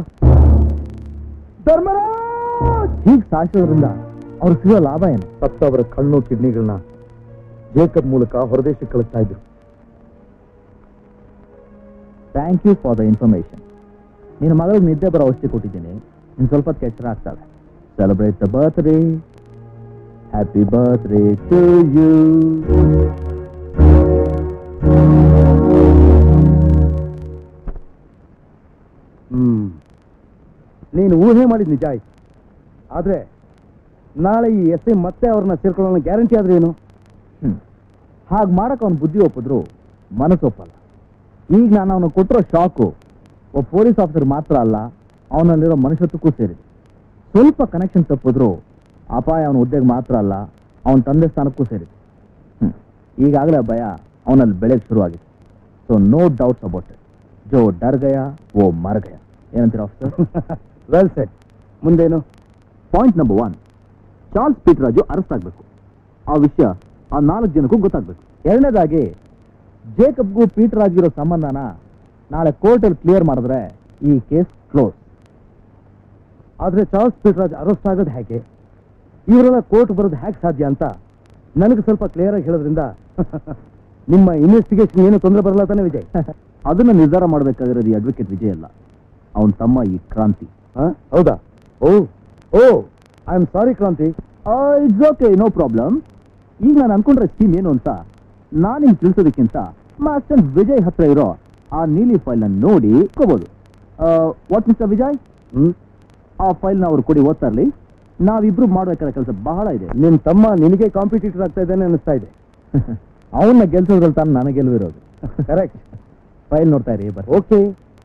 ಧರ್ಮರಾಜ್ ಹೀಗೆ ಸಾಯಿಸೋದ್ರಿಂದ ಅವ್ರು ಸಿಗೋ ಲಾಭ ಏನು ಸತ್ತವರ ಕಣ್ಣು ಕಿಡ್ನಿಗಳನ್ನ ಜೇಕಬ್ ಮೂಲಕ ಹೊರದೇಶಕ್ಕೆ ಕಳಿಸ್ತಾ ಇದ್ರು thank you for the information ನಿನ್ನ ಮಗಳಿಗೆ ನಿದ್ದೆ ಬರೋ ಔಷಧಿ ಕೊಟ್ಟಿದ್ದೀನಿ ಇನ್ನು ಸ್ವಲ್ಪ ಹೊತ್ತಿಗೆ ಎಚ್ಚರ ಆಗ್ತಾಳೆ celebrate the birthday happy birthday to you ಹ್ಮ್ ನೀನು ಊಹೆ ಮಾಡಿದ್ ನಿಜ ಆಯ್ತು ಆದ್ರೆ ನಾಳೆ ಈ ಎಸ್ ಐ ಮತ್ತೆ ಅವ್ರನ್ನ ಸೇರ್ಕೊಳ್ಳೋ ಗ್ಯಾರಂಟಿ ಆದ್ರೆ ಏನು ಹಾಗೆ ಮಾಡಕ್ ಅವ್ನ ಬುದ್ಧಿ ಒಪ್ಪಿದ್ರು ಮನಸ್ಸು ಒಪ್ಪಲ್ಲ ಈಗ ನಾನು ಅವನು ಕೊಟ್ಟಿರೋ ಶಾಕು ಒಬ್ಬ ಪೊಲೀಸ್ ಆಫೀಸರ್ ಮಾತ್ರ ಅಲ್ಲ ಅವನಲ್ಲಿರೋ ಮನುಷ್ಯತ್ವಕ್ಕೂ ಸೇರಿದೆ ಸ್ವಲ್ಪ ಕನೆಕ್ಷನ್ ತಪ್ಪಿದ್ರು ಅಪಾಯ ಅವನ ಹುದ್ದೆಗೆ ಮಾತ್ರ ಅಲ್ಲ ಅವನ ತಂದೆ ಸ್ಥಾನಕ್ಕೂ ಸೇರಿದೆ ಹ್ಮ್. ಈಗಾಗಲೇ ಭಯ ಅವನಲ್ಲಿ ಬೆಳೆಗೆ ಶುರುವಾಗಿದೆ so no doubts about it ಜೋ ಡರ್ ಗಯ ಓ ಮರ್ ಗಯ ಏನಂತೀರ ಆಫೀಸರ್ ವೆಲ್ ಸೆಟ್ ಮುಂದೇನು point number one Charles Peteraj arrest ಆಗಬೇಕು ಆ ವಿಷಯ ಆ ನಾಲ್ಕು ಜನಕ್ಕೂ ಗೊತ್ತಾಗಬೇಕು ಎರಡನೇದಾಗಿ ಜೇಕಬ್ಗೂ ಪೀಟರಾಜ್ಗಿರೋ ಸಂಬಂಧನ ನಾಳೆ ಕೋರ್ಟಲ್ಲಿ ಕ್ಲಿಯರ್ ಮಾಡಿದ್ರೆ ಈ ಕೇಸ್ ಕ್ಲೋಸ್ ಆದ್ರೆ ಚಾರ್ಲ್ಸ್ ಪೀಟರಾಜ್ ಅರೆಸ್ಟ್ ಆಗೋದು ಹೇಗೆ ಇವರೆಲ್ಲ ಕೋರ್ಟ್ ಬರೋದು ಹೇಗೆ ಸಾಧ್ಯ ಅಂತ ನನಗೆ ಸ್ವಲ್ಪ ಕ್ಲಿಯರ್ ಆಗಿ ಹೇಳೋದ್ರಿಂದ ನಿಮ್ಮ ಇನ್ವೆಸ್ಟಿಗೇಷನ್ ಏನು ತೊಂದರೆ ಬರಲ್ಲ ತಾನೆ ವಿಜಯ್ ಅದನ್ನ ನಿರ್ಧಾರ ಮಾಡಬೇಕಾಗಿರೋದು ಈ ಅಡ್ವೊಕೇಟ್ ವಿಜಯ್ ಅಲ್ಲ ಅವನ ತಮ್ಮ ಈ ಕ್ರಾಂತಿ ಹೌದಾ ಓ ಓ ಐ ಆಮ್ ಸಾರಿ ಕ್ರಾಂತಿ ಇಟ್ಸ್ ಓಕೆ ನೋ ಪ್ರಾಬ್ಲಮ್ ಈಗ ನಾನು ಅನ್ಕೊಂಡ್ರೆ ಸ್ಕೀಮ್ ಏನು ಅಂತ ನಾನು ನಿಮ್ಗೆ ತಿಳಿಸೋದಕ್ಕಿಂತ ಮಾಸ್ಟರ್ ವಿಜಯ್ ಹತ್ರ ಇರೋ ಆ ನೀಲಿ ಫೈಲ್ ನೋಡಿ ಕೋಬಹುದು ವಾಟ್ ಮಿಸ್ಟರ್ ವಿಜಯ್ ಆ ಫೈಲ್ನ ಅವ್ರು ಕೊಡಿ ಓದ್ತಾ ಇರಲಿ ನಾವಿಬ್ರು ಮಾಡ್ಬೇಕಾದ ಕೆಲಸ ಬಹಳ ಇದೆ ನಿನ್ ತಮ್ಮ ನಿನಗೆ ಕಾಂಪಿಟೇಟರ್ ಆಗ್ತಾ ಇದ್ದಾನೆ ಅನಿಸ್ತಾ ಇದೆ ಅವನ್ನ ಗೆಲ್ಸೋದ್ರಲ್ಲಿ ತಾನು ನನಗೆ ಗೆಲುವಿರೋದು ಕರೆಕ್ಟ್ ಫೈಲ್ ನೋಡ್ತಾ ಇರಿ ಬರ್ ಓಕೆ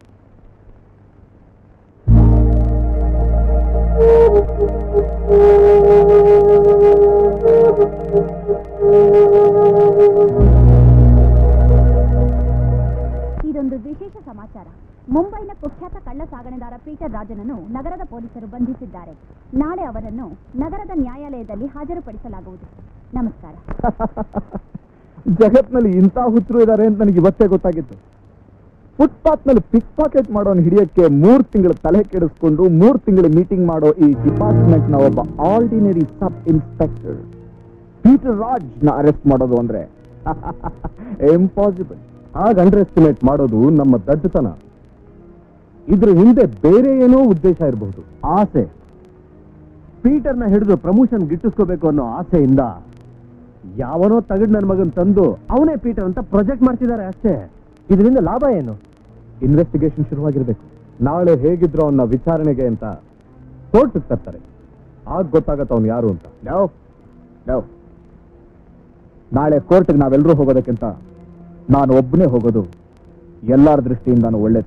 ಇದೊಂದು ವಿಶೇಷ ಸಮಾಚಾರ ಮುಂಬೈನ ಕುಖ್ಯಾತ ಕಳ್ಳ ಸಾಗಣೆದಾರ ಪೀಟರ್ ರಾಜನನ್ನು ನಗರದ ಪೊಲೀಸರು ಬಂಧಿಸಿದ್ದಾರೆ ನಾಳೆ ಅವರನ್ನು ನಗರದ ನ್ಯಾಯಾಲಯದಲ್ಲಿ ಹಾಜರುಪಡಿಸಲಾಗುವುದು ನಮಸ್ಕಾರ ಜಗತ್ನಲ್ಲಿ ಇಂಥ ಹುಚ್ಚರು ಇದ್ದಾರೆ ಅಂತ ನನಗೆ ಇವತ್ತೇ ಗೊತ್ತಾಗಿತ್ತು ಫುಟ್ಪಾತ್ ನಲ್ಲಿ ಪಿಕ್ ಪಾಕೆಟ್ ಮಾಡೋನ್ ಹಿಡಿಯಕ್ಕೆ ಮೂರ್ ತಿಂಗಳು ತಲೆ ಕೆಡಿಸ್ಕೊಂಡು ಮೂರ್ ತಿಂಗಳು ಮೀಟಿಂಗ್ ಮಾಡೋ ಈ ಡಿಪಾರ್ಟ್ಮೆಂಟ್ ನ ಒಬ್ಬ ordinary sub inspector Peter Raj ನ ಅರೆಸ್ಟ್ ಮಾಡೋದು ಅಂದ್ರೆ ಇಂಪಾಸಿಬಲ್ ಆಗ ಅಂಡರ್ ಎಸ್ಟಿಮೇಟ್ ಮಾಡೋದು ನಮ್ಮ ದಡ್ಡತನ ಇದ್ರ ಹಿಂದೆ ಬೇರೆ ಏನೋ ಉದ್ದೇಶ ಇರಬಹುದು ಆಸೆ ಪೀಟರ್ನ ಹಿಡಿದು ಪ್ರಮೋಷನ್ ಗಿಟ್ಟಿಸ್ಕೋಬೇಕು ಅನ್ನೋ ಆಸೆಯಿಂದ ಯಾವನೋ ತಗಡ್ ನನ್ನ ಮಗನ್ ತಂದು ಅವನೇ ಪೀಟರ್ ಅಂತ ಪ್ರೊಜೆಕ್ಟ್ ಮಾಡ್ತಿದ್ದಾರೆ ಅಷ್ಟೇ ಇದರಿಂದ ಲಾಭ ಏನು ಇನ್ವೆಸ್ಟಿಗೇಷನ್ ಶುರುವಾಗಿರ್ಬೇಕು ನಾಳೆ ಹೇಗಿದ್ರು ಅವನ್ನ ವಿಚಾರಣೆಗೆ ಅಂತ ಕೋರ್ಟ್ ತರ್ತಾರೆ ಆಗ ಗೊತ್ತಾಗತ್ತ ಅವ್ನು ಯಾರು ಅಂತ ನೋ ನೋ ನಾಳೆ ಕೋರ್ಟ್ಗೆ ನಾವೆಲ್ಲರೂ ಹೋಗೋದಕ್ಕಿಂತ ನಾನು ಒಬ್ಬನೇ ಹೋಗೋದು ಎಲ್ಲರ ದೃಷ್ಟಿಯಿಂದಾನು ಒಳ್ಳೇದು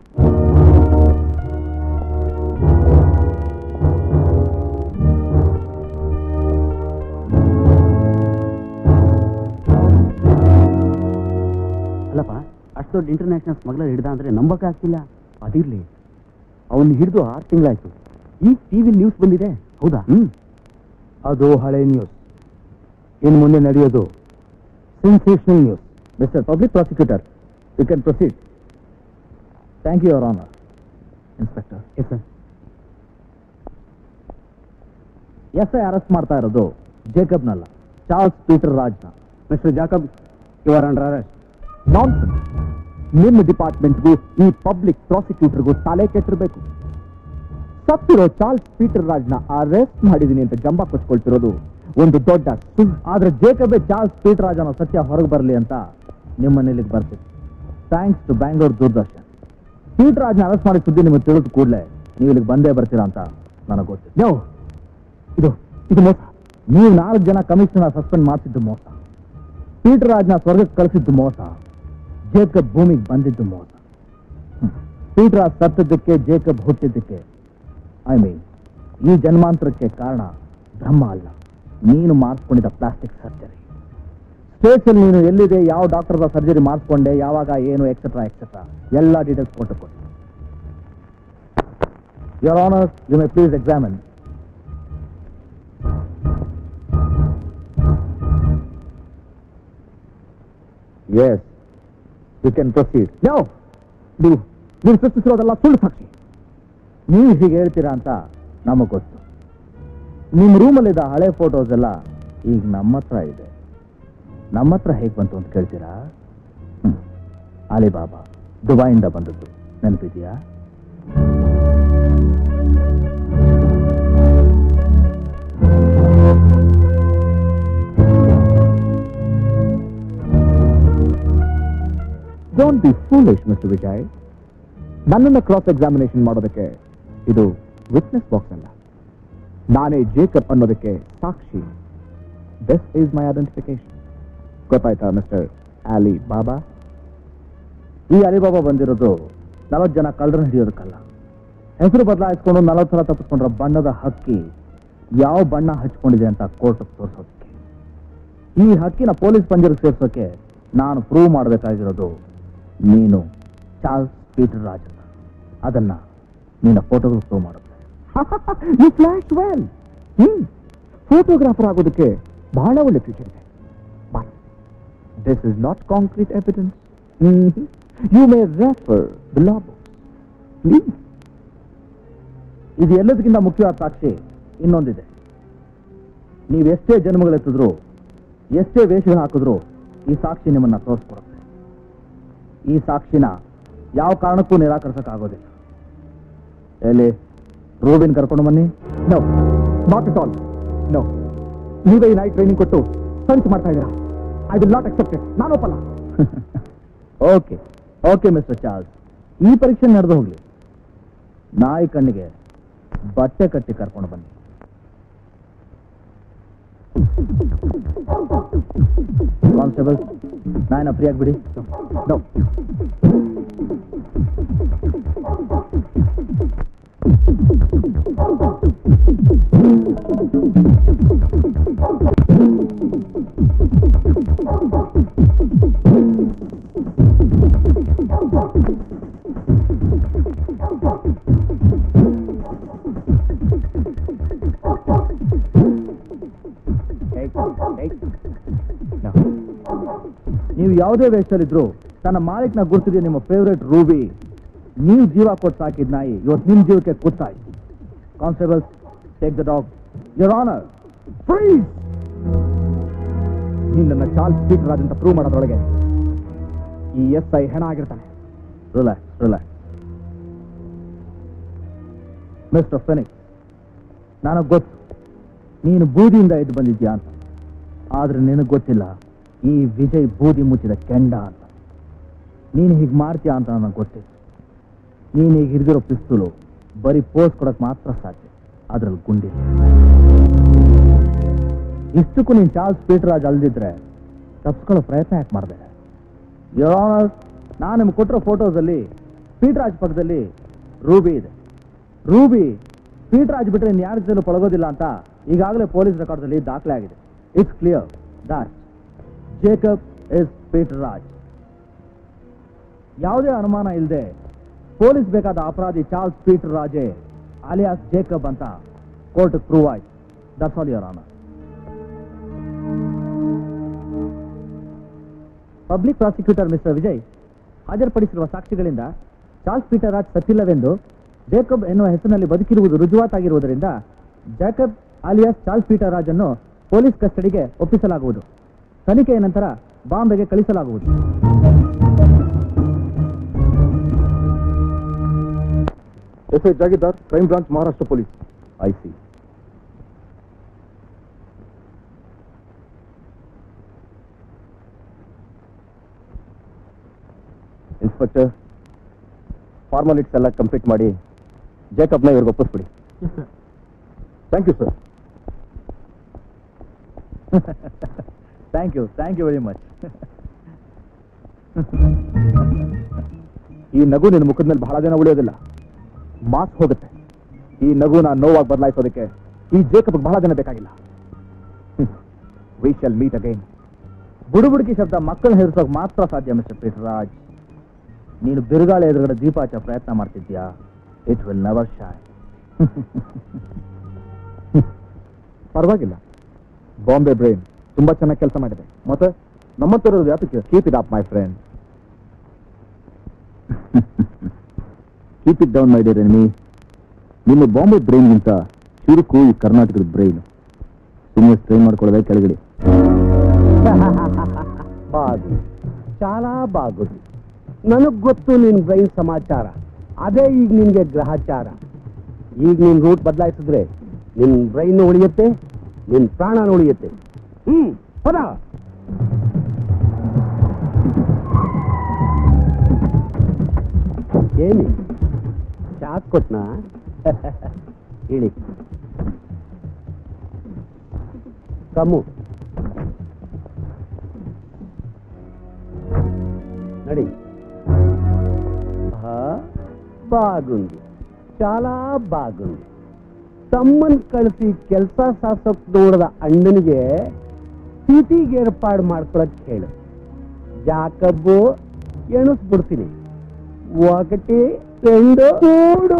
ಅಲ್ಲಪ್ಪ ಅಷ್ಟು ದೊಡ್ಡ ಇಂಟರ್ನ್ಯಾಷನಲ್ ಸ್ಮಗ್ಲರ್ ಹಿಡ್ದ ಅಂದ್ರೆ ನಂಬಕ್ಕೆ ಆಗ್ತಿಲ್ಲ ಅದಿರ್ಲಿ ಅವನ್ ಹಿಡಿದು ಆರು ತಿಂಗಳಾಯ್ತು ಈಗ ಟಿವಿ ನ್ಯೂಸ್ ಬಂದಿದೆ ಹೌದಾ ಹ್ಮ್ ಅದು ಹಳೆ ನ್ಯೂಸ್ ಇನ್ನು ಮುಂದೆ ನಡೆಯೋದು sensational news mister public prosecutor you can proceed thank you your honour inspector yes sir S I arrest ಮಾಡ್ತಾ ಇರೋದು ಜೇಕಬ್ನಲ್ಲ ಚಾರ್ಲ್ಸ್ ಪೀಟರ್ ರಾಜ್ನ mister Jacob you are under arrest nonsense ನಿಮ್ಮ ಡಿಪಾರ್ಟ್ಮೆಂಟ್ಗೂ ಈ ಪಬ್ಲಿಕ್ ಪ್ರಾಸಿಕ್ಯೂಟರ್ಗೂ ತಲೆ ಕೆಟ್ಟಿರ್ಬೇಕು ಸತ್ತಿರೋ ಚಾರ್ಲ್ಸ್ ಪೀಟರ್ ರಾಜ್ನ ಅರೆಸ್ಟ್ ಮಾಡಿದೀನಿ ಅಂತ ಜಂಬ ಕೊಚ್ಕೊಳ್ತಿರೋದು ಒಂದು ದೊಡ್ಡ ಸುಳ್ಳು ಆದ್ರೆ ಜೇಕಬೆ ಚಾರ್ಲ್ಸ್ ಪೀಟರ್ ರಾಜ್ ಅನ್ನೋ ಸತ್ಯ ಹೊರಗೆ ಬರಲಿ ಅಂತ ನಿಮ್ಮನ್ನ ಇಲ್ಲಿಗೆ ಬರ್ತೀವಿ thanks to Bangalore Doordarshan Peter ರಾಜ್ನ ಅರೆಸ್ಟ್ ಮಾಡಿ ಸುದ್ದಿ ನಿಮಗೆ ತಿಳಿದ ಕೂಡಲೇ ನೀವು ಇಲ್ಲಿಗೆ ಬಂದೇ ಬರ್ತೀರಾ ಅಂತ ನನಗೆ ಗೊತ್ತು ಯೋ ಇದು ಇದು ಮೋಸ ನೀವು ನಾಲ್ಕು ಜನ ಕಮಿಷನರ್ ಸಸ್ಪೆಂಡ್ ಮಾಡಿಸಿದ್ದು ಮೋಸ ಪೀಟರ್ ರಾಜ್ನ ಸ್ವರ್ಗಕ್ಕೆ ಕಳಿಸಿದ್ದು ಮೋಸ ಜೇಕಬ್ ಭೂಮಿಗೆ ಬಂದಿದ್ದು ಮೋಸ ಹ್ಮ್. ಪೀಟರ್ ರಾಜ್ ಸತ್ತದ್ದಕ್ಕೆ ಜೇಕಬ್ ಹುಟ್ಟಿದ್ದಕ್ಕೆ ಐ ಮೀನ್ ಈ ಜನ್ಮಾಂತರಕ್ಕೆ ಕಾರಣ ಬ್ರಹ್ಮ ಅಲ್ಲ ನೀನು ಮಾಡಿಸ್ಕೊಂಡಿದ್ದ ಪ್ಲಾಸ್ಟಿಕ್ ಸರ್ಜರಿ ಸ್ಟೇಟ್ಸಲ್ಲಿ ನೀನು ಎಲ್ಲಿದೆ ಯಾವ ಡಾಕ್ಟರ್ ಸರ್ಜರಿ ಮಾಡಿಸ್ಕೊಂಡೆ ಯಾವಾಗ ಏನು ಎಕ್ಸೆಟ್ರಾ ಎಕ್ಸೆಟ್ರಾ ಎಲ್ಲ ಡೀಟೇಲ್ಸ್ ಕೊಟ್ಟು ಕೊಡಿ your honour you may please examine yes you can proceed ಯೋ ನೀವು ನೀವು ಸೃಷ್ಟಿಸಿರೋದೆಲ್ಲ ಸುಳ್ಳು ಸಾಕ್ಷಿ ನೀವು ಹೀಗೆ ಹೇಳ್ತೀರಾ ಅಂತ ನಮಗೆ ಗೊತ್ತು ನಿಮ್ಮ ರೂಮಲ್ಲಿದ್ದ ಹಳೆ ಫೋಟೋಸ್ ಎಲ್ಲ ಈಗ ನಮ್ಮ ಹತ್ರ ಇದೆ ನಮ್ಮ ಹತ್ರ ಹೇಗೆ ಬಂತು ಅಂತ ಕೇಳ್ತೀರಾ ಹ್ಮ್. ಅಲಿಬಾಬಾ ದುಬೈಯಿಂದ ಬಂದದ್ದು ನೆನಪಿದೆಯಾ don't be foolish mister Vijay ನನ್ನನ್ನು ಕ್ರಾಸ್ ಎಕ್ಸಾಮಿನೇಷನ್ ಮಾಡೋದಕ್ಕೆ ಇದು ವಿಟ್ನೆಸ್ ಬಾಕ್ಸ್ ಅಲ್ಲ ನಾನೇ ಜೇಕಬ್ ಅನ್ನೋದಕ್ಕೆ ಸಾಕ್ಷಿ ದಿಸ್ ಈಸ್ ಮೈ ಐಡೆಂಟಿಫಿಕೇಶನ್ ಗೊತ್ತಾಯ್ತಾ ಮಿಸ್ಟರ್ ಆಲಿ ಬಾಬಾ ಈ ಅಲಿಬಾಬಾ ಬಂದಿರೋದು ನಲವತ್ತು ಜನ ಕಳ್ಳರನ್ನ ಹಿಡಿಯೋದಕ್ಕಲ್ಲ ಹೆಸರು ಬದಲಾಯಿಸ್ಕೊಂಡು ನಲವತ್ತು ಸಲ ತಪ್ಪಿಸ್ಕೊಂಡ್ರ ಬಣ್ಣದ ಹಕ್ಕಿ ಯಾವ ಬಣ್ಣ ಹಚ್ಕೊಂಡಿದೆ ಅಂತ ಕೋರ್ಟ್ ತೋರಿಸೋದಕ್ಕೆ ಈ ಹಕ್ಕಿನ ಪೊಲೀಸ್ ಪಂಜರಿಗೆ ಸೇರ್ಸೋಕೆ ನಾನು ಪ್ರೂವ್ ಮಾಡಬೇಕಾಗಿರೋದು ನೀನು ಚಾರ್ಲ್ಸ್ ಪೀಟರ್ ರಾಜ್ ಅಂತ ಅದನ್ನ ನಿನ್ನ ಫೋಟೋಗಳು ಪ್ರೂವ್ ಮಾಡುತ್ತೆ you flash well hmm photographer ಆಗೋದಕ್ಕೆ ಬಹಳ ಒಳ್ಳೆ ಫ್ಯೂಚರ್ ಇದೆ but this is not concrete evidence you may refer the law please ಇದು ಎಲ್ಲದಕ್ಕಿಂತ ಮುಖ್ಯವಾದ ಸಾಕ್ಷಿ ಇನ್ನೊಂದಿದೆ ನೀವೆಷ್ಟೇ ಜನ್ಮಗಳೆತ್ತಿದ್ರು ಎಷ್ಟೇ ವೇಷಗಳು ಹಾಕಿದ್ರು ಈ ಸಾಕ್ಷಿ ನಿಮ್ಮನ್ನ ತೋರಿಸ್ಕೊಡುತ್ತೆ ಈ ಸಾಕ್ಷಿನ ಯಾವ ಕಾರಣಕ್ಕೂ ನಿರಾಕರಿಸಕ್ಕಾಗೋದಿಲ್ಲ ಎಲ್ಲಿ ರೂಬಿನ್ ಕರ್ಕೊಂಡು ಬನ್ನಿ no not at all no ನೀವೇ ಈ ನೈಟ್ ಟ್ರೈನಿಂಗ್ ಕೊಟ್ಟು ಸಂಚು ಮಾಡ್ತಾ ಇದ್ದೀರಾ I will not accept it ನಾನು ಒಪ್ಪಲ್ಲ ಓಕೆ ಓಕೆ ಮಿಸ್ಟರ್ ಚಾರ್ಲ್ಸ್ ಈ ಪರೀಕ್ಷೆ ನಡೆದು ಹೋಗ್ಲಿ ನಾಯಿ ಕಣ್ಣಿಗೆ ಬಟ್ಟೆ ಕಟ್ಟಿ ಕರ್ಕೊಂಡು ಬನ್ನಿ ಕಾನ್ಸ್ಟೇಬಲ್ ನಾಯನ ಫ್ರೀ ಆಗ್ಬಿಡಿ ನೋ ನೀವು ಯಾವುದೇ ವೇಷದಲ್ಲಿದ್ರು ತನ್ನ ಮಾಲೀಕ್ನ ಗುರುತಿದೆ ನಿಮ್ಮ ಫೇವ್ರೆಟ್ ರೂಬಿ ನೀವು ಜೀವ ಕೊಟ್ಟು ಸಾಕಿದ ನಾಯಿ ಇವತ್ತು ನಿಮ್ ಜೀವಕ್ಕೆ ಕೂತಾಯಿ constable take the dog your honour ಫ್ರೀಸ್ ನೀನ್ ನನ್ನ ಚಾರ್ಲ್ಸ್ ಪೀಟರ್ ರಾಜ್ ಅಂತ ಪ್ರೂವ್ ಮಾಡೋದ್ರೊಳಗೆ ಈ ಎಸ್ ಐ ಹೆಣ ಆಗಿರ್ತಾನೆ ರಿಲ್ಯಾಕ್ಸ್ ರಿಲ್ಯಾಕ್ಸ್ ಮಿಸ್ಟರ್ ಫೆನಿಕ್ಸ್ ನನಗೆ ಗೊತ್ತು ನೀನು ಬೂದಿಯಿಂದ ಎದ್ದು ಬಂದಿದ್ಯಾ ಅಂತ ಆದ್ರೆ ನಿನಗೆ ಗೊತ್ತಿಲ್ಲ ಈ ವಿಜಯ್ ಬೂದಿ ಮುಚ್ಚಿದ ಕೆಂಡ ಅಂತ ನೀನು ಹೀಗೆ ಮಾಡ್ತೀಯಾ ಅಂತ ನನಗೆ ಗೊತ್ತಿತ್ತು ನೀನು ಈಗ ಹಿಡಿದಿರೋ ಪಿಸ್ತೂಲು ಬರೀ ಪೋಸ್ ಕೊಡಕ್ ಮಾತ್ರ ಸಾಧ್ಯ ಅದ್ರಲ್ಲಿ ಗುಂಡಿ ಇಷ್ಟಕ್ಕೂ ನೀನು ಚಾರ್ಲ್ಸ್ ಪೀಟರಾಜ್ ಅಲ್ದಿದ್ರೆ ತಪ್ಸ್ಕೊಳ್ಳೋ ಪ್ರಯತ್ನ ಯಾಕೆ ಮಾಡಿದೆ ಯೋರ್ ಆನರ್ ನಾನು ನಿಮ್ಗೆ ಕೊಟ್ಟಿರೋ ಫೋಟೋಸಲ್ಲಿ ಪೀಟರಾಜ್ ಪಕ್ಕದಲ್ಲಿ ರೂಬಿ ಇದೆ ರೂಬಿ ಪೀಟರಾಜ್ ಬಿಟ್ಟರೆ ಇನ್ನು ಯಾರ ಜೊತೆ ಪಳಗೋದಿಲ್ಲ ಅಂತ ಈಗಾಗಲೇ ಪೊಲೀಸ್ ರೆಕಾರ್ಡ್ದಲ್ಲಿ ದಾಖಲೆ ಆಗಿದೆ it's clear that Jacob is Peter Raj ಯಾವುದೇ ಅನುಮಾನ ಇಲ್ಲದೆ ಪೊಲೀಸ್ ಬೇಕಾದ ಅಪರಾಧಿ ಚಾರ್ಲ್ಸ್ ಪೀಟರ್ ರಾಜೇ ಅಲಿಯಾಸ್ ಜೇಕಬ್ ಅಂತ ಕೋರ್ಟ್ ಪ್ರೂವ್ ಆಯ್ತು that's all your honour public prosecutor mister Vijay ಹಾಜರುಪಡಿಸಿರುವ ಸಾಕ್ಷಿಗಳಿಂದ ಚಾರ್ಲ್ಸ್ ಪೀಟರ್ ರಾಜ್ ಸತ್ತಿಲ್ಲವೆಂದು ಜೇಕಬ್ ಎನ್ನುವ ಹೆಸರಿನಲ್ಲಿ ಬದುಕಿರುವುದು ರುಜುವಾತಾಗಿರುವುದರಿಂದ Jacob alias Charles Peter Raj ಅನ್ನು ಪೊಲೀಸ್ ಕಸ್ಟಡಿಗೆ ಒಪ್ಪಿಸಲಾಗುವುದು ತನಿಖೆಯ ನಂತರ ಬಾಂಬೆಗೆ ಕಳಿಸಲಾಗುವುದು S I Jagirdar crime branch Maharashtra police I C inspector formalities ಎಲ್ಲ ಕಂಪ್ಲೀಟ್ ಮಾಡಿ ಜೇಕಬ್ನ ಇವ್ರಿಗೆ ಒಪ್ಪಿಸ್ಬಿಡಿ thank you sir thank you thank you very much ಈ ನಗು ನಿನ್ನ ಮುಖದ ಮೇಲೆ ಬಹಳ ದಿನ ಉಳಿಯೋದಿಲ್ಲ ಮಾಸ್ ಹೋಗುತ್ತೆ ಈ ನಗುನ ನೋವಾಗಿ ಬದಲಾಯಿಸೋದಕ್ಕೆ ಈ ಜೇಕಬ್ ಬಹಳ ದಿನ ಬೇಕಾಗಿಲ್ಲ ವಿ ಶಾಲ್ ಮೀಟ್ ಅಗೈನ್ ಬುಡುಬುಡುಕಿ ಶಬ್ದ ಮಕ್ಕಳನ್ನ ಹೆದರ್ಸೋಕೆ ಮಾತ್ರ ಸಾಧ್ಯ ಮಿಸ್ಟರ್ ಪೀಟರ್ ರಾಜ್ ನೀನು ಬಿರುಗಾಳಿ ಎದುರುಗಡೆ ದೀಪ ಹಚ್ಚೋ ಪ್ರಯತ್ನ ಮಾಡ್ತಿದ್ಯಾ ಇಟ್ ವಿಲ್ ನೆವರ್ ಶೈನ್ ಪರವಾಗಿಲ್ಲ ಬಾಂಬೆ ಬ್ರೈನ್ ತುಂಬಾ ಚೆನ್ನಾಗಿ ಕೆಲಸ ಮಾಡಿದೆ ಮತ್ತೆ ನಮ್ಮಂತವ್ರದ್ದು ಯಾತಕ್ಕೆ keep it up my friend keep it down ಮಾಡಿದ್ರೆ ನೀ ನಿಮ್ಮ ಬಾಂಬೆ ಬ್ರೈನ್ಗಿಂತ ಚುರುಕು ಈ ಕರ್ನಾಟಕದ ಬ್ರೈನ್ ಸುಮ್ಮನೆ ಸ್ಟ್ರೈನ್ ಮಾಡ್ಕೊಳ್ಳೋದೇ ಕೆಳಗಡೆ ಬಾದು చాలా బాగుంది ನನಗ್ ಗೊತ್ತು ನಿನ್ ಬ್ರೈನ್ ಸಮಾಚಾರ ಅದೇ ಈಗ ನಿನ್ಗೆ ಗ್ರಹಚಾರ ಈಗ ನಿನ್ ರೂಟ್ ಬದಲಾಯಿಸಿದ್ರೆ ನಿನ್ ಬ್ರೈನ್ ಉಳಿಯುತ್ತೆ ನಿನ್ ಪ್ರಾಣ ಉಳಿಯುತ್ತೆ ಹ್ಮ್ ಪದ ಏನಿ ಶಾಕ್ ಕೊಟ್ನಾ ಹೇಳಿ కమ్ము నడి ఆహా, బాగుంది చాలా బాగుంది ತಮ್ಮನ್ ಕಳಿಸಿ ಕೆಲಸ ಸಾಸಕ್ ನೋಡದ ಅಣ್ಣನಿಗೆ ಚೀಟಿಗೆ ಏರ್ಪಾಡು ಮಾಡ್ಕೊಳಕ್ ಹೇಳು ಜಾಕಬ್ಬು ಎಣಿಸ್ಬಿಡ್ತೀನಿ ఒకటి రెండు మూడు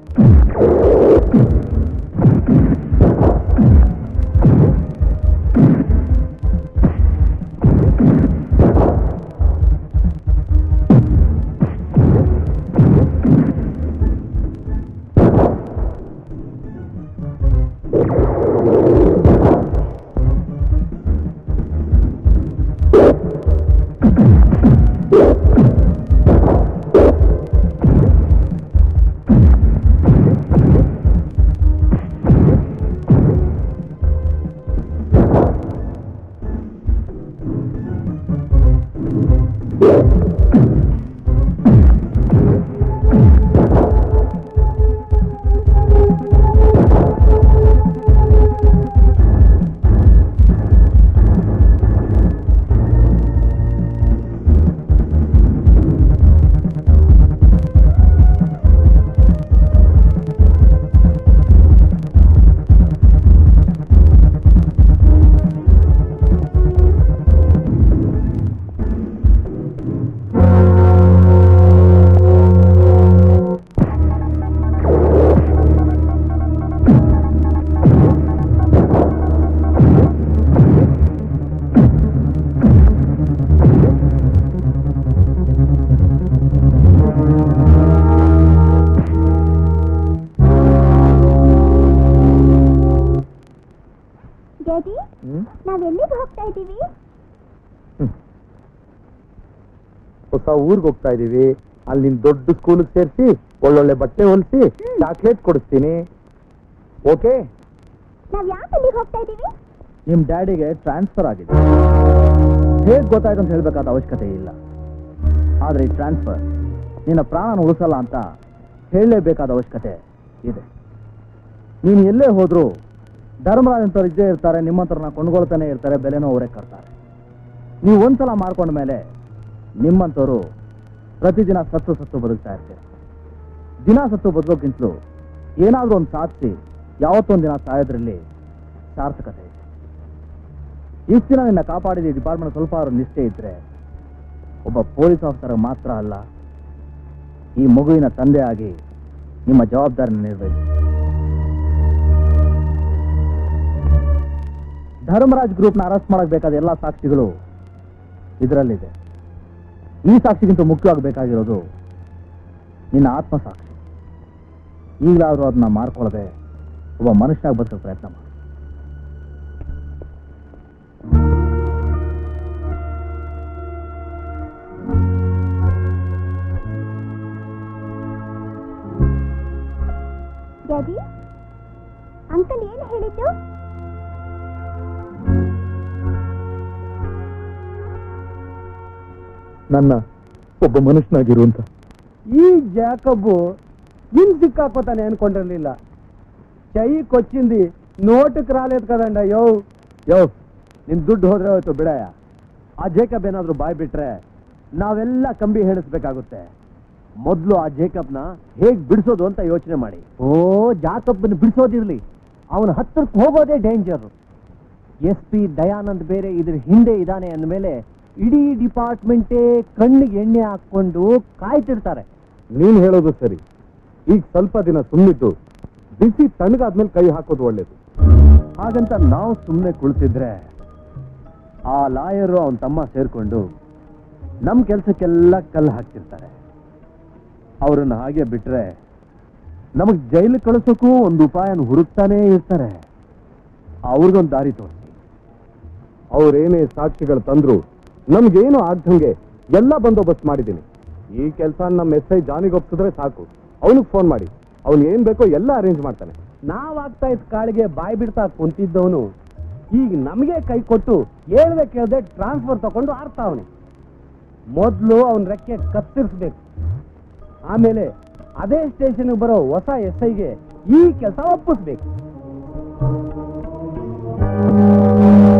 ಡ್ಯಾಡಿ ನಾವೆಲ್ಲಿಗೆ ಹೋಗ್ತಾ ಇದ್ದೀವಿ ಹೊಸ ಊರಿಗೆ ಹೋಗ್ತಾ ಇದೀವಿ ಅಲ್ಲಿ ನಿನ್ ದೊಡ್ಡ ಸ್ಕೂಲ್ಗೆ ಸೇರಿಸಿ ಒಳ್ಳೊಳ್ಳೆ ಬಟ್ಟೆ ಹೊಲಿಸಿ ಚಾಕ್ಲೇಟ್ ಕೊಡಿಸ್ತೀನಿ ಓಕೆ ನಾವ್ ಯಾಕೆ ಅಲ್ಲಿಗೆ ಹೋಗ್ತಾ ಇದ್ದೀವಿ ನಿಮ್ ಡ್ಯಾಡಿಗೆ ಟ್ರಾನ್ಸ್ಫರ್ ಆಗಿದೆ ಹೇಗ್ ಗೊತ್ತಾಯ್ತು ಅಂತ ಹೇಳ್ಬೇಕಾದ ಅವಶ್ಯಕತೆ ಇಲ್ಲ ಆದ್ರೆ ಈ ಟ್ರಾನ್ಸ್ಫರ್ ನಿನ್ನ ಪ್ರಾಣ ಉಳಿಸಲ್ಲ ಅಂತ ಹೇಳಲೇಬೇಕಾದ ಅವಶ್ಯಕತೆ ಇದೆ ನೀನು ಎಲ್ಲೇ ಹೋದ್ರು ಧರ್ಮರಾಜ್ ಅಂತವ್ರು ಇದ್ದೇ ಇರ್ತಾರೆ ನಿಮ್ಮಂಥವ್ರನ್ನ ಕೊಂಡ್ಕೊಳ್ತಾನೆ ಇರ್ತಾರೆ ಬೆಲೆನೂ ಅವರೇ ಕರ್ತಾರೆ ನೀವು ಒಂದ್ಸಲ ಮಾಡ್ಕೊಂಡ ಮೇಲೆ ನಿಮ್ಮಂಥವ್ರು ಪ್ರತಿದಿನ ಸತ್ತು ಸತ್ತು ಬದುಕ್ತಾ ಇರ್ತೀರ ದಿನ ಸತ್ತು ಬದುಕೋಕ್ಕಿಂತಲೂ ಏನಾದ್ರೂ ಒಂದು ಸಾಧಿಸಿ ಯಾವತ್ತೊಂದು ದಿನ ಸಾಯೋದ್ರಲ್ಲಿ ಸಾರ್ಥಕತೆ ಇದೆ ಇಷ್ಟು ದಿನ ನಿನ್ನ ಕಾಪಾಡಿದ ಡಿಪಾರ್ಟ್ಮೆಂಟ್ ಸ್ವಲ್ಪ ಅವ್ರ ನಿಷ್ಠೆ ಇದ್ರೆ ಒಬ್ಬ ಪೊಲೀಸ್ ಆಫೀಸರ್ ಮಾತ್ರ ಅಲ್ಲ ಈ ಮಗುವಿನ ತಂದೆ ಆಗಿ ನಿಮ್ಮ ಜವಾಬ್ದಾರಿ ನಿರ್ವಹಿಸಿ ಧರ್ಮರಾಜ್ ಗ್ರೂಪ್ನ ಅರೆಸ್ಟ್ ಮಾಡಕ್ ಬೇಕಾದ ಎಲ್ಲ ಸಾಕ್ಷಿಗಳು ಇದರಲ್ಲಿದೆ ಈ ಸಾಕ್ಷಿಗಿಂತ ಮುಖ್ಯವಾಗಬೇಕಾಗಿರೋದು ನಿನ್ನ ಆತ್ಮಸಾಕ್ಷಿ ಈಗಲಾದ್ರೂ ಅದನ್ನ ಮಾರ್ಕೊಳ್ಳದೆ ಒಬ್ಬ ಮನುಷ್ಯನಾಗಿ ಬದುಕೋ ಪ್ರಯತ್ನ ಮಾಡಿ ಡ್ಯಾಡಿ ಅಂಕಲ್ ಏನು ಹೇಳಿದ್ದು ನನ್ನ ಒಬ್ಬ ಮನುಷ್ಯನಾಗಿರು ಅಂತ ಈ ಜಾಕಬ್ಬು ಹಿಂಗ್ ಸಿಕ್ಕಾಕೋತಾನೆ ಅನ್ಕೊಂಡಿರ್ಲಿಲ್ಲ ಚೈ ಕೊಚ್ಚಿಂದಿ ನೋಟಕ್ಕೆ ರಾಲೆತ್ ಕದಂಡ ಯೋ ಯೋ ನಿನ್ ದುಡ್ಡು ಹೋದ್ರೆ ಹೋಯ್ತು ಬಿಡಯ್ಯ ಆ ಜೇಕಬ್ ಏನಾದ್ರೂ ಬಾಯ್ ಬಿಟ್ರೆ ನಾವೆಲ್ಲ ಕಂಬಿ ಹೇಳಿಸ್ಬೇಕಾಗುತ್ತೆ ಮೊದ್ಲು ಆ ಜೇಕಬ್ನ ಹೇಗ್ ಬಿಡಿಸೋದು ಅಂತ ಯೋಚನೆ ಮಾಡಿ ಓ ಜಾಕಬ್ಬನ ಬಿಡಿಸೋದಿರ್ಲಿ ಅವನ ಹತ್ರಕ್ಕೆ ಹೋಗೋದೇ ಡೇಂಜರ್ ಎಸ್ ಪಿ ದಯಾನಂದ್ ಬೇರೆ ಇದ್ರ ಹಿಂದೆ ಇದ್ದಾನೆ ಅಂದಮೇಲೆ ಇಡೀ ಡಿಪಾರ್ಟ್ಮೆಂಟೇ ಕಣ್ಣಿಗೆ ಎಣ್ಣೆ ಹಾಕೊಂಡು ಕಾಯ್ತಿರ್ತಾರೆ ನೀನ್ ಹೇಳೋದು ಸರಿ ಈಗ ಸ್ವಲ್ಪ ದಿನ ಸುಮ್ಮನಿದ್ದು ಬಿಸಿ ತಣ್ಣಗಾದ್ಮೇಲೆ ಕೈ ಹಾಕೋದು ಒಳ್ಳೇದು ಹಾಗಂತ ನಾವು ಸುಮ್ಮನೆ ಕುಳಿತಿದ್ರೆ ಆ ಲಾಯರು ಅವನ ತಮ್ಮ ಸೇರ್ಕೊಂಡು ನಮ್ ಕೆಲ್ಸಕ್ಕೆಲ್ಲ ಕಲ್ಲು ಹಾಕ್ತಿರ್ತಾರೆ ಅವ್ರನ್ನ ಹಾಗೆ ಬಿಟ್ರೆ ನಮಗ್ ಜೈಲು ಕಳಿಸೋಕ್ಕೂ ಒಂದು ಉಪಾಯನ ಹುಡುಕ್ತಾನೇ ಇರ್ತಾರೆ ಅವ್ರಿಗೊಂದು ದಾರಿ ತೋರಿಸಿ ಅವ್ರೇನೇ ಸಾಕ್ಷಿಗಳು ತಂದ್ರು ನಮ್ಗೇನು ಆಗ್ದಂಗೆ ಎಲ್ಲ ಬಂದೋಬಸ್ತ್ ಮಾಡಿದ್ದೀನಿ ಈ ಕೆಲಸ ನಮ್ಮ ಎಸ್ ಐ ಜಾನಿಗೆ ಒಪ್ಸಿದ್ರೆ ಸಾಕು ಅವನಿಗೆ ಫೋನ್ ಮಾಡಿ ಅವ್ನು ಏನ್ ಬೇಕೋ ಎಲ್ಲ ಅರೇಂಜ್ ಮಾಡ್ತಾನೆ ನಾವ್ ಆಗ್ತಾ ಇದ್ದ ಕಾಳಿಗೆ ಬಾಯಿ ಬಿಡ್ತಾ ಕುಂತಿದ್ದವನು ಈಗ ನಮಗೆ ಕೈ ಕೊಟ್ಟು ಹೇಳ್ದೆ ಕೇಳ್ದೆ ಟ್ರಾನ್ಸ್ಫರ್ ತಗೊಂಡು ಆರ್ತಾವನೆ ಮೊದಲು ಅವನ ರೆಕ್ಕೆ ಕತ್ತರಿಸ್ಬೇಕು ಆಮೇಲೆ ಅದೇ ಸ್ಟೇಷನ್ಗೆ ಬರೋ ಹೊಸ ಎಸ್ ಐಗೆ ಈ ಕೆಲಸ ಒಪ್ಪಿಸ್ಬೇಕು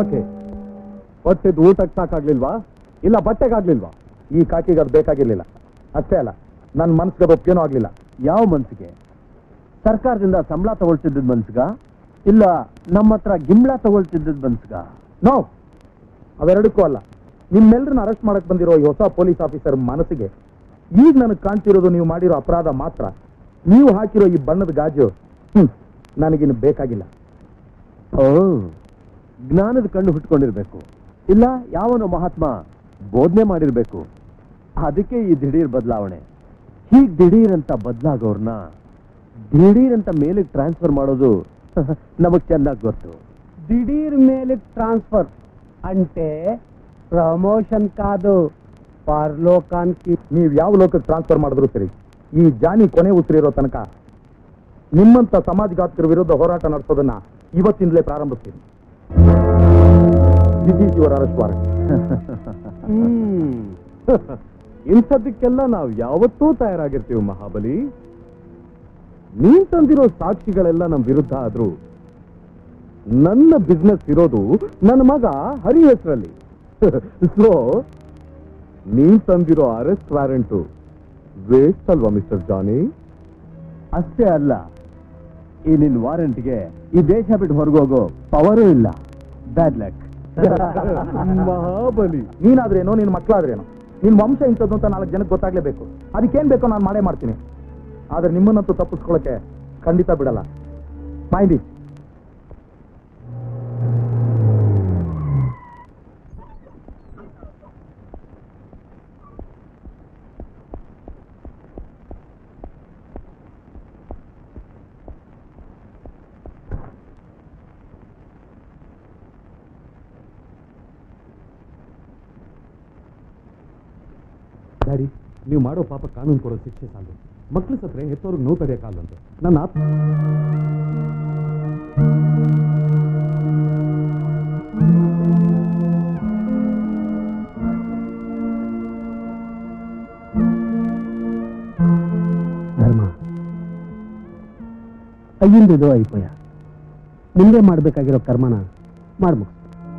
ಯಾಕೆ ಹೊತ್ತಿದ್ದು ಊಟಕ್ಕೆ ಸಾಕಾಗ್ಲಿಲ್ವಾ ಇಲ್ಲ ಬಟ್ಟೆಗಾಗ್ಲಿಲ್ವಾ ಈ ಕಾಕಿಗೆ ಅದು ಬೇಕಾಗಿರ್ಲಿಲ್ಲ ಅಷ್ಟೇ ಅಲ್ಲ ನನ್ನ ಮನ್ಸಿಗೆ ಅದು ಒಪ್ಪಿಗೆನೂ ಆಗ್ಲಿಲ್ಲ ಯಾವ ಮನ್ಸಿಗೆ ಸರ್ಕಾರದಿಂದ ಸಂಬಳ ತಗೊಳ್ತಿದ್ದದ್ ಮನ್ಸ್ಗ ಇಲ್ಲ ನಮ್ಮ ಹತ್ರ ಗಿಂಬಳ ತಗೊಳ್ತಿದ್ದದ್ ಮನ್ಸ್ಗ ನೋ ಅವೆರಡಕ್ಕೂ ಅಲ್ಲ ನಿಮ್ಮೆಲ್ಲರನ್ನ ಅರೆಸ್ಟ್ ಮಾಡಕ್ ಬಂದಿರೋ ಈ ಹೊಸ ಪೊಲೀಸ್ ಆಫೀಸರ್ ಮನಸ್ಸಿಗೆ ಈಗ ನನಗೆ ಕಾಣ್ತಿರೋದು ನೀವು ಮಾಡಿರೋ ಅಪರಾಧ ಮಾತ್ರ ನೀವು ಹಾಕಿರೋ ಈ ಬಣ್ಣದ ಗಾಜು ಹ್ಮ್ ನನಗಿನ್ನು ಬೇಕಾಗಿಲ್ಲ ಓ ಜ್ಞಾನದ ಕಣ್ಣು ಹುಟ್ಕೊಂಡಿರ್ಬೇಕು ಇಲ್ಲ ಯಾವನೋ ಮಹಾತ್ಮ ಬೋಧನೆ ಮಾಡಿರ್ಬೇಕು ಅದಕ್ಕೆ ಈ ದಿಢೀರ್ ಬದಲಾವಣೆ ಹೀಗ್ ದಿಢೀರ್ ಅಂತ ಬದಲಾಗೋರ್ನ ದಿಢೀರ್ ಅಂತ ಮೇಲಿಗೆ ಟ್ರಾನ್ಸ್ಫರ್ ಮಾಡೋದು ನಮಗ್ ಚೆನ್ನಾಗಿ ಗೊತ್ತು దిడీర్ మేలుకి ట్రాన్స్ఫర్ అంటే ప్రమోషన్ కాదు పరలోకానికి ನೀವು ಯಾವ ಲೋಕಕ್ಕೆ ಟ್ರಾನ್ಸ್ಫರ್ ಮಾಡಿದ್ರು ಸರಿ ಈ ಜಾನಿ ಕೊನೆ ಉಸಿರಿರೋ ತನಕ ನಿಮ್ಮಂತ ಸಮಾಜಘಾತಕರ ವಿರುದ್ಧ ಹೋರಾಟ ನಡೆಸೋದನ್ನ ಇವತ್ತಿಂದಲೇ ಪ್ರಾರಂಭಿಸ್ತೀನಿ this is your arrest warrant ಇಂಥದ್ದಕ್ಕೆಲ್ಲ ನಾವು ಯಾವತ್ತೂ ತಯಾರಾಗಿರ್ತೀವಿ ಮಹಾಬಲಿ ನೀನ್ ತಂದಿರೋ ಸಾಕ್ಷಿಗಳೆಲ್ಲ ನಮ್ಮ ವಿರುದ್ಧ ಆದ್ರೂ ನನ್ನ ಬಿಸ್ನೆಸ್ ಇರೋದು ನನ್ನ ಮಗ ಹರಿ ಹೆಸರಲ್ಲಿ ಸೊ ನೀನ್ ತಂದಿರೋ ಅರೆಸ್ಟ್ ವಾರೆಂಟು ವೇಸ್ಟ್ ಅಲ್ವಾ ಮಿಸ್ಟರ್ ಜಾನಿ ಅಷ್ಟೇ ಅಲ್ಲ ಈ ನಿನ್ ವಾರಂಟ್ಗೆ ಈ ದೇಶ ಬಿಟ್ಟು ಹೊರಗೋಗೋ ಪವರೂ ಇಲ್ಲ ಬ್ಯಾಡ್ ಲಕ್ ಮಹಾಬಲಿ ನೀನಾದ್ರೇನೋ ನಿನ್ ಮಕ್ಕಳಾದ್ರೇನೋ ನಿನ್ ವಂಶ ಇಂಥದ್ದು ಅಂತ ನಾಲ್ಕು ಜನಕ್ಕೆ ಗೊತ್ತಾಗ್ಲೇಬೇಕು ಅದಕ್ಕೇನ್ ಬೇಕೋ ನಾನು ಮಾಡೇ ಮಾಡ್ತೀನಿ ಆದ್ರೆ ನಿಮ್ಮನ್ನಂತೂ ತಪ್ಪಿಸ್ಕೊಳಕ್ಕೆ ಖಂಡಿತ ಬಿಡಲ್ಲ ಮೈಂಡಿ ಡ್ಯಾಡಿ ನೀವು ಮಾಡೋ ಪಾಪ ಕಾನೂನು ಕೊಡೋ ಶಿಕ್ಷೆ ಸಾಲು ಮಕ್ಳು ಸತ್ರೆ ಹೆತ್ತವ್ರಿಗೆ ನೋವು ತಡೆಯಕ್ಕಾಗಂತೆ ನನ್ನ ಆತ್ಮ ಧರ್ಮ ಅಯ್ಯಿಂದಿದು ಐಪಯ ಮುಂದೆ ಮಾಡ್ಬೇಕಾಗಿರೋ ಕರ್ಮನ ಮಾಡ್ಬೇಕು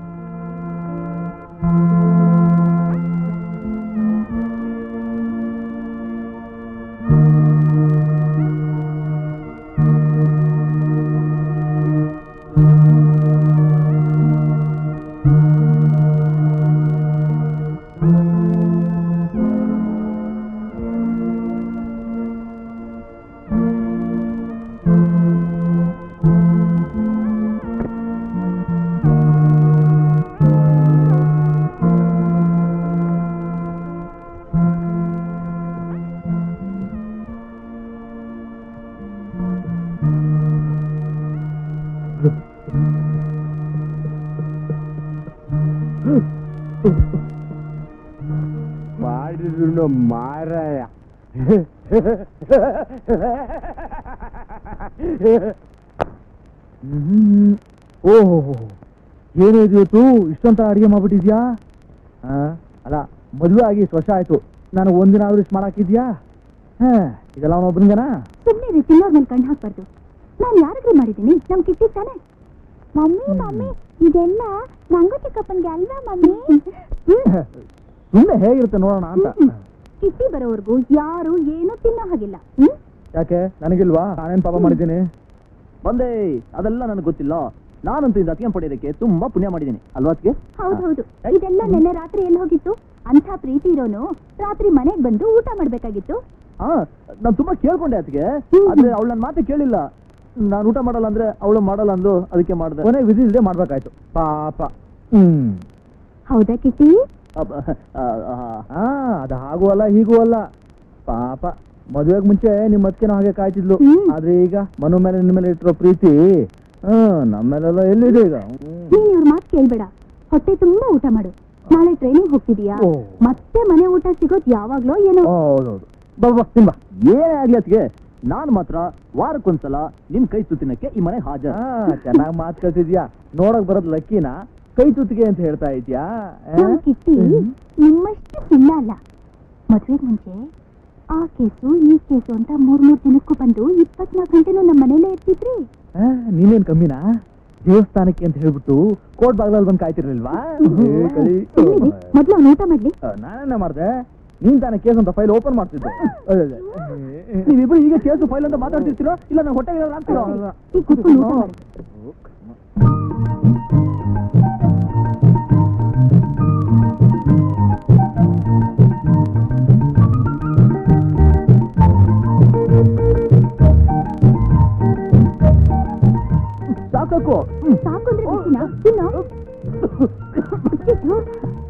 ಮಾಡಿದ್ರು ಮಾರಾಯ ಓಹೋ ಏನಿದು ಇವತ್ತು ಇಷ್ಟಂತ ಅಡಿಗೆ ಮಾಡ್ಬಿಟ್ಟಿದ್ಯಾ ಆ, ಅಲ್ಲ ಮದುವೆ ಆಗಿ ವರ್ಷ ಆಯ್ತು ನಾನು ಒಂದಿನ ಆದ್ರೂ ಇಷ್ಟು ಮಾಡಾಕಿದ್ಯಾ ಹಾ ಇದೆಲ್ಲ ಅವನೊಬ್ಬನಿಗನಾ ಸುಮ್ಮನೆ ರೀ ತಿನ್ನೋರ್ ಮೇಲೆ ಕಣ್ಣು ಹಾಕ್ಬಾರ್ದು ನಾನು ಯಾರಿಗೂ ಮಾಡಿದ್ದೀನಿ ನಮ್ ಕಿಟ್ಟಿ ತಾನೆ ಮಮ್ಮಿ ಮಮ್ಮಿ ಇದೆಲ್ಲ ನಂಗೂ ಚಿಕ್ಕಪ್ಪನ್ಗೆ ಅಲ್ವಾ ಮಮ್ಮಿ ಸುಮ್ಮನೆ ಹೇಗಿರುತ್ತೆ ನೋಡೋಣ ಅಂತ ಕಿಟ್ಟಿ ಬರೋವರೆಗೂ ಯಾರು ಏನೂ ತಿನ್ನೋ ಹಾಗಿಲ್ಲ ಹ್ಮ್ ಯಾಕೆ ನನಗಿಲ್ವಾ ನಾನೇನ್ ಪಾಪ ಮಾಡಿದ್ದೀನಿ ಬಂದೆ ಅದೆಲ್ಲ ನನಗೆ ಗೊತ್ತಿಲ್ಲ ನಾನಂತೂ ಇದು ಅತಿಗೆ ಪಡೆಯೋದಕ್ಕೆ ತುಂಬಾ ಪುಣ್ಯ ಮಾಡಿದ್ದೀನಿ ಅಲ್ವಾ ಅದಕ್ಕೆ ಹೌದು ಹೌದು ಇದೆಲ್ಲ ನೆನ್ನೆ ರಾತ್ರಿ ಎಲ್ಲಿ ಹೋಗಿತ್ತು ಅಂಥ ಪ್ರೀತಿ ಇರೋನು ರಾತ್ರಿ ಮನೆಗ್ ಬಂದು ಊಟ ಮಾಡ್ಬೇಕಾಗಿತ್ತು ಹಾ ನಾನು ತುಂಬಾ ಕೇಳ್ಕೊಂಡೆ ಅದಕ್ಕೆ ಹ್ಮ್. ಆದ್ರೆ ಅವಳ ನನ್ನ ಮಾತೆ ಕೇಳಿಲ್ಲ ನಾನು ಊಟ ಮಾಡಲ್ಲ ಅಂದ್ರೆ ಅವಳು ಮಾಡಲ್ಲ ಅಂದು ಅದಕ್ಕೆ ಮಾಡಿದೆ ಕೊನೆ ವಿಧಿ ಇಲ್ಲದೆ ಮಾಡ್ಬೇಕಾಯ್ತು ಪಾಪ ಹ್ಮ್ ಹೌದಾ ಕಿಟ್ಟಿ ಹಾ ಅದು ಹಾಗೂ ಅಲ್ಲ ಹೀಗೂ ಅಲ್ಲ ಪಾಪ ಮದುವೆಗೆ ಮುಂಚೆ ನಿಮ್ಮ ಅದಕ್ಕೆ ಹಾಗೆ ಕಾಯ್ತಿದ್ಲು ಹ್ಮ್. ಆದ್ರೆ ಈಗ ಮನು ಮೇಲೆ ನಿನ್ನ ಮೇಲೆ ಇಟ್ಟಿರೋ ಪ್ರೀತಿ ಹ್ಮ್ ನಮ್ಮ ಮೇಲೆಲ್ಲ ಎಲ್ಲಿದೆ ಈಗ ನೀನ್ ಇವ್ರ ಮಾತು ಕೇಳ್ಬೇಡ ಹೊಟ್ಟೆ ತುಂಬಾ ಊಟ ಮಾಡು ನಾಳೆ ಟ್ರೈನಿಂಗ್ ಹೋಗ್ತಿದೀಯಾ ಓ. ಮತ್ತೆ ಮನೆ ಊಟ ಸಿಗೋದ್ ಯಾವಾಗ್ಲೋ ಏನೋ ಹೌದೌದು ಬಾ ಬಾ ತಿನ್ಬಾ ಏನೇ ಆಗ್ಲಿ ಅದಕ್ಕೆ ನಾನು ಮಾತ್ರ ವಾರಕ್ಕೊಂದ್ಸಲ ನಿಮ್ ಕೈ ಸುತ್ತಿನಕ್ಕೆ ಈ ಮನೆ ಹಾಜರ್ ಚೆನ್ನಾಗಿ ಮಾತು ಕಲ್ತಿದ್ಯಾ ನೋಡಕ್ ಬರೋದ್ ಲಕ್ಕಿನ ಕೈ ಸುತ್ತಿಗೆ ಅಂತ ಹೇಳ್ತಾ ಇದ್ಯಾ ನಮ್ ಕಿಟ್ಟಿ ನಿಮ್ಮಷ್ಟು ಸುಳ್ಳ ಅಲ್ಲ ಮದ್ವೆಗ್ ಮುಂಚೆ ಆ ಕೇಸು ಈ ಕೇಸು ಅಂತ ಮೂರ್ ಮೂರ್ ದಿನಕ್ಕೂ ಬಂದು ಇಪ್ಪತ್ನಾಲ್ಕು ಗಂಟೆನೂ ನಮ್ಮ ಮನೇಲೇ ಇರ್ತಿದ್ರಿ ನೀನೇನ್ ಕಮ್ಮಿನಾ ದೇವಸ್ಥಾನಕ್ಕೆ ಅಂತ ಹೇಳ್ಬಿಟ್ಟು ಕೋಟ್ ಬಾಗ್ಲಲ್ಲಿ ಬಂದು ಕಾಯ್ತಿರ್ಲಿಲ್ವಾ ಮೊದ್ಲು ಅವ್ನು ಊಟ ಮಾಡ್ಲಿ ನಾನೇನ ಮಾಡ್ದೆ ನೀನ್ ತಾನೇ ಕೇಸ್ ಅಂತ ಫೈಲ್ ಓಪನ್ ಮಾಡ್ತಿದ್ದೆ ನೀವಿಬ್ರು ಈಗ ಕೇಸು ಫೈಲ್ ಅಂತ ಮಾತಾಡ್ತಿರ್ತೀರೋ ಇಲ್ಲ ನಾನು ಹೊಟ್ಟೆ ಹಾಕ್ತಿರೋ ಈಗ ಕೂತ್ಕೊಂಡು ಊಟ ಮಾಡು. ಸಾಕು ಸಾಕು ಅಂದ್ರೆ ಬಿಸಿನಾ? ತಿನ್ನು. ಇದು.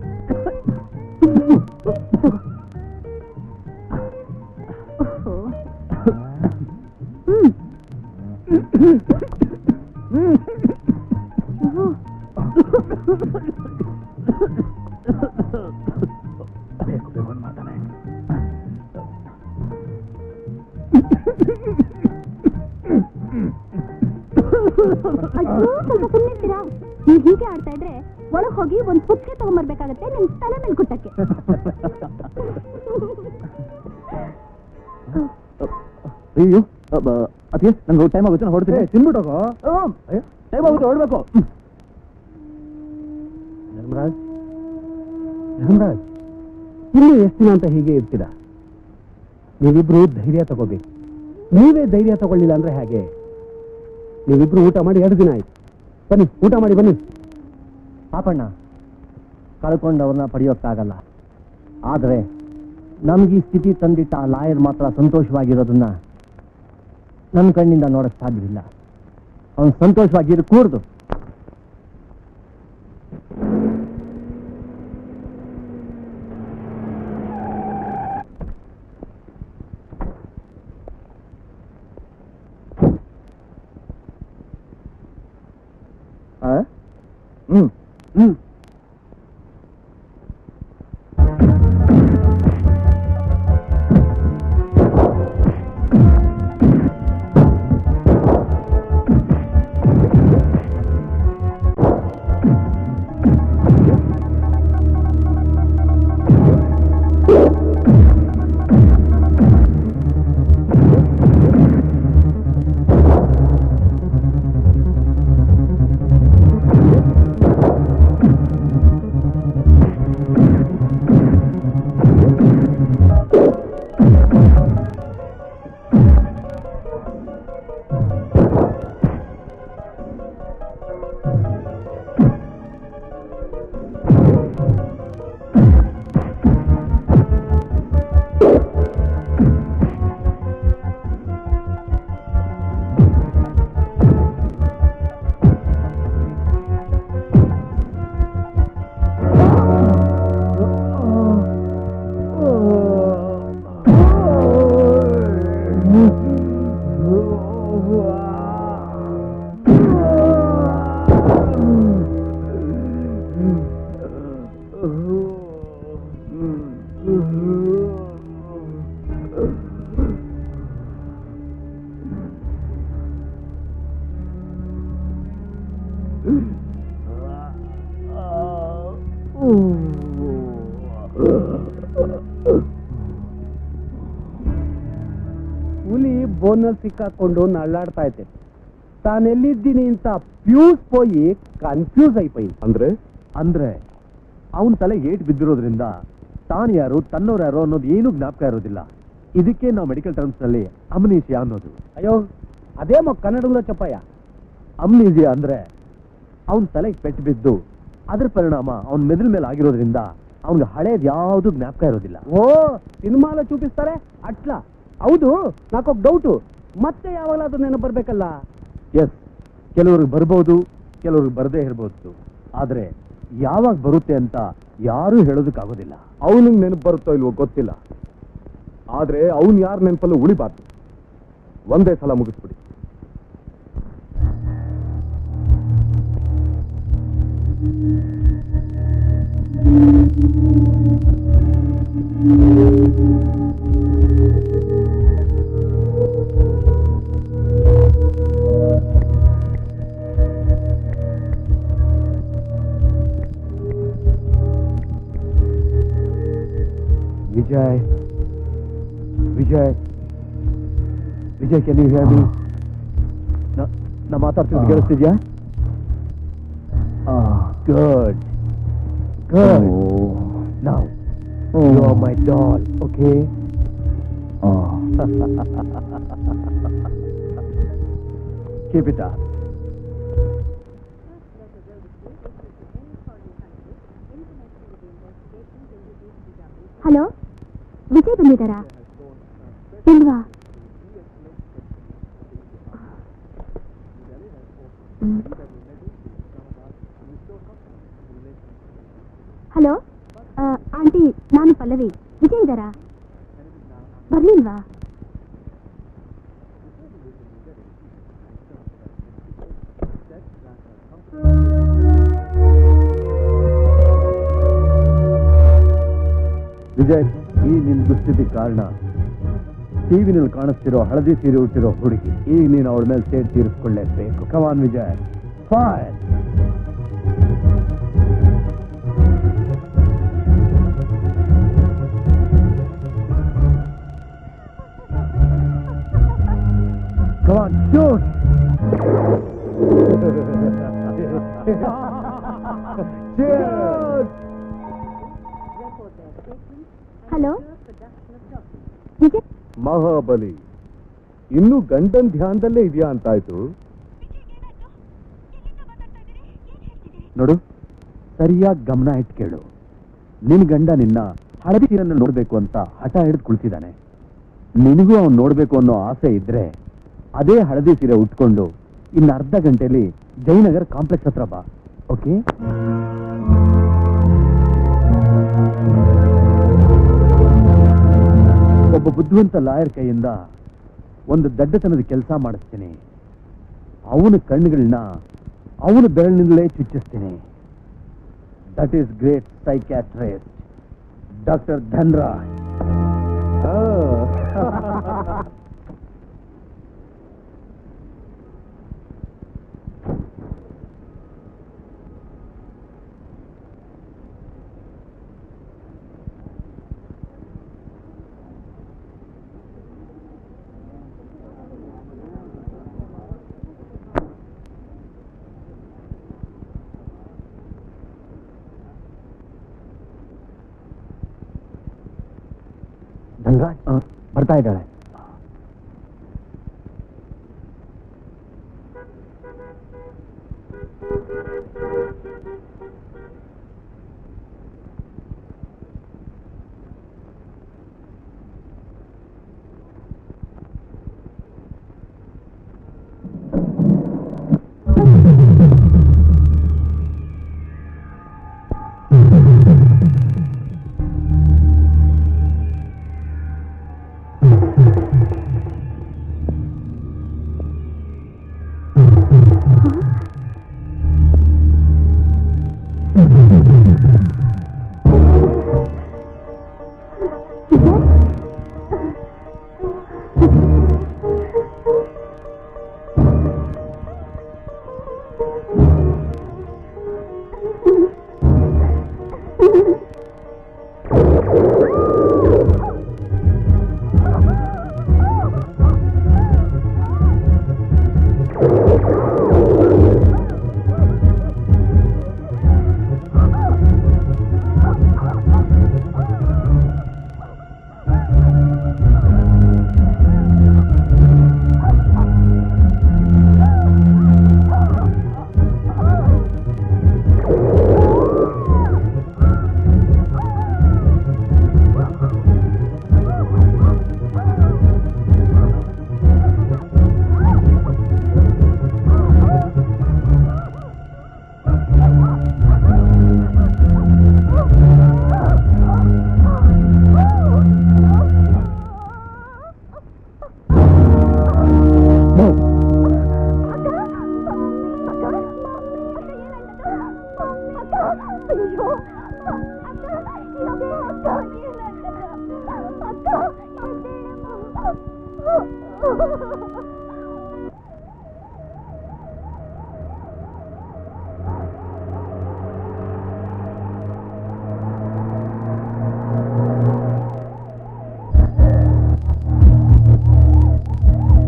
ಓಹೋ. ಹ್ಮ್. ಓಹೋ. ಅಯ್ಯೋ ಸ್ವಲ್ಪ ಸುಮ್ಮನಿರ್ತೀರಾ ನೀವು ಹೀಗೆ ಆಡ್ತಾ ಇದ್ರೆ ಒಳಗ್ ಹೋಗಿ ಒಂದ್ ಪುಸ್ತಕ ತಗೊಂಬರ್ಬೇಕಾಗತ್ತೆ ನಿಮ್ ತಲೆ ಮೇಲೆ ಕುಟ್ಟಕ್ಕೆ ಅಯ್ಯೋ ಅದೇ ನಂಗೆ ಟೈಮ್ ಆಗುತ್ತೆ ನಾನು ಹೊಡ್ತೀನಿ ತಿನ್ಬಿಟ್ಟೋಗೋ ಟೈಮ್ ಆಗುತ್ತೆ ಹೊಡ್ಬೇಕು ಧರ್ಮರಾಜ್ ಧರ್ಮರಾಜ್ ಇನ್ನು ಎಷ್ಟು ದಿನ ಅಂತ ಹೀಗೆ ಇರ್ತೀರಾ ನೀವಿಬ್ರು ಧೈರ್ಯ ತಗೋಬೇಕು ನೀವೇ ಧೈರ್ಯ ತಗೊಳ್ಳಿಲ್ಲ ಅಂದ್ರೆ ಹೇಗೆ ನೀವಿಬ್ರು ಊಟ ಮಾಡಿ ಎರಡು ದಿನ ಆಯ್ತು ಬನ್ನಿ ಊಟ ಮಾಡಿ ಬನ್ನಿ ಪಾಪಣ್ಣ ಕಳ್ಕೊಂಡವ್ರನ್ನ ಪಡೆಯೋಕ್ಕಾಗಲ್ಲ ಆದರೆ ನಮ್ಗೆ ಈ ಸ್ಥಿತಿ ತಂದಿಟ್ಟ ಆ ಲಾಯರ್ ಮಾತ್ರ ಸಂತೋಷವಾಗಿರೋದನ್ನ ನನ್ನ ಕಣ್ಣಿಂದ ನೋಡಕ್ ಸಾಧ್ಯವಿಲ್ಲ ಅವನು ಸಂತೋಷವಾಗಿರು ಕೂರ್ದು ಹ್ಮ್ ಹ್ಮ್ ಹುಲಿ ಬೋನಲ್ಲಿ ಸಿಕ್ಕಾಕೊಂಡು ನಳ್ಳಾಡ್ತಾ ಐತೆ ತಾನೆಲ್ಲಿದ್ದೀನಿ ಅಂತ ಫ್ಯೂಸ್ ಹೋಗಿ ಕನ್ಫ್ಯೂಸ್ అయిపోయి ಅಂದ್ರೆ ಅಂದ್ರೆ ಅವನ ತಲೆ ಏಟ್ ಬಿದ್ದಿರೋದ್ರಿಂದ ತಾನು ಯಾರು ತನ್ನೋರು ಯಾರು ಅನ್ನೋದು ಏನೂ ಜ್ಞಾಪಕ ಇರೋದಿಲ್ಲ ಇದಕ್ಕೆ ನಾವು ಮೆಡಿಕಲ್ ಟರ್ಮ್ಸ್ ನಲ್ಲಿ ಅಮ್ನೀಸಿಯಾ ಅನ್ನೋದು ಅಯ್ಯೋ ಅದೇಮೋ ಕನ್ನಡಂలో చెప్పయ్యా ಅಮ್ನೀಸಿಯಾ ಅಂದ್ರೆ ಅವನ ತಲೆಗೆ ಪೆಟ್ಟು ಬಿದ್ದು ಅದ್ರ ಪರಿಣಾಮ ಅವನ ಮೆದುಳ ಮೇಲೆ ಆಗಿರೋದ್ರಿಂದ ಅವನಿಗೆ ಹಳೇದ್ ಯಾವುದು ಜ್ಞಾಪಕ ಇರೋದಿಲ್ಲ ఓ సినిమాలో చూపిస్తారే అట్లా ಹೌದು ನಾಕೊಬ್ಬ ಡೌಟು ಮತ್ತೆ ಯಾವಾಗಲಾದ್ರೂ ನೆನಪು ಬರ್ಬೇಕಲ್ಲ ಎಸ್ ಕೆಲವ್ರಿಗೆ ಬರ್ಬೋದು ಕೆಲವ್ರಿಗೆ ಬರದೇ ಇರ್ಬೋದು ಆದ್ರೆ ಯಾವಾಗ ಬರುತ್ತೆ ಅಂತ ಯಾರೂ ಹೇಳೋದಕ್ಕಾಗೋದಿಲ್ಲ ಅವನಿಗೆ ನೆನಪು ಬರುತ್ತೋ ಇಲ್ವೋ ಗೊತ್ತಿಲ್ಲ ಆದ್ರೆ ಅವನ್ ಯಾರ ನೆನಪಲ್ಲೂ ಉಳಿಬಾರ್ದು ಒಂದೇ ಸಲ ಮುಗಿಸ್ಬಿಡಿ Vijay Vijay Vijay can you hear me ನಾ ಮಾತಾಡ್ತಿದ್ದು ಕೇಳಿಸ್ತಿದ್ಯಾ good good now you are my doll okay keep it up hello Vijay ಬಂದಿದ್ದಾರಾ ಇಲ್ವಾ ಹ್ಮ್. ಹಲೋ ಆ, ಆಂಟಿ ನಾನು ಪಲ್ಲವಿ ವಿಜಯ್ ಇದ್ದಾರಾ ಬರ್ಲಿಲ್ವಾ ವಿಜಯ್ ಈ ನಿನ್ ದುಸ್ಥಿತಿ ಕಾರಣ ಟಿವಿನಲ್ಲಿ ಕಾಣಿಸ್ತಿರೋ ಹಳದಿ ಸೀರೆ ಹುಟ್ಟಿರೋ ಹುಡುಗಿ ಈಗ ನೀನು ಅವಳ ಮೇಲೆ ಸೇಡ್ ತೀರಿಸ್ಕೊಳ್ಳೇಬೇಕು come on Vijay fine come on shoot hello Vijay Mahabali ಇನ್ನು ಗಂಡನ್ ಧ್ಯಾನದಲ್ಲೇ ಇದೆಯಾ ಅಂತಾಯ್ತು ನೋಡು ಸರಿಯಾಗಿ ಗಮನ ಇಟ್ಟು ಕೇಳು ನಿನ್ ಗಂಡ ನಿನ್ನ ಹಳದಿ ಸೀರನ್ನ ನೋಡ್ಬೇಕು ಅಂತ ಹಠ ಹಿಡಿದು ಕುಳಿತಿದ್ದಾನೆ ನಿನಗೂ ಅವ್ನು ನೋಡ್ಬೇಕು ಅನ್ನೋ ಆಸೆ ಇದ್ರೆ ಅದೇ ಹಳದಿ ಸೀರೆ ಉಟ್ಕೊಂಡು ಇನ್ನು ಅರ್ಧ ಗಂಟೆಲಿ ಜಯನಗರ್ ಕಾಂಪ್ಲೆಕ್ಸ್ ಹತ್ರ ಬಾ ಓಕೆ ಒಬ್ಬ ಬುದ್ಧಿವಂತ ಲಾಯರ್ ಕೈಯಿಂದ ಒಂದು ದಡ್ಡತನದ ಕೆಲಸ ಮಾಡಿಸ್ತೀನಿ ಅವನ ಕಣ್ಣುಗಳನ್ನ ಅವನ ಬೆರಳಿನಿಂದಲೇ ಚುಚ್ಚಿಸ್ತೀನಿ that is great psychiatrist doctor Dhanraj Dhanraj ಬರ್ತಾ ಇದ್ದಾಳೆ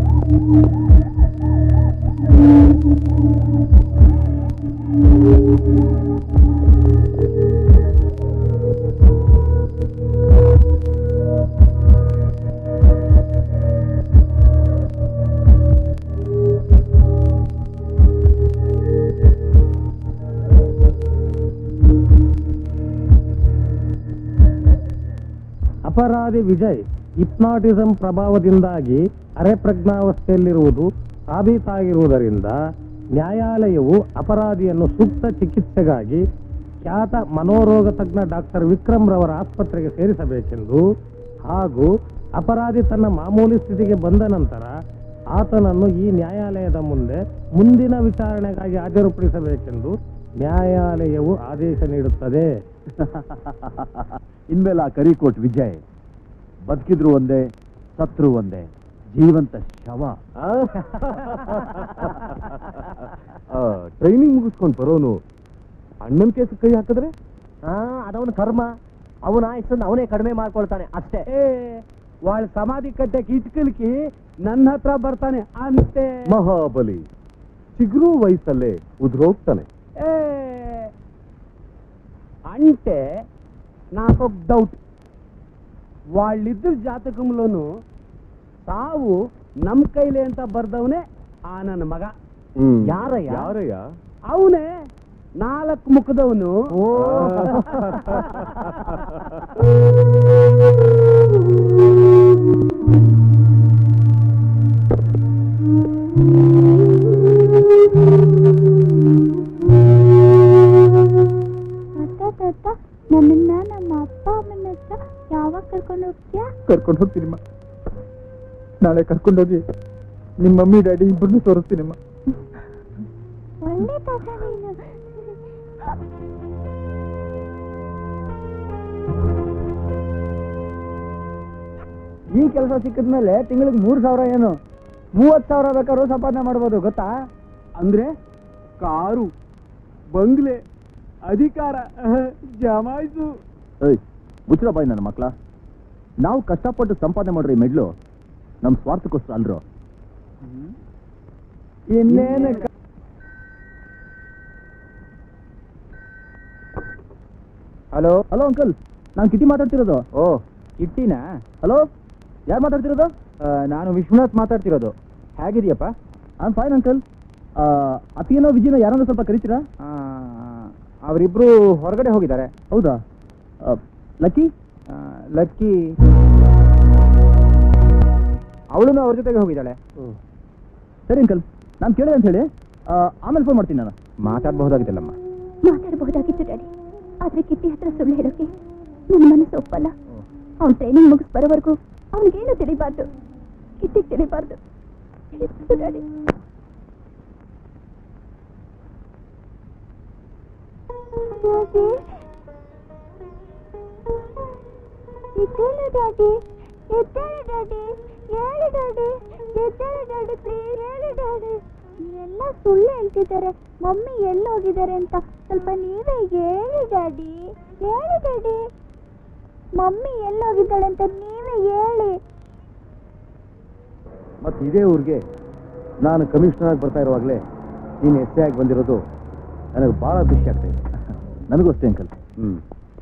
Thank you. ಅಪರಾಧಿ ವಿಜಯ್ ಹಿಪ್ನಾಟಿಸಂ ಪ್ರಭಾವದಿಂದಾಗಿ ಅರೆಪ್ರಜ್ಞಾವಸ್ಥೆಯಲ್ಲಿರುವುದು ಸಾಬೀತಾಗಿರುವುದರಿಂದ ನ್ಯಾಯಾಲಯವು ಅಪರಾಧಿಯನ್ನು ಸೂಕ್ತ ಚಿಕಿತ್ಸೆಗಾಗಿ ಖ್ಯಾತ ಮನೋರೋಗ ತಜ್ಞ ಡಾಕ್ಟರ್ ವಿಕ್ರಮ್ ರವರ ಆಸ್ಪತ್ರೆಗೆ ಸೇರಿಸಬೇಕೆಂದು ಹಾಗೂ ಅಪರಾಧಿ ತನ್ನ ಮಾಮೂಲಿ ಸ್ಥಿತಿಗೆ ಬಂದ ನಂತರ ಆತನನ್ನು ಈ ನ್ಯಾಯಾಲಯದ ಮುಂದೆ ಮುಂದಿನ ವಿಚಾರಣೆಗಾಗಿ ಹಾಜರುಪಡಿಸಬೇಕೆಂದು ನ್ಯಾಯಾಲಯವು ಆದೇಶ ನೀಡುತ್ತದೆ ಇನ್ಮೇಲೆ ಆ ಕರಿಕೋಟ್ ವಿಜಯ್ ಬದುಕಿದ್ರು ಒಂದೇ ಸತ್ರು ಒಂದೇ ಜೀವಂತ ಶವ ಟ್ರೈನಿಂಗ್ ಮುಗಿಸ್ಕೊಂಡು ಬರೋನು ಅಣ್ಣನ ಕೇಸ್ ಕೈ ಹಾಕಿದ್ರೆ ಅದವನ ಕರ್ಮ ಅವನ ಆಯಸ್ಸನ್ನು ಅವನೇ ಕಡಿಮೆ ಮಾಡ್ಕೊಳ್ತಾನೆ ಅಷ್ಟೇ ಏ వాళ్ళ ಸಮಾಧಿ ಕಟ್ಟಕ್ಕೆ ಇಟ್ಕಲ್ಕಿ ನನ್ನ ಹತ್ರ ಬರ್ತಾನೆ ಅಂತೆ ಮಹಾಬಲಿ ಚಿಗುರು ವಯಸ್ಸಲ್ಲೇ ಉದ್ರೋಗ್ತಾನೆ ಏ అంటే నాకు ఒక డౌట్ వాళ్ళిద్దరు జాతకంలోనూ సావు నమ్ కైలే ಅಂತ ಬರ್ದವನೇ ಆ ನನ್ನ ಮಗ ಯಾರಯ್ಯ? ಯಾರಯ್ಯ ಅವನೇ ನಾಲ್ಕು ಮುಖದವನು ಅತ್ತ ತಾತ ನನ್ನನ್ನ ನಮ್ಮ ಅಪ್ಪ ಅಮ್ಮನ ಹತ್ರ ಯಾವಾಗ ಕರ್ಕೊಂಡು ಹೋಗ್ತೀಯಾ ಕರ್ಕೊಂಡು ಹೋಗ್ತೀನಿಮ್ಮ ನಾಳೆ ಕರ್ಕೊಂಡೋಗಿ ನಿಮ್ಮ ಮಮ್ಮಿ ಡ್ಯಾಡಿ ಇಬ್ಬರನ್ನೂ ತೋರಿಸ್ತೀನಿಮ್ಮ ಒಳ್ಳೆ ತಾತ ನೀನು ಈ ಕೆಲಸ ಸಿಕ್ಕಿದ್ಮೇಲೆ ತಿಂಗಳಿಗೆ ಮೂರ್ ಸಾವಿರ ಏನು ಮೂವತ್ ಸಾವಿರ ಬೇಕಾದ್ರೂ ಸಂಪಾದನೆ ಮಾಡ್ಬೋದು ಗೊತ್ತಾ ಅಂದ್ರೆ ಕಾರು ಬಂಗ್ಲೆ ಅಧಿಕಾರ ಜಮಾಯಿಸು ಏಯ್ ಮುಚ್ಚಳ ಬಾಯ್ ನನ್ನ ಮಕ್ಳ ನಾವು ಕಷ್ಟಪಟ್ಟು ಸಂಪಾದನೆ ಮಾಡ್ರಿ ಮೆಡ್ಲು ನಮ್ಮ ಸ್ವಾರ್ಥಕ್ಕೋಸ್ಕರ ಅಲ್ರು ಇನ್ನೇನು ಹಲೋ ಹಲೋ ಅಂಕಲ್ ನಾನು ಕಿಟಿ ಮಾತಾಡ್ತಿರೋದು ಓ ಕಿಟ್ಟಿನಾ ಹಲೋ ಯಾರು ಮಾತಾಡ್ತಿರೋದು ನಾನು ವಿಶ್ವನಾಥ್ ಮಾತಾಡ್ತಿರೋದು ಹೇಗಿದೆಯಪ್ಪ ಐ ಫೈನ್ ಅಂಕಲ್ ಅತಿಯೇನೋ ವಿಜಯನೋ ಯಾರನ್ನೋ ಸ್ವಲ್ಪ ಕರಿತೀರಾ ಅವರಿಬ್ರು ಹೊರಗಡೆ ಹೋಗಿದ್ದಾರೆ ಹೌದಾ ಲಕ್ಕಿ ಲಕ್ಕಿ ಅವಳು ಅವ್ರ ಜೊತೆಗೆ ಹೋಗಿದ್ದಾಳೆ ಸರಿ ಅಂಕಲ್ ನಾನು ಕೇಳಿದೆ ಅಂತ ಹೇಳಿ ಆ, ಆಮೇಲೆ ಫೋನ್ ಮಾಡ್ತೀನಿ ನಾನು ಮಾತಾಡಬಹುದಾಗಿತ್ತಲ್ಲಮ್ಮ ಮಾತಾಡಬಹುದಾಗಿತ್ತು ಡ್ಯಾಡಿ ಆದ್ರೆ ಕಿಟ್ಟಿ ಹತ್ರ ಸುಳ್ಳು ಹೇಳೋಕೆ ನನ್ನ ಮನಸ್ಸು ಒಪ್ಪಲ್ಲ ಅವ್ನ್ ಟ್ರೈನಿಂಗ್ ಮುಗಿಸ್ ಬರೋವರೆಗೂ ಅವನಿಗೇನು ತಿಳಿಬಾರ್ದು ಕಿಟ್ಟಿಗೆ ತಿಳಿಬಾರ್ದು ತಿಳಿಸು ಡ್ಯಾಡಿ ಡ್ಯಾಡಿ ಎದ್ದೇಳು ಡ್ಯಾಡಿ ಎದ್ದೇಳು ಡ್ಯಾಡಿ ಹೇಳು ಡ್ಯಾಡಿ ಎದ್ದೇಳು ಡ್ಯಾಡಿ ಪ್ಲೀಸ್ ಹೇಳು ಡ್ಯಾಡಿ ಎಲ್ಲ ಸುಳ್ಳು ಹೇಳ್ತಿದ್ದಾರೆ ಮಮ್ಮಿ ಎಲ್ಲೋಗಿದ್ದಾರೆ ಅಂತ ಸ್ವಲ್ಪ ನೀವೇ ಹೇಳಿ ಡ್ಯಾಡಿ ಹೇಳಿ ಡ್ಯಾಡಿ ಮಮ್ಮಿ ಎಲ್ಲೋಗಿದ್ದಾಳೆ ಅಂತ ನೀವೇ ಹೇಳಿ ಮತ್ತೆ ಇದೇ ಊರಿಗೆ ನಾನು ಕಮಿಷನರ್ ಆಗಿ ಬರ್ತಾ ಇರುವಾಗಲೇ ನೀನು ಎಸ್ ಆಗಿ ಬಂದಿರೋದು ನನಗೆ ಬಹಳ ಖುಷಿ ಆಗ್ತಾ ಇದೆ ನನಗೂ ಅಷ್ಟೇ ಅಂಕಲ್ ಹ್ಮ್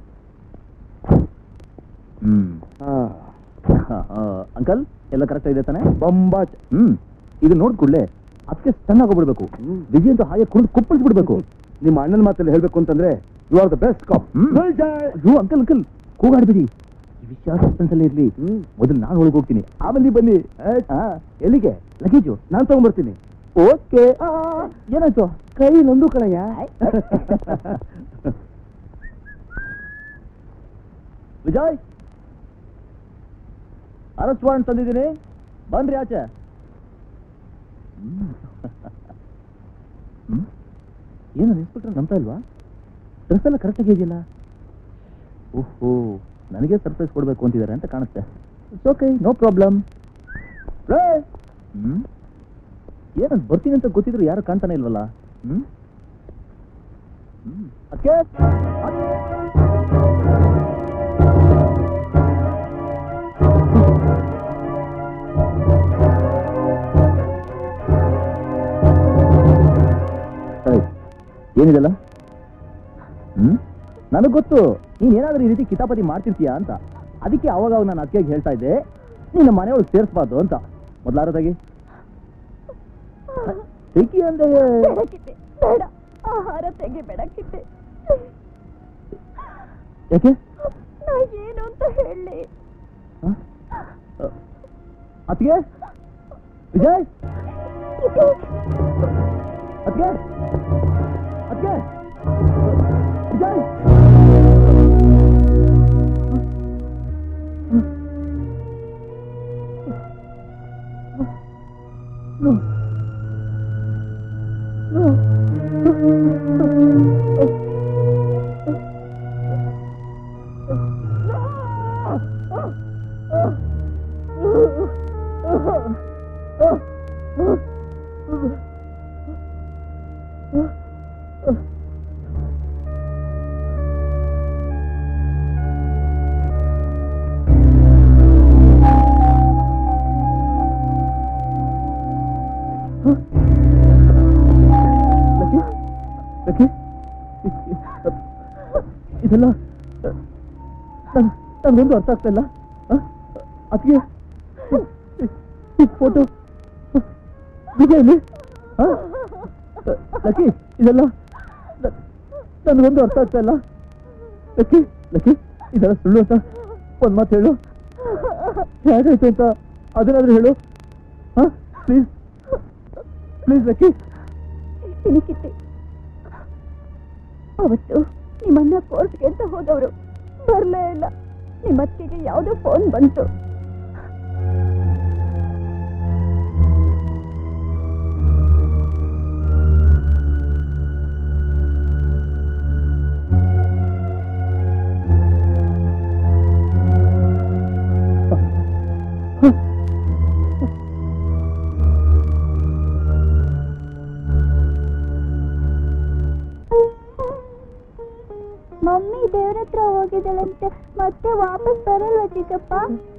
ಹ್ಮ್ ಹಾ ಅಂಕಲ್ ಎಲ್ಲ ಕರೆಕ್ಟ್ ಇದೆ ತಾನೆ ಬೊಂಬಾಟ್ ಹ್ಮ್ ಇದು ನೋಡ್ಕೊಡ್ಲೆ ಅದಕ್ಕೆ ಚೆನ್ನಾಗೋಗ್ಬಿಡ್ಬೇಕು ವಿಜಯ್ ಅಂತೂ ಹಾಗೆ ಕುಣಿದು ಕುಪ್ಪಳಿಸ್ಬಿಡ್ಬೇಕು ನಿಮ್ಮ ಅಣ್ಣನ ಮಾತಲ್ಲಿ ಹೇಳ್ಬೇಕು ಅಂತಂದ್ರೆ you are the best cop ಹ್ಮ್. ಅಯ್ಯೋ ಅಂಕಲ್ ಅಂಕಲ್ ಕೂಗಾಡ್ಬಿಡಿ ಈ ವಿಷಯ ಸಸ್ಪೆನ್ಸ್ ಅಲ್ಲೇ ಇರ್ಲಿ ಮೊದಲು ನಾನು ಒಳಗೆ ಹೋಗ್ತೀನಿ ಆಮೇಲೆ ನೀವು ಬನ್ನಿ ಆ, ಎಲ್ಲಿಗೆ ಲಗೇಜು ನಾನು ತಗೊಂಡ್ಬರ್ತೀನಿ ಓಕೆ ಏನಾಯ್ತು ಕೈ ನೊಂದು ಕಣಯ್ಯ ವಿಜಯ್ ಅರೆಸ್ಟ್ ವಾರೆಂಟ್ ತಂದಿದ್ದೀನಿ ಬನ್ರಿ ಆಚೆ ಹ್ಮ್. ಹ್ಮ್? ಏನು ಇನ್ಸ್ಪೆಕ್ಟರ್ ನಂಬ್ತಾ ಇಲ್ವಾ ಡ್ರೆಸ್ ಎಲ್ಲ ಕರೆಕ್ಟಾಗಿ ಇದೆಯಲ್ಲ ಓಹೋ ನನಗೆ ಸರ್ಪ್ರೈಸ್ ಕೊಡಬೇಕು ಅಂತಿದ್ದಾರೆ ಅಂತ ಕಾಣುತ್ತೆ ಇಟ್ಸ್ ಓಕೆ ನೋ ಪ್ರಾಬ್ಲಮ್ ಹ್ಮ್ ಏನಂತ ಬರ್ತೀನಿ ಅಂತ ಗೊತ್ತಿದ್ರು ಯಾರು ಕಾಣ್ತಾನೆ ಇಲ್ವಲ್ಲ ಹ್ಮ್ ಹ್ಮ್ ಅದಕ್ಕೆ ಏನಿದೆಲ್ಲ ಹ್ಮ್ ನನಗ್ ಗೊತ್ತು ನೀನ್ ಏನಾದ್ರೂ ಈ ರೀತಿ ಕಿತಾಪತಿ ಮಾಡ್ತಿರ್ತೀಯಾ ಅಂತ ಅದಕ್ಕೆ ಅವಾಗ ಅವಾಗ ನಾನು ಅದಕ್ಕೆ ಹೇಳ್ತಾ ಇದ್ದೆ ನೀನು ಮನೆಯೊಳಗೆ ಸೇರಿಸ್ಬಾರ್ದು ಅಂತ ಮೊದ್ಲಾರದಾಗಿ ತೆಗಿ ಅಂದ್ರೆ ಬೇಡಕ್ಕಿತ್ತೆ ಬೇಡ ಆಹಾರ ತೆಗೆ ಬೇಡಕ್ಕಿತ್ತೆ ಯಾಕೆ ನಾ ಏನು ಅಂತ ಹೇಳಿ ಅತ್ತಿಗೆ ವಿಜಯ್ ಅತ್ತಿಗೆ ಅತ್ತಿಗೆ ವಿಜಯ್ ಲಕ್ಕಿ ಲಕ್ಕಿ ಇದೆಲ್ಲ ನನ್ಗೊಂದು ಅರ್ಥ ಆಗ್ತಾ ಇಲ್ಲ ಅದಕ್ಕೆ ಈ ಫೋಟೋ ವಿಜಯಲ್ಲಿ ಲಕ್ಕಿ ಇದೆಲ್ಲ ನ- ನನ್ಗೊಂದು ಅರ್ಥ ಆಗ್ತಾ ಇಲ್ಲ ಲಕ್ಕಿ ಲಕ್ಕಿ ಇದೆಲ್ಲ ಸುಳ್ಳು ಅಂತ ಒಂದ್ ಮಾತು ಹೇಳು ಹೇಗಾಯ್ತು ಅಂತ ಅದನ್ನಾದ್ರೂ ಹೇಳು ಹಾ ಪ್ಲೀಸ್ ಪ್ಲೀಸ್ ಲಕ್ಕಿ ತಿನಿಕಿತ್ತೆ ಅವತ್ತು ನಿಮ್ಮನ್ನ ಕೋರ್ಟ್ಗೆ ಅಂತ ಹೋದವರು ಬರ್ಲೇ ಇಲ್ಲ ನಿಮ್ಮ ಅತ್ತಿಗೆ ಯಾವುದೋ ಫೋನ್ ಬಂತು ಮಮ್ಮಿ ದೇವ್ರ ಹತ್ರ ಹೋಗಿದ್ದಾಳಂತೆ ಮತ್ತೆ ವಾಪಸ್ ಬರಲ್ವಾ ಚಿಕ್ಕಪ್ಪ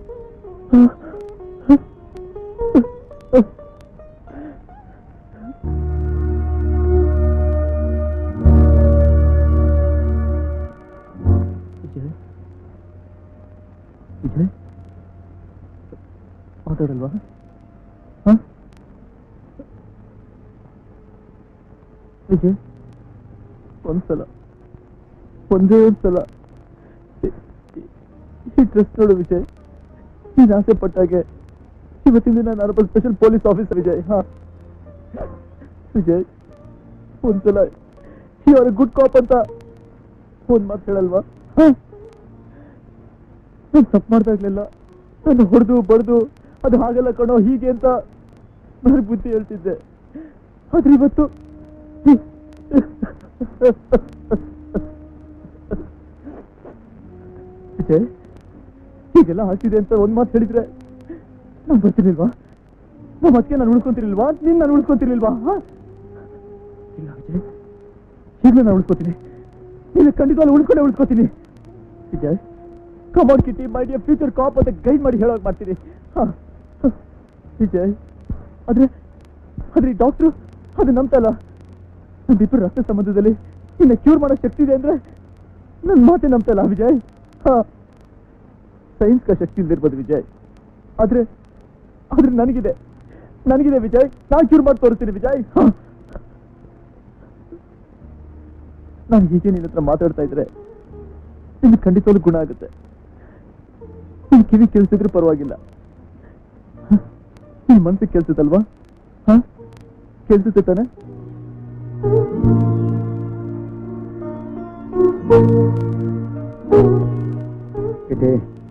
ವಿಜಯ್ ವಿಜಯ್ ಮಾತಾಡಲ್ವಾ ಹ? ವಿಜಯ್ ಒಂದ್ಸಲ ಒಂದೇ ಒಂದ್ಸಲ ಈ- ಈ- ಈ ಡ್ರೆಸ್ ನೋಡು ವಿಜಯ್ ನೀನ್ ಆಸೆ ಪಟ್ಟಾಗೆ ಇವತ್ತಿನ ದಿನ ನಾನೊಬ್ಬ ಸ್ಪೆಷಲ್ ಪೊಲೀಸ್ ಆಫೀಸರ್ ವಿಜಯ್ ಹಾ ವಿಜಯ್ ಒಂದ್ಸಲ ಇವರ ಗುಡ್ ಕಾಪ್ ಅಂತ ಒಂದ್ ಮಾತು ಹೇಳಲ್ವಾ ನಾನು ತಪ್ಪು ಮಾಡ್ತಾ ಇರ್ಲಿಲ್ಲ ನಾನು ಹೊಡೆದು ಬಡ್ದು ಅದು ಹಾಗೆಲ್ಲ ಕಣೋ ಹೀಗೆ ಅಂತ ನನಗೆ ಬುದ್ಧಿ ಹೇಳ್ತಿದ್ದೆ ಆದ್ರೆ ಇವತ್ತು ವಿಜಯ್ ಹೀಗೆಲ್ಲ ಆಗ್ತಿದೆ ಅಂತ ಒಂದ್ ಮಾತು ಹೇಳಿದ್ರೆ ನಾನು ಬರ್ತಿರ್ಲಿಲ್ವಾ ನಮ್ಮ ಅದಕ್ಕೆ ನಾನು ಉಳ್ಕೊಂತಿರ್ಲಿಲ್ವಾ ನೀನ್ ನಾನು ಉಳ್ಕೊಂತಿರ್ಲಿಲ್ವಾ ಹಾ? ಇಲ್ಲ ವಿಜಯ್ ಈಗಲೂ ನಾನು ಉಳ್ಕೋತೀನಿ ನೀನು ಖಂಡಿತವಾಗ್ಲೂ ಉಳ್ಕೊಂಡೇ ಉಳ್ಕೋತೀನಿ Vijay come on Kitti my dear future cop ಅಂತ ಗೈಡ್ ಮಾಡಿ ಹೇಳೋಕೆ ಮಾಡ್ತೀನಿ ಹಾ. ವಿಜಯ್ ಆದ್ರೆ ಆದ್ರೆ ಈ ಡಾಕ್ಟ್ರು ಅದು ನಂಬ್ತಲ್ಲ ನಮ್ಮಿಬ್ಬರು ರಕ್ತ ಸಂಬಂಧದಲ್ಲಿ ನಿನ್ನ ಕ್ಯೂರ್ ಮಾಡೋ ಶಕ್ತಿ ಇದೆ ಅಂದ್ರೆ ನನ್ನ ಮಾತೆ ನಂಬ್ತಲ್ಲ ವಿಜಯ್ ಹಾ ಸೈನ್ಸ್ ಕ ಶಕ್ತಿ ಇಲ್ದಿರ್ಬೋದು ವಿಜಯ್ ಆದ್ರೆ ಆದ್ರೆ ನನಗಿದೆ ನನಗಿದೆ ವಿಜಯ್ ನಾನು ಕ್ಯೂರ್ ಮಾಡಿ ತೋರಿಸ್ತೀನಿ ವಿಜಯ್ ಹಾ. ನಾನು ಹೀಗೆ ನಿನ್ನ ಹತ್ರ ಮಾತಾಡ್ತಾ ಇದ್ರೆ ನಿಮ್ಗೆ ಖಂಡಿತವಾಗ್ಲೂ ಗುಣ ಆಗುತ್ತೆ ನಿನ್ ಕಿವಿ ಕೇಳಿಸಿದ್ರೆ ಪರವಾಗಿಲ್ಲ ಹ? ನಿನ್ ಮನ್ಸಿಗೆ ಕೇಳಿಸುತ್ತಲ್ವಾ ಹಾ ಕೇಳಿಸುತ್ತೆ ತಾನೆ ಕಿಟಿ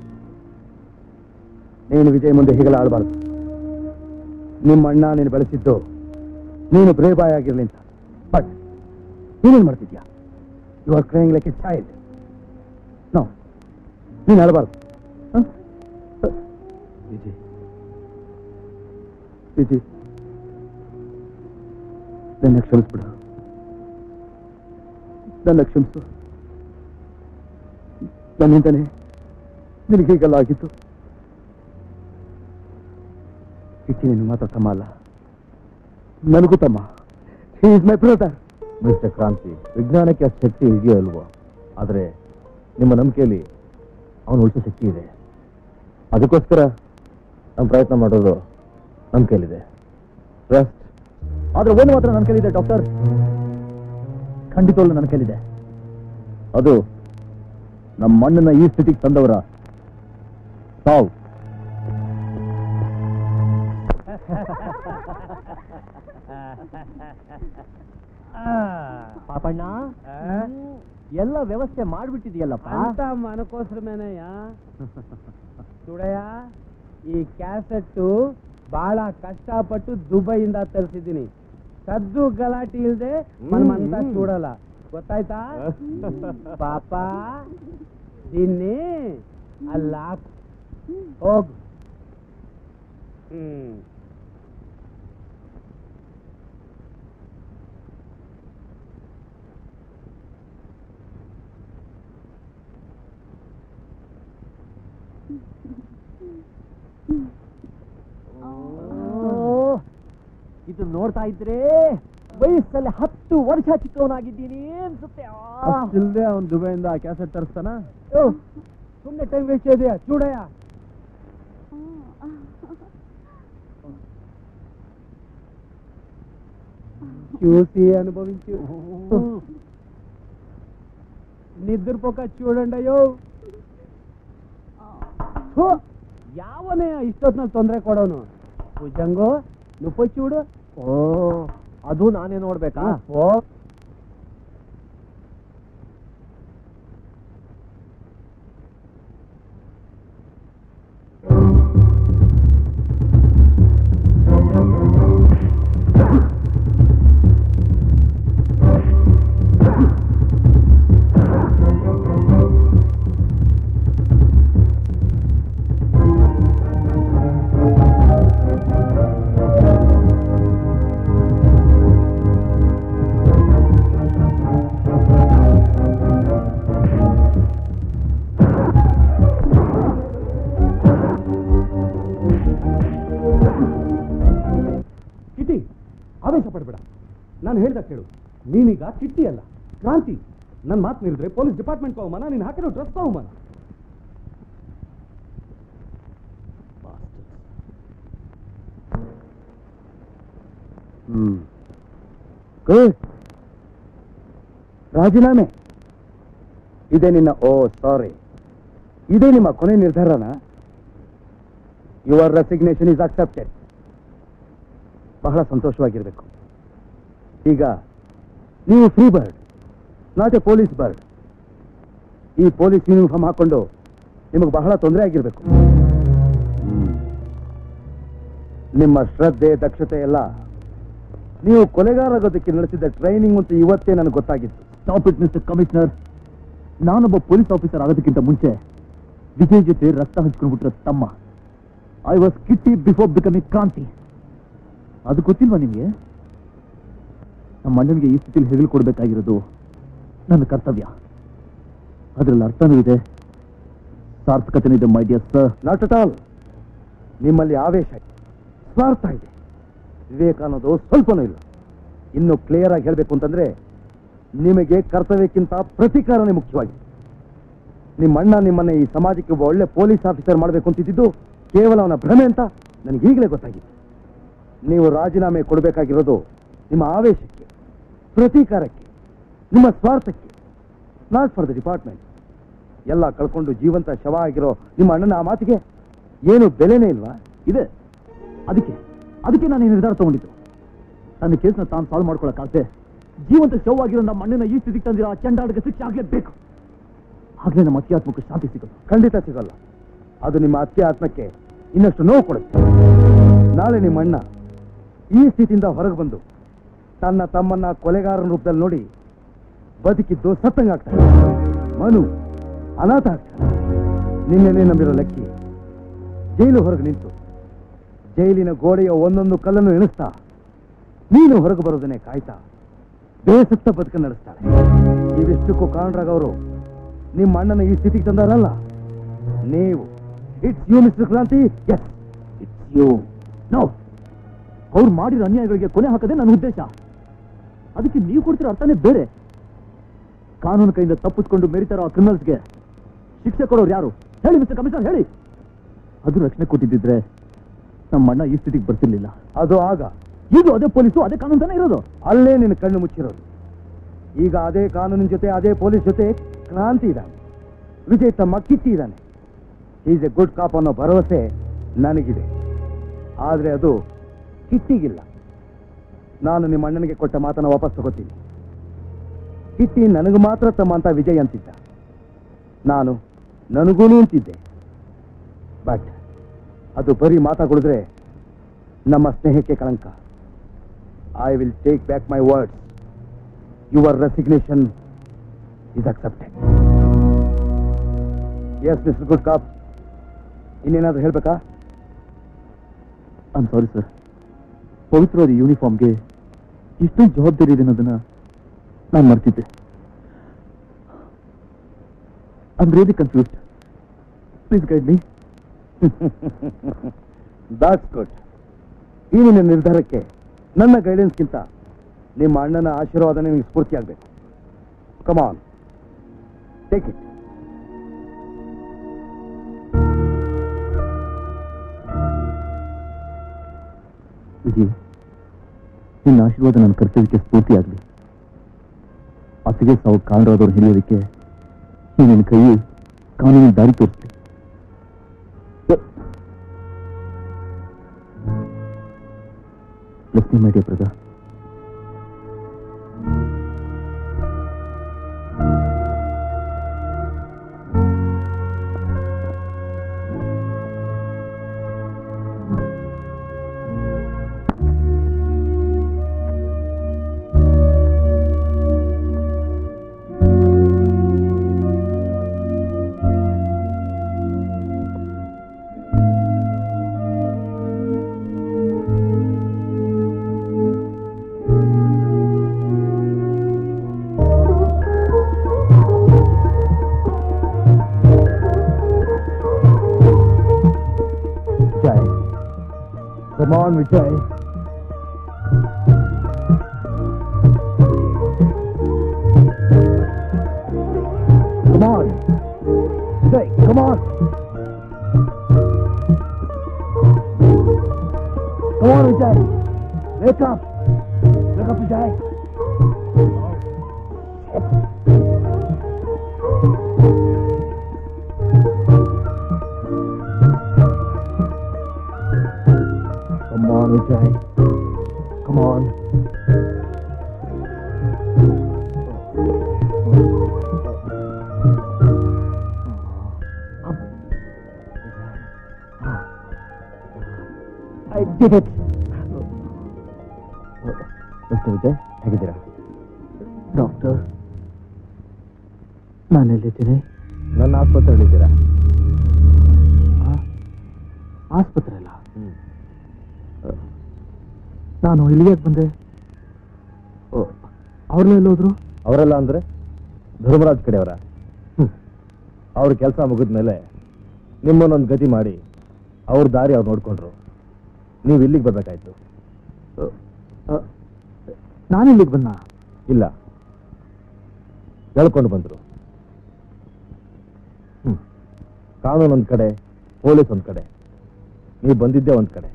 ನೀನು ವಿಜಯ್ ಮುಂದೆ ಹೀಗೆಲ್ಲ ಆಡಬಾರ್ದು ನಿಮ್ಮ ಅಣ್ಣ ನೀನು ಬೆಳೆಸಿದ್ದು ನೀನು ಬ್ರೇವ್ ಬಾಯ್ ಆಗಿರ್ಲಿ ಅಂತ ಬಟ್ ನೀನೇನ್ ಮಾಡ್ತಿದ್ಯಾ you are crying like a child no ನೀನು ಆಡಬಾರ್ದು ವಿಜಯ್ ವಿಜಯ್ ನನ್ನ ಕ್ಷಮಿಸ್ಬಿಡು ನನ್ನ ಕ್ಷಮಿಸು ನನ್ನಿಂದನೇ ನಿನಗೆ ಹೀಗೆಲ್ಲ ಆಗಿತ್ತು ಕಿಚ್ಚಿ ನೀನು ಮಾತ್ರ ತಮ್ಮ ಅಲ್ಲ ನನಗೂ ತಮ್ಮ he is my brother mister Kranti ವಿಜ್ಞಾನಕ್ಕೆ ಅಷ್ಟು ಶಕ್ತಿ ಇದೆಯೋ ಅಲ್ವೋ ಆದರೆ ನಿಮ್ಮ ನಂಬಿಕೆಯಲ್ಲಿ ಅವನು ಉಳಿಸೋ ಶಕ್ತಿ ಇದೆ ಅದಕ್ಕೋಸ್ಕರ ನಮ್ಮ ಪ್ರಯತ್ನ ಮಾಡೋದು ನಮ್ಮ ಕೈಲಿದೆ ಟ್ರಸ್ಟ್ ಆದ್ರೆ ಒಂದು ಮಾತ್ರ ನನ್ನ ಕೈಲಿದೆ ಡಾಕ್ಟರ್ ಖಂಡಿತವಾಗ್ಲೂ ನನ್ನ ಕೈಲಿದೆ ಅದು ನಮ್ಮ ಮಣ್ಣನ್ನ ಈ ಸ್ಥಿತಿಗೆ ತಂದವರ ಸಾವು ಪಾಪಣ್ಣ ಎಲ್ಲ ವ್ಯವಸ್ಥೆ ಮಾಡ್ಬಿಟ್ಟಿದೆಯಲ್ಲಪ್ಪ ಅಂತ ಮನಕೋಸ್ರ ಮೇನಯ್ಯ చూడಯ್ಯ ಈ ಕ್ಯಾಸೆಟ್ಟು ಬಹಳ ಕಷ್ಟಪಟ್ಟು ದುಬೈಯಿಂದ ತರಿಸಿದ್ದೀನಿ ಸದ್ದು ಗಲಾಟೆ ಇಲ್ದೆ ಮನ್ಮಂತ చూಡಲ್ಲ ಗೊತ್ತಾಯ್ತಾ ಪಾಪ ದಿನ್ನಿ ಅಲ್ಲ ಹೋಗು ಹ್ಮ್ ಇದು ನೋಡ್ತಾ ಇದ್ರೆ ವಯಸ್ಸಲ್ಲಿ ಹತ್ತು ವರ್ಷ ಚಿಕ್ಕವನಾಗಿದ್ದೀನಿ ಅನ್ಸುತ್ತೆ ಆ. ಇಲ್ದೆ ಅವ್ನು ದುಬೈಯಿಂದ ಕ್ಯಾಸೆಟ್ ತರಿಸ್ತಾನ ಸುಮ್ಮನೆ ಟೈಮ್ ವೇಸ್ಟ್ ಇದೆಯಾ చూడయ్య చూసి అనుభవించు నిద్రపోక చూడండి అయ్యో ಥು, ಯಾವನೇ ಇಷ್ಟೊತ್ನಲ್ಲಿ ತೊಂದರೆ ಕೊಡೋನು ಭುಜಂಗು నువ్వు పోయి చూడు ಓ ಅದು ನಾನೇ ನೋಡ್ಬೇಕಾ ಓ ಕಿಟಿ ಆವೇಶ ಪಡಬೇಡ ನಾನು ಹೇಳ್ದ ಕೇಳು ನೀನೀಗ ಕಿಟ್ಟಿ ಅಲ್ಲ ಕ್ರಾಂತಿ ನನ್ನ ಮಾತು ನಿಲ್ದ್ರೆ ಪೊಲೀಸ್ ಡಿಪಾರ್ಟ್ಮೆಂಟ್ ಅವಮಾನ ನೀನು ಹಾಕಿರೋ ಡ್ರೆಸ್ ಅವಮಾನ ಹ್ಮ್ ಗುಡ್ ರಾಜೀನಾಮೆ ಇದೇ ನಿನ್ನ ಓ ಸಾರಿ ಇದೇ ನಿಮ್ಮ ಕೊನೆ ನಿರ್ಧಾರನ ಯುವರ್ ರೆಸಿಗ್ನೇಷನ್ ಇಸ್ ಅಕ್ಸೆಪ್ಟೆಡ್ ಬಹಳ ಸಂತೋಷವಾಗಿರ್ಬೇಕು ಈಗ ನೀವು free bird not a police bird ಈ ಪೊಲೀಸ್ ಯೂನಿಫಾರ್ಮ್ ಹಾಕೊಂಡು ನಿಮಗೆ ಬಹಳ ತೊಂದರೆ ಆಗಿರ್ಬೇಕು ನಿಮ್ಮ ಶ್ರದ್ಧೆ ದಕ್ಷತೆ ಎಲ್ಲ ನೀವು ಕೊಲೆಗಾರಾಗೋದಕ್ಕೆ ನಡೆಸಿದ ಟ್ರೈನಿಂಗ್ ಅಂತ ಇವತ್ತೇ ನನಗೆ ಗೊತ್ತಾಗಿತ್ತು ಸ್ಟಾಪ್ ಇಟ್ ಮಿಸ್ಟರ್ ಕಮಿಷನರ್ ನಾನೊಬ್ಬ ಪೊಲೀಸ್ ಆಫೀಸರ್ ಆಗೋದಕ್ಕಿಂತ ಮುಂಚೆ ವಿಜಯ್ ಜೊತೆ ರಕ್ತ ಹಂಚ್ಕೊಂಡ್ಬಿಟ್ರ ತಮ್ಮ I was Kitti before becoming Kranti ಅದು ಗೊತ್ತಿಲ್ವಾ ನಿಮಗೆ ನಮ್ಮ ಅಣ್ಣನಿಗೆ ಈ ಸ್ಥಿತಿಲಿ ಹೆಗಲು ಕೊಡಬೇಕಾಗಿರೋದು ನನ್ನ ಕರ್ತವ್ಯ ಅದರಲ್ಲಿ ಅರ್ಥನೂ ಇದೆ ಸಾರ್ಥಕತೆನೂ ಇದೆ my dear sir not at all ನಿಮ್ಮಲ್ಲಿ ಆವೇಶ ಇದೆ ಸ್ವಾರ್ಥ ಇದೆ ವಿವೇಕ ಅನ್ನೋದು ಸ್ವಲ್ಪನೂ ಇಲ್ಲ ಇನ್ನು ಕ್ಲಿಯರ್ ಆಗಿ ಹೇಳಬೇಕು ಅಂತಂದ್ರೆ ನಿಮಗೆ ಕರ್ತವ್ಯಕ್ಕಿಂತ ಪ್ರತೀಕಾರನೇ ಮುಖ್ಯವಾಗಿದೆ ನಿಮ್ಮ ಅಣ್ಣ ನಿಮ್ಮನ್ನ ಈ ಸಮಾಜಕ್ಕೆ ಒಬ್ಬ ಒಳ್ಳೆ ಪೊಲೀಸ್ ಆಫೀಸರ್ ಮಾಡಬೇಕು ಅಂತಿದ್ದು ಕೇವಲ ಅವನ ಭ್ರಮೆ ಅಂತ ನನಗೆ ಈಗಲೇ ಗೊತ್ತಾಗಿದೆ ನೀವು ರಾಜೀನಾಮೆ ಕೊಡಬೇಕಾಗಿರೋದು ನಿಮ್ಮ ಆವೇಶಕ್ಕೆ ಪ್ರತೀಕಾರಕ್ಕೆ ನಿಮ್ಮ ಸ್ವಾರ್ಥಕ್ಕೆ ನಾಟ್ ಫಾರ್ ದ ಡಿಪಾರ್ಟ್ಮೆಂಟ್ ಎಲ್ಲ ಕಳ್ಕೊಂಡು ಜೀವಂತ ಶವ ಆಗಿರೋ ನಿಮ್ಮ ಅಣ್ಣನ ಆ ಮಾತಿಗೆ ಏನು ಬೆಲೆನೇ ಇಲ್ವಾ ಇದೆ ಅದಕ್ಕೆ ಅದಕ್ಕೆ ನಾನು ಈ ನಿರ್ಧಾರ ತಗೊಂಡಿದ್ದು ನನ್ನ ಕೇಸ್ನ ತಾನು ಸಾಲ್ವ್ ಮಾಡ್ಕೊಳಕ್ಕಾಗದೆ ಜೀವಂತ ಶವವಾಗಿರೋ ನಮ್ಮ ಮಣ್ಣಿನ ಈ ಸ್ಥಿತಿಗೆ ತಂದಿರೋ ಆ ಚಂಡಾಳಿಗೆ ಶಿಕ್ಷೆ ಆಗ್ಲೇಬೇಕು ಆಗ್ಲೇ ನಮ್ಮ ಅತ್ಯಾತ್ಮಕ ಶಾಂತಿ ಸಿಗೋದು ಖಂಡಿತ ಸಿಗಲ್ಲ ಅದು ನಿಮ್ಮ ಅತ್ಯ ಆತ್ಮಕ್ಕೆ ಇನ್ನಷ್ಟು ನೋವು ಕೊಡುತ್ತೆ ನಾಳೆ ನಿಮ್ಮ ಅಣ್ಣ ಈ ಸ್ಥಿತಿಯಿಂದ ಹೊರಗೆ ಬಂದು ತನ್ನ ತಮ್ಮನ್ನ ಕೊಲೆಗಾರನ ರೂಪದಲ್ಲಿ ನೋಡಿ ಬದುಕಿದ್ದು ಸತ್ತಂಗಾಗ್ತಾನೆ ಮನು ಅನಾಥ ಆಗ್ತಾನೆ ನಿನ್ನೆನೇ ನಂಬಿರೋ ಲಕ್ಕಿ ಜೈಲು ಹೊರಗೆ ನಿಂತು ಜೈಲಿನ ಗೋಡೆಯ ಒಂದೊಂದು ಕಲ್ಲನ್ನು ಎಣಿಸ್ತಾ ನೀನು ಹೊರಗೆ ಬರೋದನ್ನೇ ಕಾಯ್ತಾ ಬೇಸತ್ತ ಬದುಕು ನಡೆಸ್ತಾಳೆ ಇವಿಷ್ಟಕ್ಕೂ ಕಾರಣರಾಗವರು ನಿಮ್ಮ ಅಣ್ಣನ ಈ ಸ್ಥಿತಿಗೆ ತಂದಾರಲ್ಲ ನೀವು it's you mister Kranti yes it's you no ಅವ್ರು ಮಾಡಿರೋ ಅನ್ಯಾಯಗಳಿಗೆ ಕೊನೆ ಹಾಕದೆ ನನ್ನ ಉದ್ದೇಶ ಅದಕ್ಕೆ ನೀವು ಕೊಡ್ತಿರೋ ಅರ್ಥನೇ ಬೇರೆ ಕಾನೂನು ಕೈಯಿಂದ ತಪ್ಪಿಸ್ಕೊಂಡು ಮೆರಿತಾರೋ ಆ ಕ್ರಿಮಿನಲ್ಸ್ಗೆ ಶಿಕ್ಷೆ ಕೊಡೋರು ಯಾರು ಹೇಳಿ ಮಿಸ್ಟರ್ ಕಮಿಷನರ್ ಹೇಳಿ ಅದು ರಕ್ಷಣೆ ಕೊಟ್ಟಿದ್ದಿದ್ರೆ ನಮ್ಮ ಅಣ್ಣ ಈ ಸ್ಥಿತಿಗೆ ಬರ್ತಿರ್ಲಿಲ್ಲ ಅದು ಆಗ ಇದು ಅದೇ ಪೊಲೀಸು ಅದೇ ಕಾನೂನು ತಾನೇ ಇರೋದು ಅಲ್ಲೇ ನಿನ್ನ ಕಣ್ಣು ಮುಚ್ಚಿರೋದು ಈಗ ಅದೇ ಕಾನೂನಿನ ಜೊತೆ ಅದೇ ಪೊಲೀಸ್ ಜೊತೆ ಕ್ರಾಂತಿ ಇದ್ದಾನೆ ವಿಜಯ್ ತಮ್ಮ ಕಿಟ್ಟಿ ಇದ್ದಾನೆ ಈಸ್ ಎ ಗುಡ್ ಕಾಪ್ ಅನ್ನೋ ಭರವಸೆ ನನಗಿದೆ ಆದ್ರೆ ಅದು ಕಿಟ್ಟಿಗಿಲ್ಲ ನಾನು ನಿಮ್ಮ ಅಣ್ಣನಿಗೆ ಕೊಟ್ಟ ಮಾತನ್ನ ವಾಪಸ್ ತಗೋತೀನಿ ಕಿಟ್ಟಿ ನನಗೆ ಮಾತ್ರ ತಮ್ಮ ಅಂತ ವಿಜಯ್ ಅಂತಿದ್ದ ನಾನು ನನಗೂನು ಅಂತಿದ್ದೆ ಬಟ್ ಅದು ಬರೀ ಮಾತಾಡಿದ್ರೆ ನಮ್ಮ ಸ್ನೇಹಕ್ಕೆ ಕಳಂಕ I will take back my words your resignation is accepted yes mister good cop ಇನ್ನೇನಾದ್ರೂ ಹೇಳ್ಬೇಕಾ ಐಮ್ ಸಾರಿ ಸರ್ ಪವಿತ್ರವಾದ ಯೂನಿಫಾರ್ಮ್ಗೆ ಇಷ್ಟೊಂದು ಜವಾಬ್ದಾರಿ ಇದೆ ಅನ್ನೋದನ್ನ ನಾನು ಮರ್ತಿದ್ದೆ I'm really confused please guide me that's good ಈ ನಿನ್ನ ನಿರ್ಧಾರಕ್ಕೆ ನನ್ನ ಗೈಡೆನ್ಸ್ಗಿಂತ ನಿಮ್ಮ ಅಣ್ಣನ ಆಶೀರ್ವಾದ ನಿಮಗೆ ಸ್ಫೂರ್ತಿಯಾಗಬೇಕು ಕಮಾನ್ ಟೇಕ್ ಇಟ್ ವಿಜಿ ನಿನ್ನ ಆಶೀರ್ವಾದ ನನ್ನ ಕರ್ತವ್ಯಕ್ಕೆ ಸ್ಫೂರ್ತಿಯಾಗಲಿ ಅತ್ತಿಗೆ ಸಾವು ಕಾರಣರಾದವ್ರು ಹಿಡಿಯೋದಕ್ಕೆ ಈ ನಿನ್ನ ಕೈ ಕಾನೂನಿನ ದಾರಿ ತೋರಿಸ್ಲಿ ಲಕ್ಷ್ಮಿ ಮೈಡಿಯ ಪ್ರಜಾ Vijay. Come on, Vijay. Come on. Vijay, come on. Come on, Vijay. Wake up. Wake up, Vijay. Come on, Vijay. Come on. I did it. Mister Vijay ಹೇಗಿದ್ದೀರಾ ಡಾಕ್ಟರ್ ನಾನೆಲ್ಲಿದ್ದೀನಿ ನನ್ನ ಆಸ್ಪತ್ರೆಯಲ್ಲಿದ್ದೀರಾ ಆಸ್ಪತ್ರೆ ಅಲ್ಲ ನಾನು ಇಲ್ಲಿಗೆ ಬಂದೆ ಅವ್ರನ್ನ ಎಲ್ಲೋದ್ರು ಅವರೆಲ್ಲ ಅಂದ್ರೆ ಧರ್ಮರಾಜ್ ಕಡೆಯವರ ಅವ್ರ ಕೆಲಸ ಮುಗಿದ್ಮೇಲೆ ನಿಮ್ಮನ್ನೊಂದು ಗತಿ ಮಾಡಿ ಅವ್ರ ದಾರಿ ಅವ್ರು ನೋಡ್ಕೊಂಡ್ರು ನೀವು ಇಲ್ಲಿಗೆ ಬರ್ಬೇಕಾಯ್ತು ನಾನು ಇಲ್ಲಿಗೆ ಬಂದ ಇಲ್ಲ ಹೇಳ್ಕೊಂಡು ಬಂದ್ರು ಹ್ಮ್. ಕಾನೂನು ಒಂದ್ ಕಡೆ ಪೊಲೀಸ್ ಒಂದ್ ಕಡೆ ನೀವು ಬಂದಿದ್ದೇ ಒಂದ್ ಕಡೆ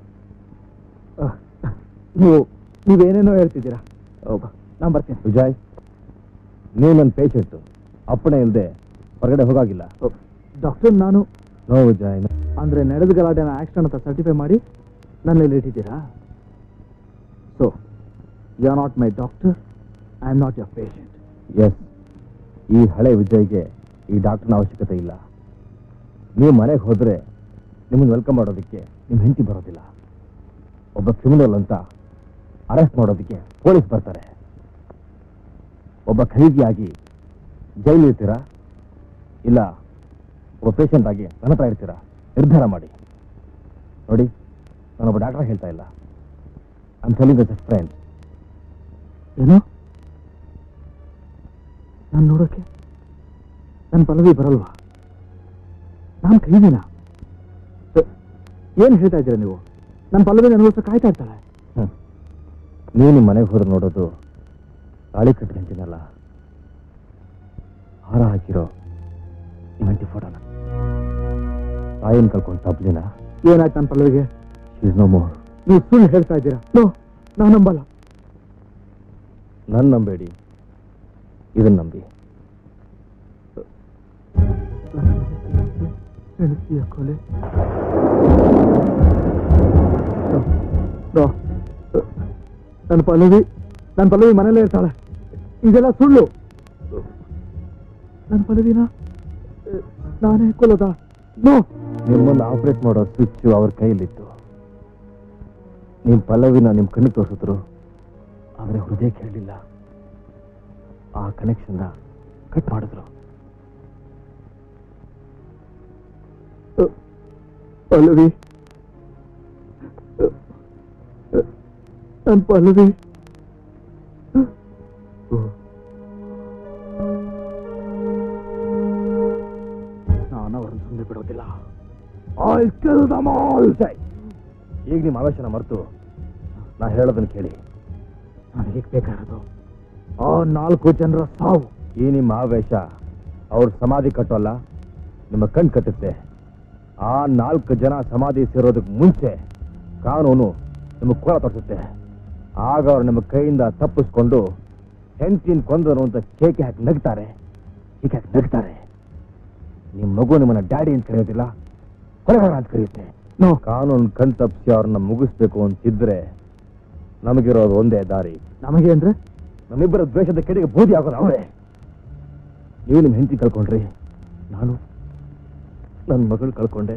ನೀವು ನೀವೇನೇನೋ ಹೇಳ್ತಿದ್ದೀರಾ ನಾನು ಬರ್ತೀನಿ ವಿಜಯ್ ನೀವು ನನ್ನ ಪೇಷಂಟು ಅಪ್ಪಣೆ ಇಲ್ಲದೆ ಹೊರಗಡೆ ಹೋಗಾಗಿಲ್ಲ ಡಾಕ್ಟರ್ ನಾನು ನೋ ವಿಜಯ್ ಅಂದ್ರೆ ನಡೆದ ಗಲಾಟೆನ ಆಕ್ಸಿಡೆಂಟ್ ಅಂತ ಸರ್ಟಿಫೈ ಮಾಡಿ ನನ್ನ ಇಲ್ಲಿ ಇಟ್ಟಿದ್ದೀರಾ so you are not my doctor I am not your patient yes ಈ ಹಳೆ ವಿಜಯ್ಗೆ ಈ ಡಾಕ್ಟರ್ನ ಅವಶ್ಯಕತೆ ಇಲ್ಲ ನೀವು ಮನೆಗೆ ಹೋದ್ರೆ ನಿಮ್ಮನ್ನು ವೆಲ್ಕಮ್ ಮಾಡೋದಕ್ಕೆ ನಿಮ್ಮ ಹೆಂಡತಿ ಬರೋದಿಲ್ಲ ಒಬ್ಬ ಕ್ರಿಮಿನಲ್ ಅಂತ ಅರೆಸ್ಟ್ ಮಾಡೋದಕ್ಕೆ ಪೊಲೀಸ್ ಬರ್ತಾರೆ ಒಬ್ಬ ಖೈದಿಯಾಗಿ ಜೈಲು ಇರ್ತೀರಾ ಇಲ್ಲ ಒಬ್ಬ ಪೇಷಂಟ್ ಆಗಿ ನನ್ನ ಹತ್ರ ಇರ್ತೀರಾ ನಿರ್ಧಾರ ಮಾಡಿ ನೋಡಿ ನಾನೊಬ್ಬ ಡಾಕ್ಟರ್ ಹೇಳ್ತಾ ಇಲ್ಲ ಐಮ್ ಟೆಲಿಂಗ್ ಜಸ್ಟ್ ಫ್ರೆಂಡ್ ಏನು ನಾನು ನೋಡೋಕೆ ನನ್ನ ಪಲ್ಲವಿ ಬರಲ್ವಾ ನಾನು ಕೈದಿನ ಏನು ಹೇಳ್ತಾ ಇದ್ದೀರಾ ನೀವು ನನ್ನ ಪಲ್ಲವಿ ನನಗೋಸ್ಕರ ಕಾಯ್ತಾ ಇರ್ತಾಳೆ ಹ್ಮ್. ನೀವು ನಿಮ್ಮ ಮನೆಗೆ ಹೋದ್ರೆ ನೋಡೋದು ತಾಳಿ ಕಟ್ಕೊಂತೀನಲ್ಲ ಹಾರ ಹಾಕಿರೋ ನಿಮ್ಮಂಟಿ ಫೋಟೋನ ತಾಯಿನ ಕಳ್ಕೊಂಡು ತಬ್ಲಿನ ಏನಾಯ್ತು ನನ್ನ ಪಲ್ಲವಿಗೆ ಶೀಸ್ ನೋ ಮೋರ್ ನೀವು ಸುಳ್ಳು ಹೇಳ್ತಾ ಇದ್ದೀರಾ ನೋ ನಾನು ನಂಬಲ್ಲ ನನ್ನ ನಂಬೇಡಿ ಇದನ್ನ ನಂಬಿ ಹೆಂಡತಿಯ ಕೊಲೆ ನನ್ನ ಪಲ್ಲವಿ ನನ್ನ ಪಲ್ಲವಿ ಮನೇಲೇ ಇರ್ತಾಳೆ ಇದೆಲ್ಲ ಸುಳ್ಳು ನನ್ನ ಪಲ್ಲವಿನ ನಾನೇ ಕೊಲ್ಲೋದ ನೋ ನಿಮ್ಮನ್ನು ಆಪರೇಟ್ ಮಾಡೋ ಸ್ವಿಚ್ ಅವ್ರ ಕೈಯಲ್ಲಿತ್ತು ನಿಮ್ ಪಲ್ಲವಿನ ನಿಮ್ ಕಣ್ಣಿಗೆ ತೋರಿಸಿದ್ರು ಆದ್ರೆ ಹೃದಯಕ್ಕೆ ಹೇಳಲಿಲ್ಲ ಆ ಕನೆಕ್ಷನ್ ಕಟ್ ಮಾಡಿದ್ರು ಪಲ್ಲವಿ ನನ್ನ ಪಲ್ಲವಿ ನಾನು ಅವ್ರನ್ನ ಸುಮ್ಮನೆ ಬಿಡೋದಿಲ್ಲ I'll kill them all. ಜೈ. ಈಗ ನಿಮ್ಮ ಆವೇಶನ ಮರೆತು ನಾ ಹೇಳೋದನ್ನ ಕೇಳಿ ನನಗೆ ಬೇಕಾಗಿರೋದು ಆ ನಾಲ್ಕು ಜನರ ಸಾವು ಈ ನಿಮ್ಮ ಆವೇಶ ಅವ್ರ ಸಮಾಧಿ ಕಟ್ಟೋಲ್ಲ ನಿಮ್ಮ ಕಣ್ ಕಟ್ಟುತ್ತೆ ಆ ನಾಲ್ಕು ಜನ ಸಮಾಧಿ ಸೇರೋದಕ್ಕೆ ಮುಂಚೆ ಕಾನೂನು ನಿಮಗೆ ಕೋಲ ತೋರಿಸುತ್ತೆ ಆಗ ಅವ್ರು ನಿಮ್ಮ ಕೈಯಿಂದ ತಪ್ಪಿಸ್ಕೊಂಡು ಹೆಂಡತಿನ ಕೊಂದರು ಅಂತ ಕೇಕೆ ಹಾಕಿ ನಗ್ತಾರೆ ಹೀಗೆ ಹಾಕಿ ನಗ್ತಾರೆ ನಿಮ್ಮ ಮಗು ನಿಮ್ಮನ್ನ ಡ್ಯಾಡಿ ಅಂತ ಕರೆಯೋದಿಲ್ಲ ಕೊಲೆಗಾರ ಅಂತ ಕರೆಯುತ್ತೆ ನಾವು ಕಾನೂನು ಕಣ್ ತಪ್ಪಿಸಿ ಅವ್ರನ್ನ ಮುಗಿಸ್ಬೇಕು ಅಂತಿದ್ರೆ ನಮಗಿರೋದು ಒಂದೇ ದಾರಿ ನಮಗೆ ಅಂದ್ರೆ ನಮ್ಮಿಬ್ಬರ ದ್ವೇಷದ ಕೆಡೆಗೆ ಬೂದಿ ಆಗೋದು ಅವರೇ ನೀವು ನಿಮ್ಮ ಹೆಂಡತಿ ಕಳ್ಕೊಂಡ್ರಿ ನಾನು ನನ್ನ ಮಗಳು ಕಳ್ಕೊಂಡೆ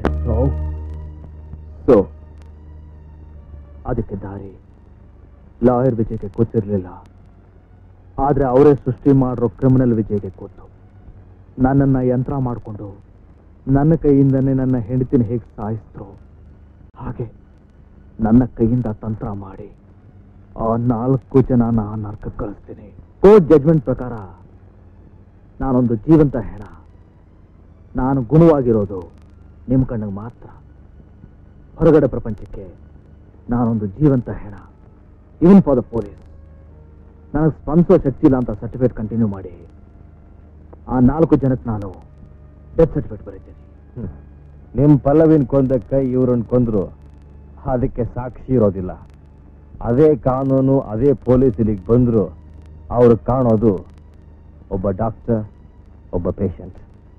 ಸೊ ಅದಕ್ಕೆ ದಾರಿ ಲಾಯರ್ ವಿಜಯ್ಗೆ ಗೊತ್ತಿರಲಿಲ್ಲ ಆದ್ರೆ ಅವರೇ ಸೃಷ್ಟಿ ಮಾಡಿರೋ ಕ್ರಿಮಿನಲ್ ವಿಜಯ್ಗೆ ಗೊತ್ತು ನನ್ನನ್ನ ಯಂತ್ರ ಮಾಡಿಕೊಂಡು ನನ್ನ ಕೈಯಿಂದನೇ ನನ್ನ ಹೆಂಡತಿನ ಹೇಗೆ ಸಾಯಿಸಿದ್ರು ಹಾಗೆ ನನ್ನ ಕೈಯಿಂದ ತಂತ್ರ ಮಾಡಿ ಆ ನಾಲ್ಕು ಜನ ನಾನು ನರ್ಕಕ್ಕೆ ಕಳಿಸ್ತೀನಿ ಕೋರ್ಟ್ ಜಡ್ಜ್ಮೆಂಟ್ ಪ್ರಕಾರ ನಾನೊಂದು ಜೀವಂತ ಹೆಣ ನಾನು ಗುಣವಾಗಿರೋದು ನಿಮ್ಮ ಕಣ್ಣಿಗೆ ಮಾತ್ರ ಹೊರಗಡೆ ಪ್ರಪಂಚಕ್ಕೆ ನಾನೊಂದು ಜೀವಂತ ಹೆಣ ಇವನ್ ಫಾರ್ ದ ಪೊಲೀಸ್ ನನಗೆ ಸ್ಪಂದಿಸೋ ಶಕ್ತಿ ಇಲ್ಲ ಅಂತ ಸರ್ಟಿಫಿಕೇಟ್ ಕಂಟಿನ್ಯೂ ಮಾಡಿ ಆ ನಾಲ್ಕು ಜನಕ್ಕೆ ನಾನು ಡೆತ್ ಸರ್ಟಿಫಿಕೇಟ್ ಬರೀತೀನಿ ನಿಮ್ಮ ಪಲ್ಲವಿನ ಕೊಂದ ಕೈ ಇವ್ರನ್ನ ಕೊಂದ್ರು ಅದಕ್ಕೆ ಸಾಕ್ಷಿ ಇರೋದಿಲ್ಲ ಅದೇ ಕಾನೂನು ಅದೇ ಪೊಲೀಸ್ ಇಲ್ಲಿಗೆ ಬಂದ್ರು ಅವ್ರು ಕಾಣೋದು ಒಬ್ಬ ಡಾಕ್ಟರ್ ಒಬ್ಬ ಪೇಷಂಟ್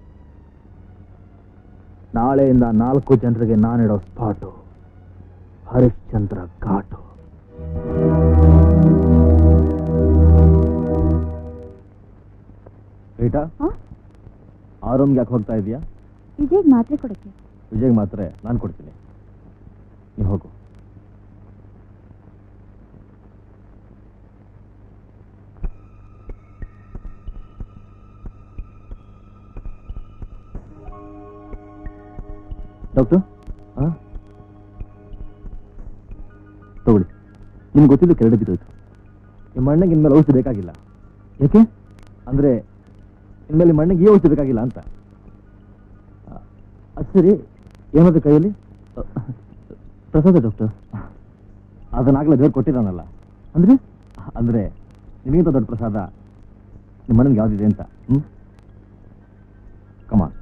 ನಾಳೆಯಿಂದ ನಾಲ್ಕು ಜನರಿಗೆ ನಾನಿಡೋ ಸ್ಪಾಟು ಹರಿಶ್ಚಂದ್ರ ಘಾಟು ರೀಟಾ ಹಾ? ಆ ರೂಮ್ಗೆ ಯಾಕೆ ಹೋಗ್ತಾ ಇದೀಯಾ ವಿಜಯ್ಗೆ ಮಾತ್ರೆ ಕೊಡಕ್ಕೆ ವಿಜಯ್ ಮಾತ್ರ ನಾನು ಕೊಡ್ತೀನಿ ನೀವು ಹೋಗು ಡಾಕ್ಟರ್ ಹಾಂ ತಗೊಳ್ಳಿ ನಿಮ್ಗೆ ಗೊತ್ತಿದ್ದು ಕೆರಡು ಬಿದ್ದೋಯ್ತು ನಿಮ್ಮ ಅಣ್ಣಗೆ ಇನ್ಮೇಲೆ ಔಷಧಿ ಬೇಕಾಗಿಲ್ಲ ಯಾಕೆ ಅಂದರೆ ಇನ್ಮೇಲೆ ನಿಮ್ಮ ಅಣ್ಣಗೆ ಈ ಔಷಧಿ ಬೇಕಾಗಿಲ್ಲ ಅಂತ ಆ, ಅದು ಸರಿ ಏನಾದ್ರು ಕೈಯಲ್ಲಿ ಅ, ಪ್ರಸಾದ ಡಾಕ್ಟರ್ ಅದನ್ನಾಗಲೇ ದೇವ್ರು ಕೊಟ್ಟಿದ್ದಾನಲ್ಲ ಅಂದ್ರೆ ಅಂದ್ರೆ ನಿಮಗಿಂತ ದೊಡ್ಡ ಪ್ರಸಾದ ನಿಮ್ಮ ಮನೆಗೆ ಯಾವ್ದಿದೆ ಅಂತ ಹ್ಮ್ ಕಮಾನ್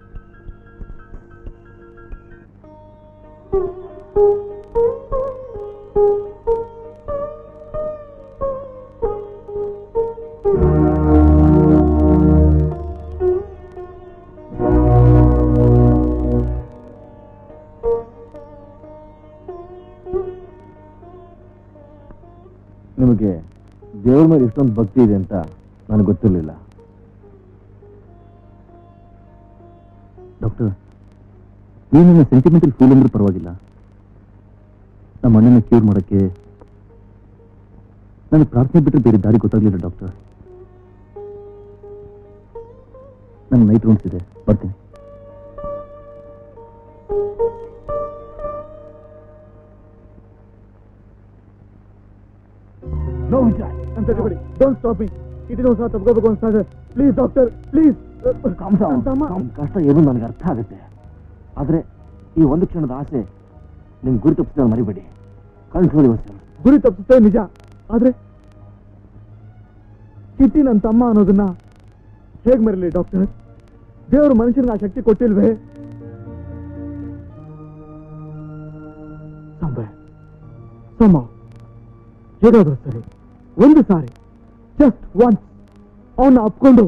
ನಿಮಗೆ ದೇವ್ರ ಮೇಲೆ ಇಷ್ಟೊಂದು ಭಕ್ತಿ ಇದೆ ಅಂತ ನನಗೆ ಗೊತ್ತಿರಲಿಲ್ಲ ಡಾಕ್ಟರ್ ನೀವು ನನ್ನ ಸೆಂಟಿಮೆಂಟಲ್ ಫೀಲ್ ಅಂದ್ರೆ ಪರವಾಗಿಲ್ಲ ನಮ್ಮ ಅಣ್ಣನ ಕ್ಯೂರ್ ಮಾಡೋಕ್ಕೆ ನನಗೆ ಪ್ರಾರ್ಥನೆ ಬಿಟ್ಟರೆ ಬೇರೆ ದಾರಿ ಗೊತ್ತಾಗ್ಲಿಲ್ಲ ಡಾಕ್ಟರ್ ನನ್ನ ನೈಟ್ ರೂಮ್ಸ್ ಇದೆ ಬರ್ತೀನಿ ನೋ ವಿಚಾರ ಅಂತ ತಗೊಳ್ಳಿ ಡೋಂಟ್ ಸ್ಟಾಪ್ ಮೀ ಇದನ್ನು ಸಹ ತಪ್ಕೋಬೇಕು ಅನ್ಸ್ತಾ ಇದೆ ಪ್ಲೀಸ್ ಡಾಕ್ಟರ್ ಪ್ಲೀಸ್ ಕಷ್ಟ ಏನು ನನಗೆ ಅರ್ಥ ಆಗುತ್ತೆ ಆದ್ರೆ ಈ ಒಂದು ಕ್ಷಣದ ಆಸೆ ನಿಮ್ ಗುರಿ ತಪ್ಪಿಸಿದ ಮರಿಬೇಡಿ ಕಂಟ್ರೋಲ್ ಯುವರ್ ಗುರಿ ತಪ್ಪಿಸುತ್ತೆ ನಿಜ ಆದ್ರೆ ಕಿಟ್ಟಿ ನನ್ನ ತಮ್ಮ ಅನ್ನೋದನ್ನ ಹೇಗ್ ಮರಲಿ ಡಾಕ್ಟರ್ ದೇವರು ಮನುಷ್ಯನಿಗೆ ಆ ಶಕ್ತಿ ಕೊಟ್ಟಿಲ್ವೇ ಸಂಬೆ ಸಮ ಹೇಗಾದ್ರೂ ಸರಿ ಒಂದು ಸಾರಿ ಜಸ್ಟ್ ಒನ್ಸ್ ಅವನ್ನ ಅಪ್ಕೊಂಡು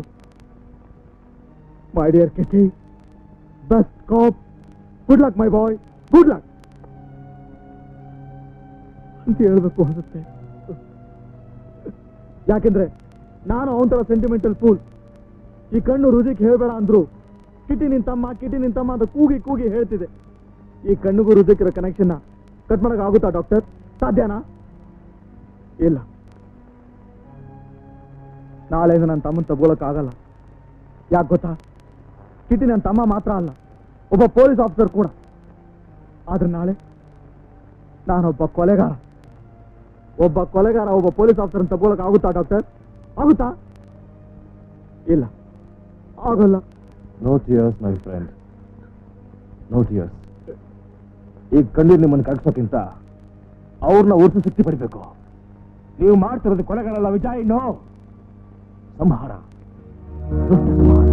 my dear Kitty best cop good luck my boy good luck ಅಂತ ಹೇಳ್ಬೇಕು ಅನ್ಸುತ್ತೆ ಯಾಕೆಂದ್ರೆ ನಾನು ಅವನ ತರ ಸೆಂಟಿಮೆಂಟಲ್ ಫೂಲ್ ಈ ಕಣ್ಣು ರುಜಿಕ್ ಹೇಳ್ಬೇಡ ಅಂದ್ರು ಕಿಟಿ ನಿನ್ ತಮ್ಮ ಕಿಟಿ ನಿನ್ ತಮ್ಮ ಅಂತ ಕೂಗಿ ಕೂಗಿ ಹೇಳ್ತಿದೆ ಈ ಕಣ್ಣಿಗೂ ರುಜಿಕ್ರ ಕನೆಕ್ಷನ್ ಕಟ್ ಮಾಡಕ್ ಆಗುತ್ತಾ ಡಾಕ್ಟರ್ ಸಾಧ್ಯನಾ ಇಲ್ಲ ನಾಳೆಯಿಂದ ನನ್ನ ತಮ್ಮನ್ ತಗೊಳಕ್ ಆಗಲ್ಲ ಯಾಕೆ ಗೊತ್ತಾ ಕಿಟಿ ನನ್ನ ತಮ್ಮ ಮಾತ್ರ ಅಲ್ಲ ಒಬ್ಬ ಪೊಲೀಸ್ ಆಫೀಸರ್ ಕೂಡ ಆದ್ರೆ ನಾಳೆ ನಾನೊಬ್ಬ ಕೊಲೆಗಾರ ಒಬ್ಬ ಕೊಲೆಗಾರ ಒಬ್ಬ ಪೊಲೀಸ್ ಆಫೀಸರ್ ತಗೊಳಕ್ ಆಗುತ್ತಾ ಡಾಕ್ಟರ್ ಆಗುತ್ತಾ ಇಲ್ಲ ಆಗಲ್ಲ no tears my friend no tears ಈಗ ಕಣ್ಣೀರ್ ನಿಮ್ಮನ್ನು ಕಳ್ಸೋಕ್ಕಿಂತ ಅವ್ರನ್ನ ಉರ್ಸು ಶಕ್ತಿ ಪಡಿಬೇಕು ನೀವು ಮಾಡ್ತಿರೋದು ಕೊಲೆಗಳಲ್ಲ ವಿಜಯ್ ನೋ ಸಂಹಾರ ದುಷ್ಟ ಸಂಹಾರ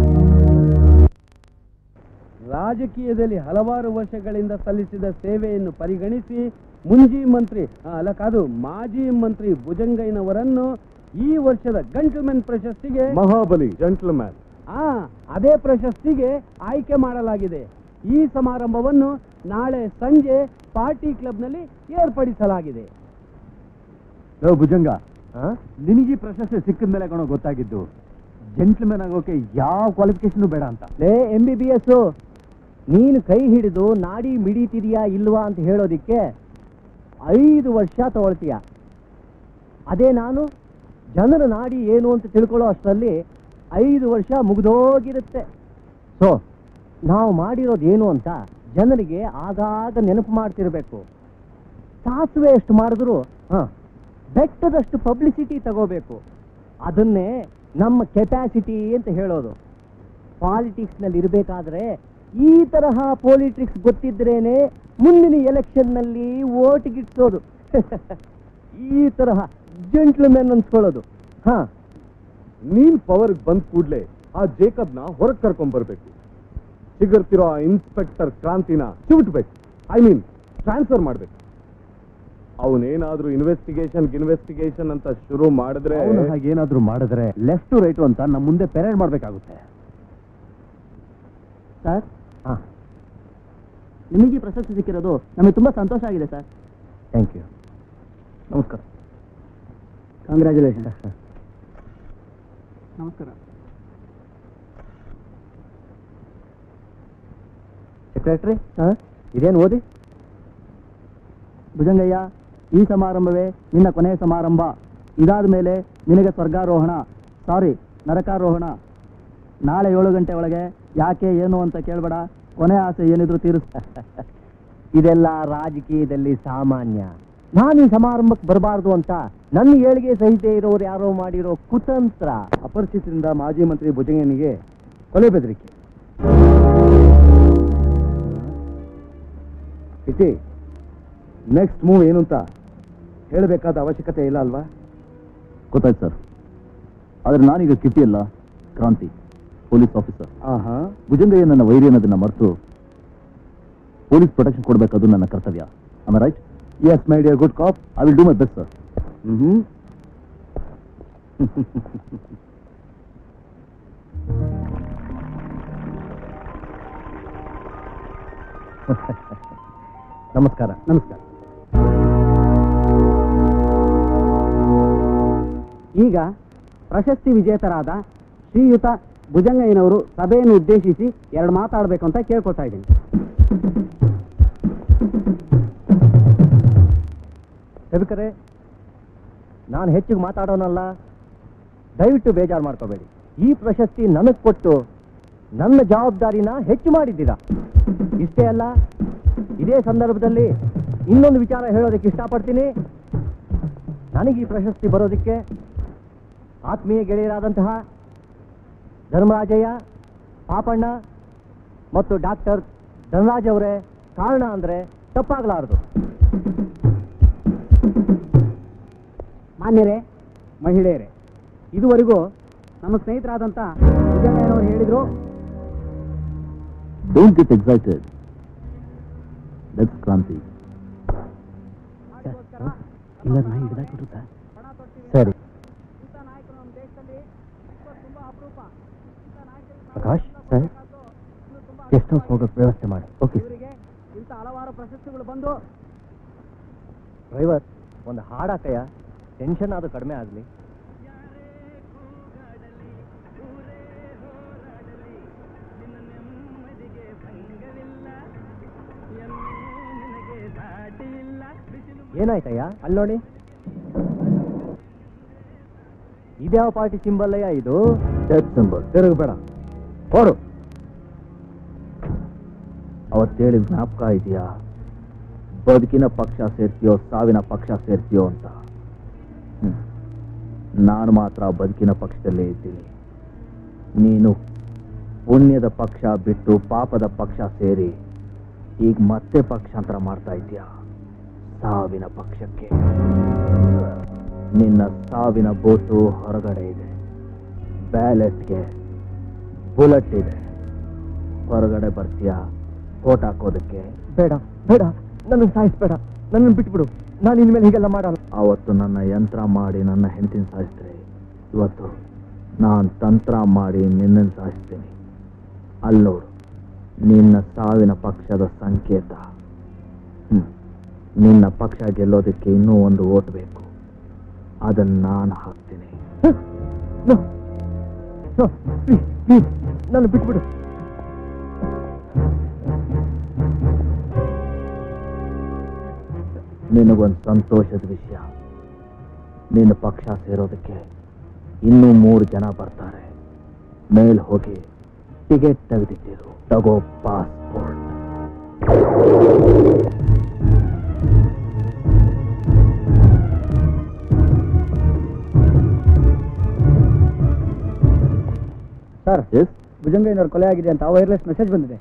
ರಾಜಕೀಯದಲ್ಲಿ ಹಲವಾರು ವರ್ಷಗಳಿಂದ ಸಲ್ಲಿಸಿದ ಸೇವೆಯನ್ನು ಪರಿಗಣಿಸಿ ಮುಂಜಿ ಮಂತ್ರಿ ಆ, ಅಲ್ಲ ಕಾದು ಮಾಜಿ ಮಂತ್ರಿ ಭುಜಂಗಯ್ಯನವರನ್ನು ಈ ವರ್ಷದ ಗಂಟಲ್ಮೆನ್ ಪ್ರಶಸ್ತಿಗೆ ಮಹಾಬಲಿ ಜೆಂಟ್ಲ್ಮ್ಯಾನ್ ಆ ಅದೇ ಪ್ರಶಸ್ತಿಗೆ ಆಯ್ಕೆ ಮಾಡಲಾಗಿದೆ ಈ ಸಮಾರಂಭವನ್ನು ನಾಳೆ ಸಂಜೆ ಪಾರ್ಟಿ ಕ್ಲಬ್ನಲ್ಲಿ ಏರ್ಪಡಿಸಲಾಗಿದೆ ಲೋ ಭುಜಂಗ ನಿನಗೆ ಈ ಪ್ರಶಸ್ತಿ ಸಿಕ್ಕಿದ ಮೇಲೆ ಕಣೋ ಗೊತ್ತಾಗಿದ್ದು ಜೆಂಟ್ಲ್ಮೆನ್ ಆಗೋಕೆ ಯಾವ ಕ್ವಾಲಿಫಿಕೇಶನ್ ಬೇಡ ಅಂತ ಲೇ ಎಂ ಬಿ ಬಿ ಎಸ್ ನೀನು ಕೈ ಹಿಡಿದು ನಾಡಿ ಮಿಡಿತಿದೀಯಾ ಇಲ್ವಾ ಅಂತ ಹೇಳೋದಿಕ್ಕೆ ಐದು ವರ್ಷ ತಗೊಳ್ತೀಯ ಅದೇ ನಾನು ಜನರ ನಾಡಿ ಏನು ಅಂತ ತಿಳ್ಕೊಳ್ಳೋ ಅಷ್ಟರಲ್ಲಿ ಐದು ವರ್ಷ ಮುಗಿದೋಗಿರುತ್ತೆ ಸೊ ನಾವು ಮಾಡಿರೋದು ಏನು ಅಂತ ಜನರಿಗೆ ಆಗಾಗ ನೆನಪು ಮಾಡ್ತಿರ್ಬೇಕು ಸಾಸಿವೆ ಎಷ್ಟು ಮಾಡಿದ್ರು ಹ, ಬೆಟ್ಟದಷ್ಟು ಪಬ್ಲಿಸಿಟಿ ತಗೋಬೇಕು ಅದನ್ನೇ ನಮ್ಮ ಕೆಪಾಸಿಟಿ ಅಂತ ಹೇಳೋದು ಪಾಲಿಟಿಕ್ಸ್ ನಲ್ಲಿ ಇರಬೇಕಾದ್ರೆ ಈ ತರಹ ಪೊಲಿಟಿಕ್ಸ್ ಗೊತ್ತಿದ್ರೇನೆ ಮುಂದಿನ ಎಲೆಕ್ಷನ್ ನಲ್ಲಿ ವೋಟ್ ಗಿಟ್ಸೋದು ಈ ತರಹ ಜೆಂಟ್ಲ್ಮೆನ್ ಅನ್ಸ್ಕೊಳ್ಳೋದು ಹಾ ನೀನ್ ಪವರ್ ಬಂದ್ ಕೂಡ್ಲೆ ಆ ಜೇಕಬ್ನ ಹೊರಗ್ ಕರ್ಕೊಂಡ್ ಬರ್ಬೇಕು ಸಿಗರ್ತಿರೋ ಆ ಇನ್ಸ್ಪೆಕ್ಟರ್ ಕ್ರಾಂತಿನ ಚಿವುಟ್ಬೇಕು ಐ ಮೀನ್ ಟ್ರಾನ್ಸ್ಫರ್ ಮಾಡ್ಬೇಕು ಅವನೇನಾದ್ರೂ ಇನ್ವೆಸ್ಟಿಗೇಷನ್ ಇನ್ವೆಸ್ಟಿಗೇಷನ್ ಅಂತ ಶುರು ಮಾಡಿದ್ರೆ ಅವನು ಹಾಗೇನಾದ್ರೂ ಮಾಡಿದ್ರೆ ಲೆಫ್ಟ್ ರೈಟು ಅಂತ ನಮ್ಮ ಮುಂದೆ ಪೆರೇಡ್ ಮಾಡ್ಬೇಕಾಗುತ್ತೆ ಸರ್ ನಿಮಗೆ ಈ ಪ್ರಶಸ್ತಿ ಸಿಕ್ಕಿರೋದು ನಮಗೆ ತುಂಬಾ ಸಂತೋಷ ಆಗಿದೆ ಸರ್ ಥ್ಯಾಂಕ್ ಯು ನಮಸ್ಕಾರ ಕಂಗ್ರ್ಯಾಚುಲೇಷನ್ ನಮಸ್ಕಾರ ಸೆಕ್ರೆಟ್ರಿ ಇದೇನು ಓದಿ ಭುಜಂಗಯ್ಯ ಈ ಸಮಾರಂಭವೇ ನಿನ್ನ ಕೊನೆಯ ಸಮಾರಂಭ ಇದಾದ ಮೇಲೆ ನಿನಗೆ ಸ್ವರ್ಗಾರೋಹಣ ಸಾರಿ ನರಕಾರೋಹಣ ನಾಳೆ ಏಳು ಗಂಟೆ ಒಳಗೆ ಯಾಕೆ ಏನು ಅಂತ ಕೇಳಬೇಡ ಕೊನೆ ಆಸೆ ಏನಿದ್ರು ತೀರಿಸ್ ಇದೆಲ್ಲ ರಾಜಕೀಯದಲ್ಲಿ ಸಾಮಾನ್ಯ ನಾನು ಈ ಸಮಾರಂಭಕ್ಕೆ ಬರಬಾರ್ದು ಅಂತ ನನ್ನ ಏಳಿಗೆ ಸಹಿತ ಇರೋರು ಯಾರೋ ಮಾಡಿರೋ ಕುತಂತ್ರ ಅಪರಿಚಿತರಿಂದ ಮಾಜಿ ಮಂತ್ರಿ ಭುಜಂಗನಿಗೆ ಕೊಲೆ ಬೆದರಿಕೆ ಇತಿ ನೆಕ್ಸ್ಟ್ ಮೂವ್ ಏನು ಅಂತ ಹೇಳಬೇಕಾದ ಅವಶ್ಯಕತೆ ಇಲ್ಲ ಅಲ್ವಾ ಗೊತ್ತಾಯ್ತು ಸರ್ ಆದ್ರೆ ನಾನೀಗ ಕಿಟ್ಟಿ ಅಲ್ಲ ಕ್ರಾಂತಿ ಪೊಲೀಸ್ ಆಫೀಸರ್ ಆಹಾ ಭುಜಂಗಯ್ಯ ನನ್ನ ವೈರಿ ಅನ್ನೋದನ್ನ ಮರೆತು ಪೊಲೀಸ್ ಪ್ರೊಟೆಕ್ಷನ್ ಕೊಡಬೇಕದು ನನ್ನ ಕರ್ತವ್ಯ all right yes my dear good cop I will do my best sir hmm ನಮಸ್ಕಾರ ನಮಸ್ಕಾರ ಈಗ ಪ್ರಶಸ್ತಿ ವಿಜೇತರಾದ ಶ್ರೀಯುತ ಭುಜಂಗಯ್ಯನವರು ಸಭೆಯನ್ನು ಉದ್ದೇಶಿಸಿ ಎರಡು ಮಾತಾಡಬೇಕು ಅಂತ ಕೇಳ್ಕೊತಾ ಇದ್ದೀನಿ ಸಭಿಕರೇ ನಾನು ಹೆಚ್ಚಿಗೆ ಮಾತಾಡೋನಲ್ಲ ದಯವಿಟ್ಟು ಬೇಜಾರು ಮಾಡ್ಕೋಬೇಡಿ ಈ ಪ್ರಶಸ್ತಿ ನನಗೆ ಕೊಟ್ಟು ನನ್ನ ಜವಾಬ್ದಾರಿನ ಹೆಚ್ಚು ಮಾಡಿದ್ದೀರಾ ಇಷ್ಟೇ ಅಲ್ಲ ಇದೇ ಸಂದರ್ಭದಲ್ಲಿ ಇನ್ನೊಂದು ವಿಚಾರ ಹೇಳೋದಕ್ಕೆ ಇಷ್ಟಪಡ್ತೀನಿ ನನಗೆ ಈ ಪ್ರಶಸ್ತಿ ಬರೋದಕ್ಕೆ ಆತ್ಮೀಯ ಗೆಳೆಯರಾದಂತಹ ಧರ್ಮರಾಜಯ್ಯ ಪಾಪಣ್ಣ ಮತ್ತು ಡಾಕ್ಟರ್ ಧನರಾಜ್ ಅವರೇ ಕಾರಣ ಅಂದ್ರೆ ತಪ್ಪಾಗಲಾರದು ಮಾನ್ಯರೇ ಮಹಿಳೆಯರೇ ಇದುವರೆಗೂ ನಮ್ಮ ಸ್ನೇಹಿತರಾದಂಥ ವಿಜಯನವರು ಹೇಳಿದ್ರು ಡೋಂಟ್ ಗೆಟ್ ಎಕ್ಸೈಟೆಡ್ ದಟ್ಸ್ ಕ್ರಾಂತಿ ಸರಿ ಪ್ರಕಾಶ್ ಸರ್ ಗೆಸ್ಟ್ ಹೌಸ್ ಹೋಗೋಕೆ ವ್ಯವಸ್ಥೆ ಮಾಡಿ ಓಕೆ ಇಂಥ ಹಲವಾರು ಪ್ರಶಸ್ತಿಗಳು ಬಂದು ಡ್ರೈವರ್ ಒಂದು ಹಾಡಾಕಯ್ಯ ಟೆನ್ಷನ್ ಅದು ಕಡಿಮೆ ಆಗಲಿ ಏನಾಯ್ತಯ್ಯ ಅಲ್ಲಿ ನೋಡಿ ಇದ್ಯಾವ ಪಾರ್ಟಿ ಸಿಂಬಲ್ ಅಯ್ಯ ಇದು ಡೆತ್ ಸಿಂಬಲ್ ತಿರುಗಬೇಡ ಹೊಡು ಅವತ್ತೇಳಿ ಜ್ಞಾಪಕ ಇದೆಯಾ ಬದುಕಿನ ಪಕ್ಷ ಸೇರ್ತೀಯೋ ಸಾವಿನ ಪಕ್ಷ ಸೇರ್ತೀಯೋ ಅಂತ ಹ್ಮ್. ನಾನು ಮಾತ್ರ ಬದುಕಿನ ಪಕ್ಷದಲ್ಲೇ ಇದ್ದೀನಿ ನೀನು ಪುಣ್ಯದ ಪಕ್ಷ ಬಿಟ್ಟು ಪಾಪದ ಪಕ್ಷ ಸೇರಿ ಈಗ ಮತ್ತೆ ಪಕ್ಷಾಂತರ ಮಾಡ್ತಾ ಇದೀಯ ಸಾವಿನ ಪಕ್ಷಕ್ಕೆ ನಿನ್ನ ಸಾವಿನ ಬೋಟು ಹೊರಗಡೆ ಇದೆ ಬ್ಯಾಲೆಟ್ಗೆ ಬುಲೆಟ್ ಇದೆ ಹೊರಗಡೆ ಬರ್ತೀಯಾ ಓಟ್ ಹಾಕೋದಕ್ಕೆ ಬೇಡ ಬೇಡ ನನ್ನನ್ನು ಸಾಯಿಸ್ಬೇಡ ನನ್ನನ್ನು ಬಿಟ್ಬಿಡು ನಾನು ಇನ್ಮೇಲೆ ಹೀಗೆಲ್ಲ ಮಾಡಲ್ಲ ಅವತ್ತು ನನ್ನ ಯಂತ್ರ ಮಾಡಿ ನನ್ನ ಹೆಂಡತಿನ ಸಾಯಿಸಿದ್ರೆ ಇವತ್ತು ನಾನು ತಂತ್ರ ಮಾಡಿ ನಿನ್ನನ್ನು ಸಾಯಿಸ್ತೀನಿ ಅಲ್ಲೋಡು ನಿನ್ನ ಸಾವಿನ ಪಕ್ಷದ ಸಂಕೇತ ಹ್ಮ್. ನಿನ್ನ ಪಕ್ಷ ಗೆಲ್ಲೋದಕ್ಕೆ ಇನ್ನೂ ಒಂದು ಓಟ್ ಬೇಕು ಅದನ್ನ ನಾನು ಹಾಕ್ತೀನಿ ನೋ ನೋ ಪ್ಲೀಸ್ ಪ್ಲೀಸ್ ನನ್ನ ಬಿಟ್ಬಿಡು ನಿನಗೊಂದು ಸಂತೋಷದ ವಿಷಯ ನಿನ್ನ ಪಕ್ಷ ಸೇರೋದಕ್ಕೆ ಇನ್ನೂ ಮೂರು ಜನ ಬರ್ತಾರೆ ಮೇಲ್ ಹೋಗಿ ಟಿಕೆಟ್ ತೆಗೆದಿಟ್ಟಿರು ತಗೋ ಪಾಸ್ಪೋರ್ಟ್ ಸರ್ ಎಸ್ ಭುಜಂಗಯ್ಯನವ್ರ ಕೊಲೆ ಆಗಿದೆ ಅಂತ ವೈರ್ಲೆಸ್ ಮೆಸೇಜ್ ಬಂದಿದೆ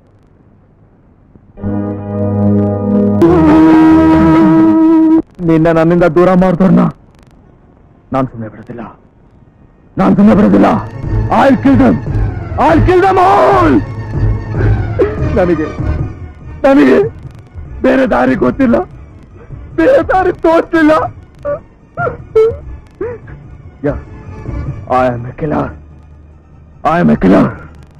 ನಿನ್ನ ನನ್ನಿಂದ ದೂರ ಮಾಡ್ದವ್ರನ್ನ ನಾನು ಸುಮ್ಮನೆ ಬಿಡೋದಿಲ್ಲ ನಾನು ಸುಮ್ಮನೆ ಬಿಡೋದಿಲ್ಲ all kill them all kill them all ನನಗೆ ನನಗೆ ಬೇರೆ ದಾರಿ ಗೊತ್ತಿಲ್ಲ ಬೇರೆ ದಾರಿ ತೋರಿಸ್ಲಿಲ್ಲ I am a killer I am a killer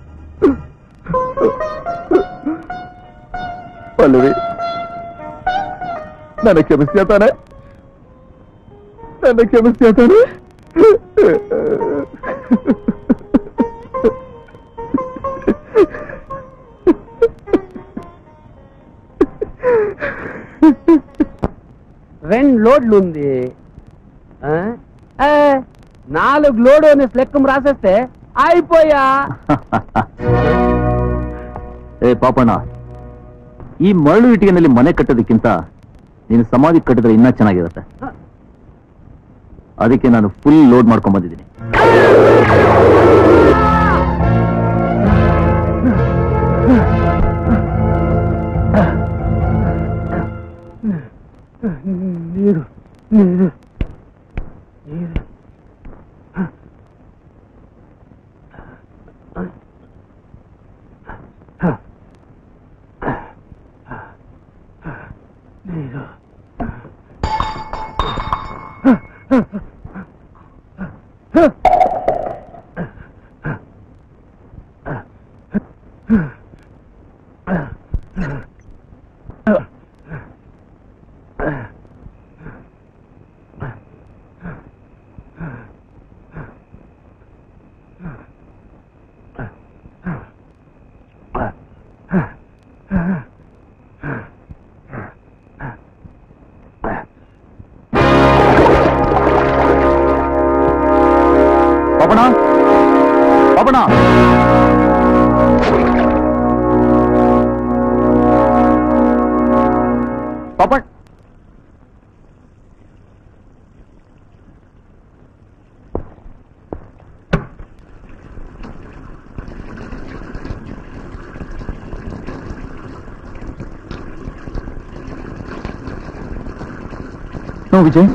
Pallavi ನನ್ನ ಕ್ಷಮಿಸ್ತೀಯ ತಾನೆ ನನ್ನ ಕ್ಷಮಿಸ್ತೀಯ ತಾನೆ రెండు లోడ్లు ఉంది ఆ? ఏ, నాలుగు లోడు అనేసి లెక్కం రాసేస్తే అయిపోయా ಏ ಪಾಪಣ್ಣ ಈ ಮರಳು ಇಟ್ಟಿಗೆನಲ್ಲಿ ಮನೆ ಕಟ್ಟೋದಕ್ಕಿಂತ ನೀನು ಸಮಾಧಿ ಕಟ್ಟಿದ್ರೆ ಇನ್ನೂ ಚೆನ್ನಾಗಿರುತ್ತೆ ಅದಕ್ಕೆ ನಾನು ಫುಲ್ ಲೋಡ್ ಮಾಡ್ಕೊಂಡ್ ಬಂದಿದ್ದೀನಿ ನೀರು ನೀರು ನೀರು ನೀರು ಪಾಪಣ್ಣ ಪಾಪಣ್ಣ ಪಾಪಣ್ ನೋ ವಿಜಯ್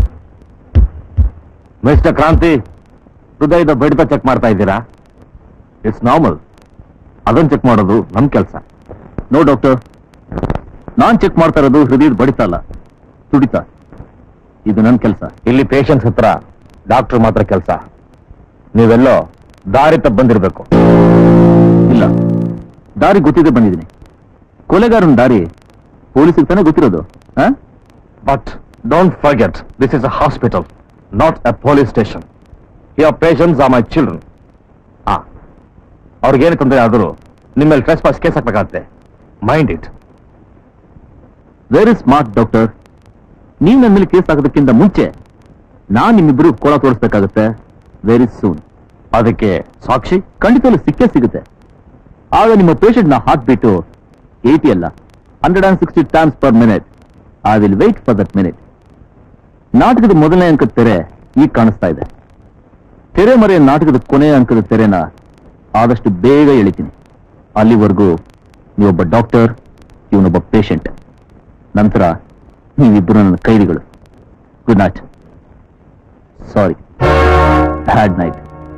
ಮಿಸ್ಟರ್ ಕ್ರಾಂತಿ ಹೃದಯದ ಬಡಿತ ಚೆಕ್ ಮಾಡ್ತಾ ಇದ್ದೀರಾ ಇಟ್ಸ್ ನಾರ್ಮಲ್ ಅದನ್ನ ಚೆಕ್ ಮಾಡೋದು ನಮ್ ಕೆಲಸ ನೋ ಡಾಕ್ಟರ್ ನಾನ್ ಚೆಕ್ ಮಾಡ್ತಾ ಇರೋದು ಹೃದಯದ ಬಡಿತ ಅಲ್ಲ ತುಡಿತ ಇದು ನನ್ನ ಕೆಲಸ ಇಲ್ಲಿ ಪೇಷಂಟ್ಸ್ ಹತ್ರ ಡಾಕ್ಟರ್ ಮಾತ್ರ ಕೆಲಸ ನೀವೆಲ್ಲೋ ದಾರಿ ತಪ್ಪ ಬಂದಿರಬೇಕು ಇಲ್ಲ ದಾರಿ ಗೊತ್ತಿದೆ ಬಂದಿದ್ದೀನಿ ಕೊಲೆಗಾರನ ದಾರಿ ಪೊಲೀಸಿಗೆ ತಾನೇ ಗೊತ್ತಿರೋದು but don't forget this is a hospital not a police station your patients are my children ಆ ಅವ್ರಿಗೇನು ತೊಂದರೆ ಆದರೂ ನಿಮ್ಮ ಮೇಲೆ ಟ್ರೆಸ್ ಪಾಸ್ ಕೇಸ್ ಹಾಕ್ಬೇಕಾಗತ್ತೆ mind it very smart doctor ನೀವು ನನ್ನ ಮೇಲೆ ಕೇಸ್ ಹಾಕೋದಕ್ಕಿಂತ ಮುಂಚೆ ನಾನ್ ನಿಮ್ಮಿಬ್ಬರು ಕೋಳ ತೋರಿಸ್ಬೇಕಾಗತ್ತೆ ವೆರಿ ಸೂನ್ ಅದಕ್ಕೆ ಸಾಕ್ಷಿ ಖಂಡಿತವೂ ಸಿಕ್ಕೇ ಸಿಗುತ್ತೆ ಆಗ ನಿಮ್ಮ ಪೇಷಂಟ್ ನ ಹಾರ್ಟ್ ಬೀಟು ಏಟಿ ಅಲ್ಲ hundred and sixty times per minute I will wait for that minute ನಾಟಕದ ಮೊದಲನೇ ಅಂಕದ ತೆರೆ ಈಗ ಕಾಣಿಸ್ತಾ ಇದೆ ತೆರೆ ಮರೆಯ ನಾಟಕದ ಕೊನೆಯ ಅಂಕದ ತೆರೆನ ಆದಷ್ಟು ಬೇಗ ಎಳಿತೀನಿ ಅಲ್ಲಿವರೆಗೂ ನೀವೊಬ್ಬ ಡಾಕ್ಟರ್ ಇವನೊಬ್ಬ ಪೇಷಂಟ್ ನಂತರ ನೀವಿಬ್ಬರು ನನ್ನ ಕೈದಿಗಳು good night sorry bad night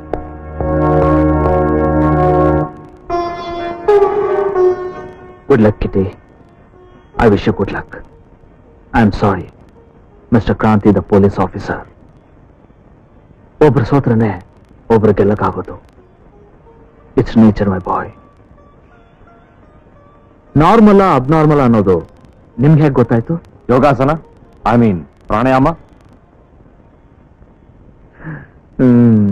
good luck Kitty I wish you good luck I am sorry mister Kranti the police officer ಒಬ್ರು ಸೋತ್ರನೆ ಒಬ್ರು ಗೆಲ್ಲಕ್ಕಾಗೋದು it's nature my boy normal abnormal ಅನ್ನೋದು ನಿಮ್ಗೆ ಹೇಗೆ ಗೊತ್ತಾಯ್ತು ಯೋಗಾಸನ ಐ ಮೀನ್ ಪ್ರಾಣಾಯಾಮ hmm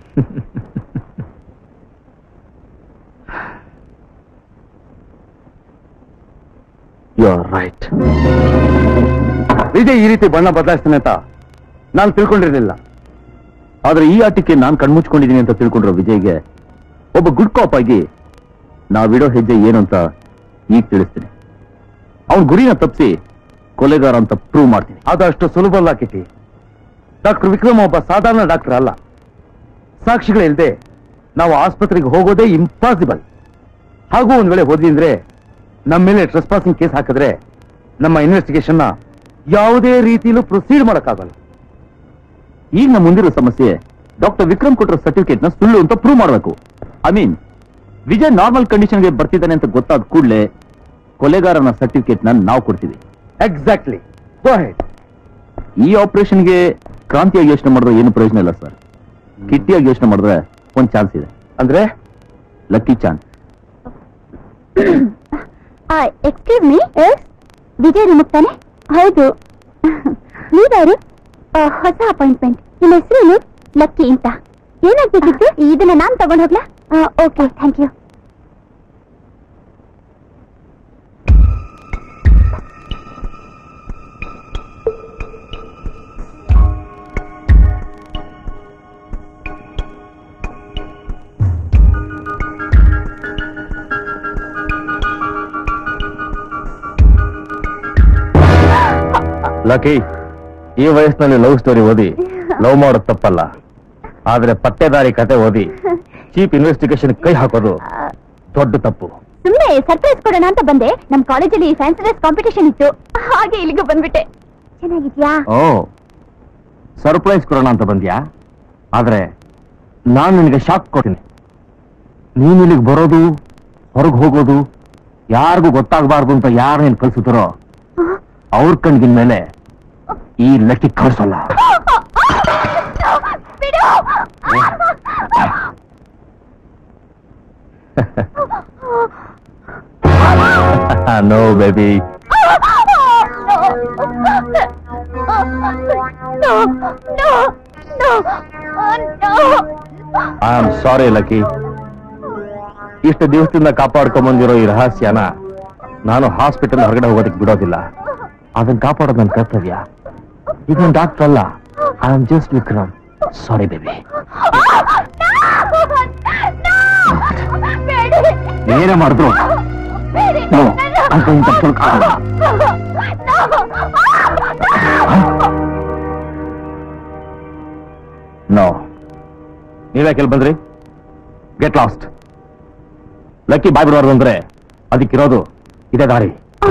you are right Vijay ಈ ರೀತಿ ಬಣ್ಣ ಬದಲಾಯಿಸ್ತಾನೆ ಅಂತ ನಾನು ತಿಳ್ಕೊಂಡಿರ್ಲಿಲ್ಲ ಆದ್ರೆ ಈ ಆಟಕ್ಕೆ ನಾನು ಕಣ್ಮುಚ್ಕೊಂಡಿದ್ದೀನಿ ಅಂತ ತಿಳ್ಕೊಂಡಿರೋ ವಿಜಯ್ಗೆ ಒಬ್ಬ ಗುಡ್ ಕಾಪ್ ಆಗಿ ನಾವಿಡೋ ಹೆಜ್ಜೆ ಏನು ಅಂತ ಈಗ ತಿಳಿಸ್ತೀನಿ ಅವನ ಗುರಿನ ತಪ್ಪಿಸಿ ಕೊಲೆಗಾರ ಅಂತ ಪ್ರೂವ್ ಮಾಡ್ತೀನಿ ಅದಷ್ಟು ಸುಲಭ ಅಲ್ಲ ಕಿಟಿ ಡಾಕ್ಟರ್ ವಿಕ್ರಮ್ ಒಬ್ಬ ಸಾಧಾರಣ ಡಾಕ್ಟರ್ ಅಲ್ಲ ಸಾಕ್ಷಿಗಳಿಲ್ಲದೆ ನಾವು ಆಸ್ಪತ್ರೆಗೆ ಹೋಗೋದೇ ಇಂಪಾಸಿಬಲ್ ಹಾಗೂ ಒಂದ್ ವೇಳೆ ಹೋದ್ವಿ ಅಂದ್ರೆ ನಮ್ಮ ಮೇಲೆ ಟ್ರೆಸ್ಪಾಸಿಂಗ್ ಕೇಸ್ ಹಾಕಿದ್ರೆ ನಮ್ಮ ಇನ್ವೆಸ್ಟಿಗೇಷನ್ ನ ಯಾವುದೇ ರೀತಿಯಲ್ಲೂ ಪ್ರೊಸೀಡ್ ಮಾಡಕ್ಕಾಗಲ್ಲ ಈಗ ನಮ್ಮ ಮುಂದಿರೋ ಸಮಸ್ಯೆ ಡಾಕ್ಟರ್ ವಿಕ್ರಮ್ ಕೊಟ್ಟಿರೋ ಸರ್ಟಿಫಿಕೇಟ್ ನ ಸುಳ್ಳು ಅಂತ ಪ್ರೂವ್ ಮಾಡಬೇಕು ಐ ಮೀನ್ ವಿಜಯ್ ನಾರ್ಮಲ್ ಕಂಡೀಷನ್ಗೆ ಬರ್ತಿದ್ದಾನೆ ಅಂತ ಗೊತ್ತಾದ ಕೂಡಲೇ ಕೊಲೆಗಾರನ ಸರ್ಟಿಫಿಕೇಟ್ ನ ನಾವು ಕೊಡ್ತೀವಿ ಎಕ್ಸಾಕ್ಟ್ಲಿ ಈ ಆಪರೇಷನ್ಗೆ ಕ್ರಾಂತಿಯಾಗಿ ಯೋಚನೆ ಮಾಡಿದ್ರೆ ಏನು ಪ್ರಯೋಜನ ಇಲ್ಲ ಸರ್ ಕಿಟ್ಟಿಯಾಗಿ ಯೋಚನೆ ಮಾಡಿದ್ರೆ ಒಂದ್ ಚಾನ್ಸ್ ಇದೆ ಅಂದ್ರೆ lucky chance excuse me Vijay ನಿಮಗ್ ತಾನೆ ಹೌದು ನೀವ್ಯಾರು ಆ, ಹೊಸ ಅಪಾಯಿಂಟ್ಮೆಂಟ್ ನಿಮ್ಮ ಹೆಸರೇನು ಲಕ್ಕಿ ಅಂತ ಏನಾಗ್ಬೇಕಿತ್ತು ಇದನ್ನ ನಾನ್ ತಗೊಂಡ್ ಹೋಗ್ಲಾ ಓಕೆ ಥ್ಯಾಂಕ್ ಯು ಲಕ್ಕಿ ಈ ವಯಸ್ಸಿನಲ್ಲಿ ಲವ್ ಸ್ಟೋರಿ ಓದಿ ಲವ್ ಮಾಡೋದು ತಪ್ಪಲ್ಲ ಆದ್ರೆ ಪಟ್ಟೆದಾರಿ ಕತೆ ಓದಿ ಚೀಪ್ ಇನ್ವೆಸ್ಟಿಗೇಷನ್ ಕೈ ಹಾಕೋದು ದೊಡ್ಡ ತಪ್ಪು ಸುಮ್ಮನೆ ಸರ್ಪ್ರೈಸ್ ಕೊಡೋಣ ಅಂತ ಬಂದೆ ನಮ್ ಕಾಲೇಜಲ್ಲಿ ಫ್ಯಾನ್ಸಿ ಡ್ರೆಸ್ ಕಾಂಪಿಟೇಷನ್ ಇತ್ತು ಹಾಗೆ ಇಲ್ಲಿಗೆ ಬಂದ್ಬಿಟ್ಟೆ ಚೆನ್ನಾಗಿದ್ಯಾ ಓ ಸರ್ಪ್ರೈಸ್ ಕೊಡೋಣ ಅಂತ ಬಂದ್ಯಾ ಆದ್ರೆ ನಾನು ನಿನಗೆ ಶಾಕ್ ಕೊಡ್ತೀನಿ ನೀನು ಇಲ್ಲಿಗೆ ಬರೋದು ಹೊರಗೆ ಹೋಗೋದು ಯಾರಿಗೂ ಗೊತ್ತಾಗಬಾರ್ದು ಅಂತ ಯಾರು ನೀನು ಕಳ್ಸುತ್ತಾರೋ ಅವ್ರ ಕಣ್ಗಿನ ಮೇಲೆ ಈ ಲಕ್ಕಿ ಕಳ್ಸಲ್ಲ ಬಿಡು no baby I am sorry Lucky ಇಷ್ಟು ದಿವಸದಿಂದ ಕಾಪಾಡ್ಕೊಂಬಂದಿರೋ ಈ ರಹಸ್ಯನ ನಾನು ಹಾಸ್ಪಿಟಲ್ ಹೊರಗಡೆ ಹೋಗೋದಕ್ಕೆ ಬಿಡೋದಿಲ್ಲ ಅದನ್ನ ಕಾಪಾಡೋದು ನನ್ನ ಕರ್ತವ್ಯ ಈಗ ನಾನು ಡಾಕ್ಟರ್ ಅಲ್ಲ I am just Vikram sorry baby ಏನೇ ಮಾಡಿದ್ರು ನೋ ಅಂತ ಇಂಥ ಸ್ವಲ್ಪ ಆಗಲ್ಲ. ನೋ ನೀವ್ಯಾಕೆ ಇಲ್ಲಿ ಬಂದ್ರಿ ಗೆಟ್ ಲಾಸ್ಟ್ ಲಕ್ಕಿ ಬಾಯ್ ಬಿಡಬಾರ್ದು ಅಂದ್ರೆ ಅದಕ್ಕಿರೋದು ಇದೇ ದಾರಿ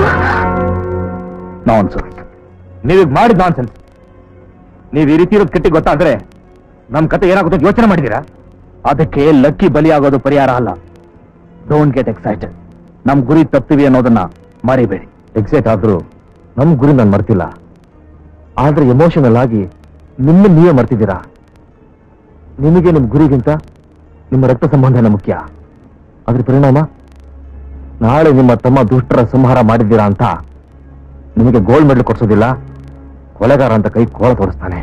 ನಾನ್ ಸೆನ್ಸ್ ನೀವೀಗ ಮಾಡಿದ ನಾನ್ ಸೆನ್ಸ್ ನೀವು ಈ ರೀತಿ ಇರೋದು ಕೆಟ್ಟಿ ಗೊತ್ತಾದ್ರೆ ನಮ್ ಕತೆ ಏನಾಗುತ್ತೆ ಅಂತ ಯೋಚನೆ ಮಾಡಿದ್ದೀರಾ ಅದಕ್ಕೆ ಲಕ್ಕಿ ಬಲಿಯಾಗೋದು ಪರಿಹಾರ ಅಲ್ಲ ಡೋಂಟ್ ಗೆಟ್ ಎಕ್ಸೈಟೆಡ್ ನಮ್ ಗುರಿ ತಪ್ತೀವಿ ಅನ್ನೋದನ್ನ ಮರಿಬೇಡಿ ಎಕ್ಸೈಟ್ ಆದ್ರೂ ನಮ್ ಗುರಿ ನಾನು ಮರ್ತಿಲ್ಲ ಆದ್ರೆ ಎಮೋಷನಲ್ ಆಗಿ ನಿಮ್ಮ ನೀವೇ ಮರ್ತಿದ್ದೀರಾ ನಿಮಗೆ ನಿಮ್ ಗುರಿಗಿಂತ ನಿಮ್ಮ ರಕ್ತ ಸಂಬಂಧನ ಮುಖ್ಯ ಅದ್ರ ಪರಿಣಾಮ ನಾಳೆ ನಿಮ್ಮ ತಮ್ಮ ದುಷ್ಟರ ಸಂಹಾರ ಮಾಡಿದ್ದೀರಾ ಅಂತ ನಿಮಗೆ ಗೋಲ್ಡ್ ಮೆಡಲ್ ಕೊಡ್ಸೋದಿಲ್ಲ ಕೊಲೆಗಾರ ಅಂತ ಕೈ ಕೋಳ ತೋರಿಸ್ತಾನೆ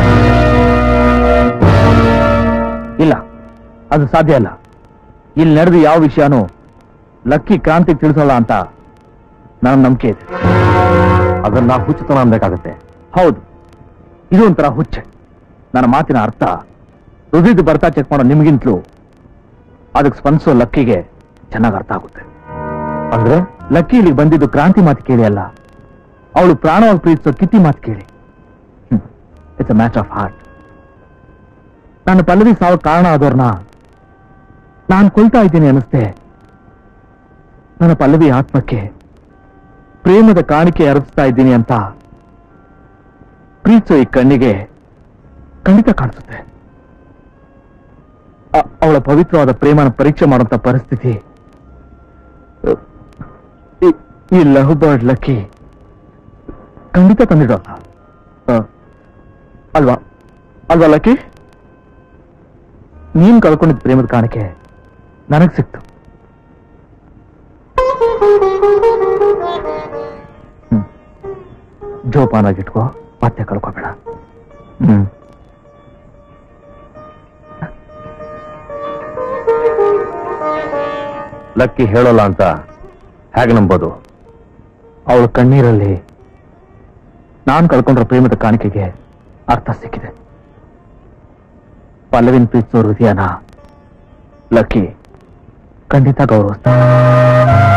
ಇಲ್ಲ ಅದು ಸಾಧ್ಯ ಅಲ್ಲ ಇಲ್ಲಿ ನಡೆದು ಯಾವ ವಿಷಯನೂ ಲಕ್ಕಿ ಕ್ರಾಂತಿಗೆ ತಿಳಿಸೋಲ್ಲ ಅಂತ ನನ್ನ ನಂಬಿಕೆ ಇದೆ ಅದನ್ನ ಹುಚ್ಚುತನ ಅನ್ಬೇಕಾಗತ್ತೆ ಹೌದು ಇದು ಒಂಥರ ಹುಚ್ಚೆ ನನ್ನ ಮಾತಿನ ಅರ್ಥ ರುದಿದ್ ಬರ್ತಾ ಚೆಕ್ ಮಾಡೋ ನಿಮ್ಗಿಂತಲೂ ಅದಕ್ಕೆ ಸ್ಪಂದಿಸೋ ಲಕ್ಕಿಗೆ ಚೆನ್ನಾಗಿ ಅರ್ಥ ಆಗುತ್ತೆ ಅಂದ್ರೆ ಲಕ್ಕಿ ಇಲ್ಲಿಗೆ ಬಂದಿದ್ದು ಕ್ರಾಂತಿ ಮಾತು ಕೇಳಿ ಅಲ್ಲ ಅವಳು ಪ್ರಾಣವಾಗಿ ಪ್ರೀತಿಸೋ ಕಿತ್ತಿ ಮಾತು ಕೇಳಿ it's a match of heart ನಾನು ಪಲ್ಲವಿ ಸಾವು ಕಾರಣ ಆದವ್ರನ್ನ ನಾನು ಕೊಲ್ತಾ ಇದ್ದೀನಿ ಅನಿಸ್ತೆ ನನ್ನ ಪಲ್ಲವಿ ಆತ್ಮಕ್ಕೆ ಪ್ರೇಮದ ಕಾಣಿಕೆ ಅರ್ಪಿಸ್ತಾ ಇದ್ದೀನಿ ಅಂತ ಪ್ರೀತಿಸೋ ಈ ಕಣ್ಣಿಗೆ ಖಂಡಿತ ಕಾಣಿಸುತ್ತೆ ಅ- ಅವಳ ಪವಿತ್ರವಾದ ಪ್ರೇಮನ ಪರೀಕ್ಷೆ ಮಾಡುವಂತ ಪರಿಸ್ಥಿತಿ ಈ- ಈ ಲವ್ ಬರ್ಡ್ ಲಕ್ಕಿ ಖಂಡಿತ ತಂದಿಡೋಲ್ಲ ಅ, ಅಲ್ವಾ ಅಲ್ವಾ ಲಕ್ಕಿ ನೀನ್ ಕಳ್ಕೊಂಡಿದ್ದ ಪ್ರೇಮದ ಕಾಣಿಕೆ ನನಗ್ ಸಿಕ್ತು ಹ್ಮ್. ಜೋಪಾನಾಗಿಟ್ಕೋ ಮತ್ತೆ ಕಳ್ಕೊಬೇಡ ಹ್ಮ್ ಲಕ್ಕಿ ಹೇಳೋಲ್ಲ ಅಂತ ಹೇಗೆ ನಂಬೋದು ಅವಳ ಕಣ್ಣೀರಲ್ಲಿ ನಾನ್ ಕಳ್ಕೊಂಡ್ರ ಪ್ರೇಮದ ಕಾಣಿಕೆಗೆ ಅರ್ಥ ಸಿಕ್ಕಿದೆ ಪಲ್ಲವಿನ ಪ್ರೀತಿಸೋ ಹೃದಯನ ಲಕ್ಕಿ ಖಂಡಿತ ಗೌರವಿಸ್ತಾರೆ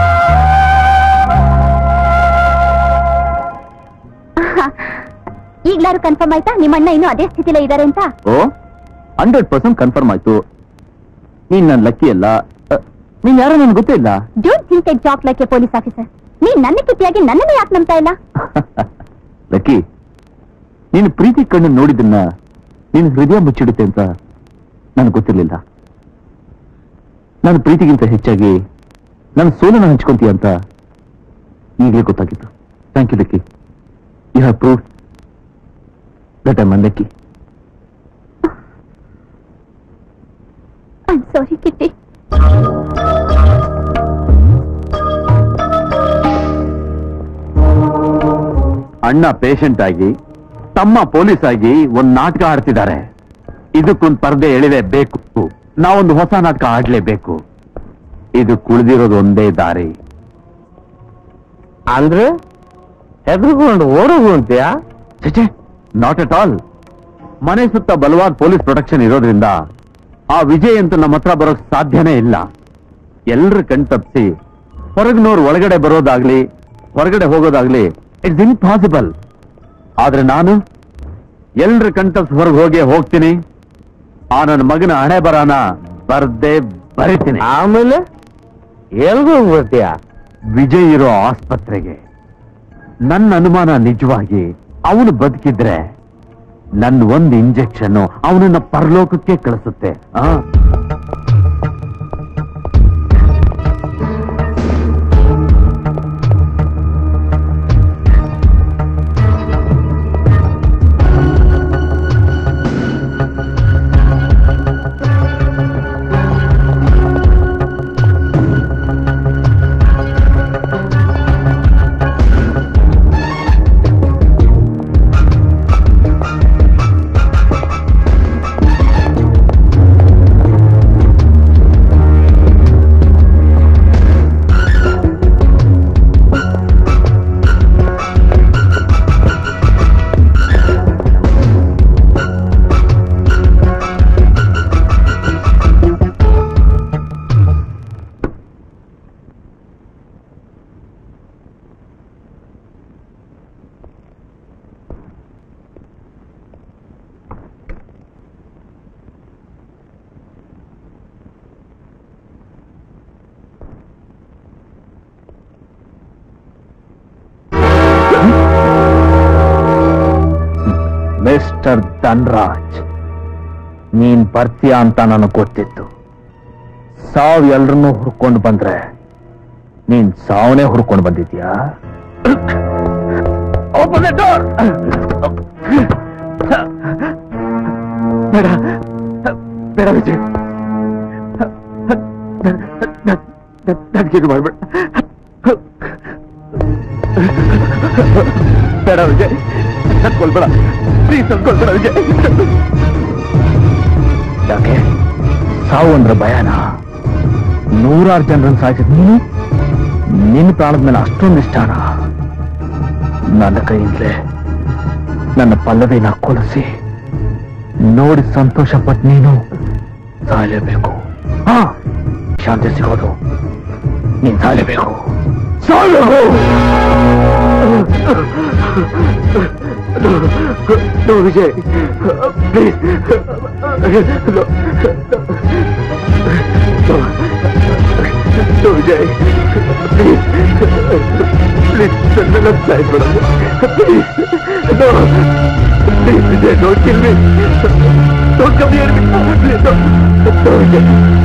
ಈಗ್ಲಾರು ಕನ್ಫರ್ಮ್ ಆಯ್ತಾ ನಿಮ್ಮ ಅಣ್ಣ ಇನ್ನೂ ಅದೇ ಸ್ಥಿತಿಲೇ ಇದ್ದಾರೆ ಅಂತ ಓ ಹಂಡ್ರೆಡ್ ಪರ್ಸೆಂಟ್ ಕನ್ಫರ್ಮ್ ಆಯ್ತು ನೀನ್ ನನ್ನ ಲಕ್ಕಿ ಅಲ್ಲ ಅ, ನೀನ್ ಯಾರೋ ನನ್ಗೆ ಗೊತ್ತೇ ಇಲ್ಲ don't think at Jack like a police officer ನೀನ್ ನನ್ನ ಕಿಟ್ಟಿಯಾಗಿ ನನ್ನನ್ನು ಯಾಕೆ ನಂಬ್ತಾ ಇಲ್ಲ ಲಕ್ಕಿ ನೀನು ಪ್ರೀತಿ ಕಣ್ಣು ನೋಡಿದ್ದನ್ನ ನಿನ್ ಹೃದಯ ಮುಚ್ಚಿಡುತ್ತೆ ಅಂತ ನನಗೆ ಗೊತ್ತಿರ್ಲಿಲ್ಲ ನಾನು ಪ್ರೀತಿಗಿಂತ ಹೆಚ್ಚಾಗಿ ನನ್ನ ಸೋಲನ್ನ ಹಂಚ್ಕೊಂತೀಯ ಅಂತ ಈಗಲೇ ಗೊತ್ತಾಗಿತ್ತು thank you Lucky you have proved that I am lucky I sorry Kitty ಅಣ್ಣ ಪೇಷಂಟ್ ಆಗಿ ತಮ್ಮ ಪೊಲೀಸ್ ಆಗಿ ಒಂದ್ ನಾಟಕ ಆಡ್ತಿದ್ದಾರೆ ಇದಕ್ಕೊಂದ್ ಪರ್ದೆ ಎಳಿಲೇಬೇಕು ನಾವೊಂದು ಹೊಸ ನಾಟಕ ಆಡ್ಲೇಬೇಕು ಇದು ಕುಳಿದಿರೋದು ಒಂದೇ ದಾರಿ ಅಂದ್ರೆ ಹೆದರ್ಕೊಂಡು ಓಡೋಗು ಅಂತೀಯಾ ಚಚೆ ನಾಟ್ ಅಟ್ ಆಲ್ ಮನೆ ಸುತ್ತ ಬಲವಾದ ಪೊಲೀಸ್ ಪ್ರೊಟೆಕ್ಷನ್ ಇರೋದ್ರಿಂದ ಆ ವಿಜಯ್ ಅಂತೂ ನಮ್ಮ ಹತ್ರ ಬರೋಕ್ ಸಾಧ್ಯನೇ ಇಲ್ಲ ಎಲ್ರ ಕಣ್ ತಪ್ಪಿಸಿ ಹೊರಗಿನವ್ರು ಒಳಗಡೆ ಬರೋದಾಗ್ಲಿ ಹೊರಗಡೆ ಹೋಗೋದಾಗ್ಲಿ ಇಟ್ಸ್ ಇಂಪಾಸಿಬಲ್ ಆದ್ರೆ ನಾನು ಎಲ್ರ ಕಣ್ ತಪ್ಪಿಸಿ ಹೊರಗೆ ಹೋಗಿ ಹೋಗ್ತೀನಿ ಆ ನನ್ನ ಮಗನ ಹಣೆ ಬರಾನ ಬರ್ದೇ ಬರಿತೀನಿ ಆಮೇಲೆ ಎಲ್ಗೂ ಬರ್ತೀಯ ವಿಜಯ್ ಇರೋ ಆಸ್ಪತ್ರೆಗೆ ನನ್ನ ಅನುಮಾನ ನಿಜವಾಗಿ ಅವನು ಬದುಕಿದ್ರೆ ನನ್ನ ಒಂದು ಇಂಜೆಕ್ಷನ್ ಅವನನ್ನ ಪರಲೋಕಕ್ಕೆ ಕಳಿಸುತ್ತೆ ಆ ಮಿಸ್ಟರ್ ಧನ್ರಾಜ್ ನೀನ್ ಬರ್ತೀಯ ಅಂತ ನನಗೆ ಗೊತ್ತಿತ್ತು ಸಾವ್ ಎಲ್ರನ್ನೂ ಹುಡ್ಕೊಂಡು ಬಂದ್ರೆ ನೀನ್ ಸಾವನೇ ಹುಡ್ಕೊಂಡು ಬಂದಿದ್ಯಾ Open the door! ಬೇಡ ಬೇಡ ವಿಜಯ್ ನನಗೇನು ಮಾಡ್ಬೇಡ ಬೇಡ ವಿಜಯ್ ನನ್ಕೊಳ್ಬೇಡ ಪ್ಲೀಸ್ ನನ್ಕೊಳ್ಬೇಡ ವಿಜಯ್ ಯಾಕೆ ಸಾವು ಅಂದ್ರೆ ಭಯನಾ ನೂರಾರು ಜನರನ್ನು ಸಾಯಿಸಿದ್ ನೀನು ನಿನ್ನ ಪ್ರಾಣದ ಮೇಲೆ ಅಷ್ಟೊಂದು ಇಷ್ಟನಾ ನನ್ನ ಕೈಯಿಂದಲೇ ನನ್ನ ಪಲ್ಲವಿನ ಕೊಲಿಸಿ ನೋಡಿ ಸಂತೋಷ ಪಟ್ಟು ನೀನು ಸಾಯಲೇಬೇಕು ಹಾ ಶಾಂತಿ ಸಿಗೋದು ನೀನ್ ಸಾಯಲೇಬೇಕು ಸಾಯಬೇಕು No, Vijay. Please. No. No. No, Vijay. Please. Please, ನನ್ನ ಸಾಯ್ಬೇಡ. Please. No. Please, Vijay, don't kill me. Don't come near me. Please, no. No, Vijay.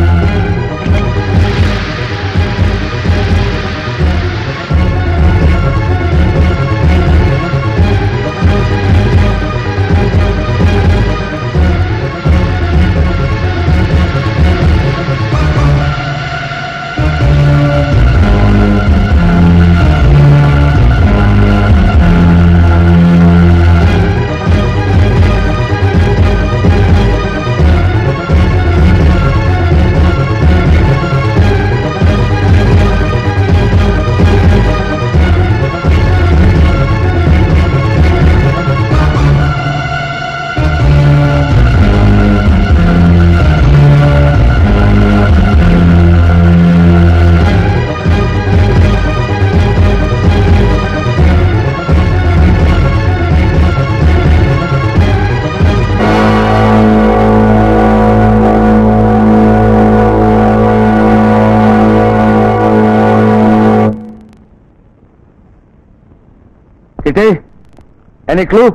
Kitty, any clue?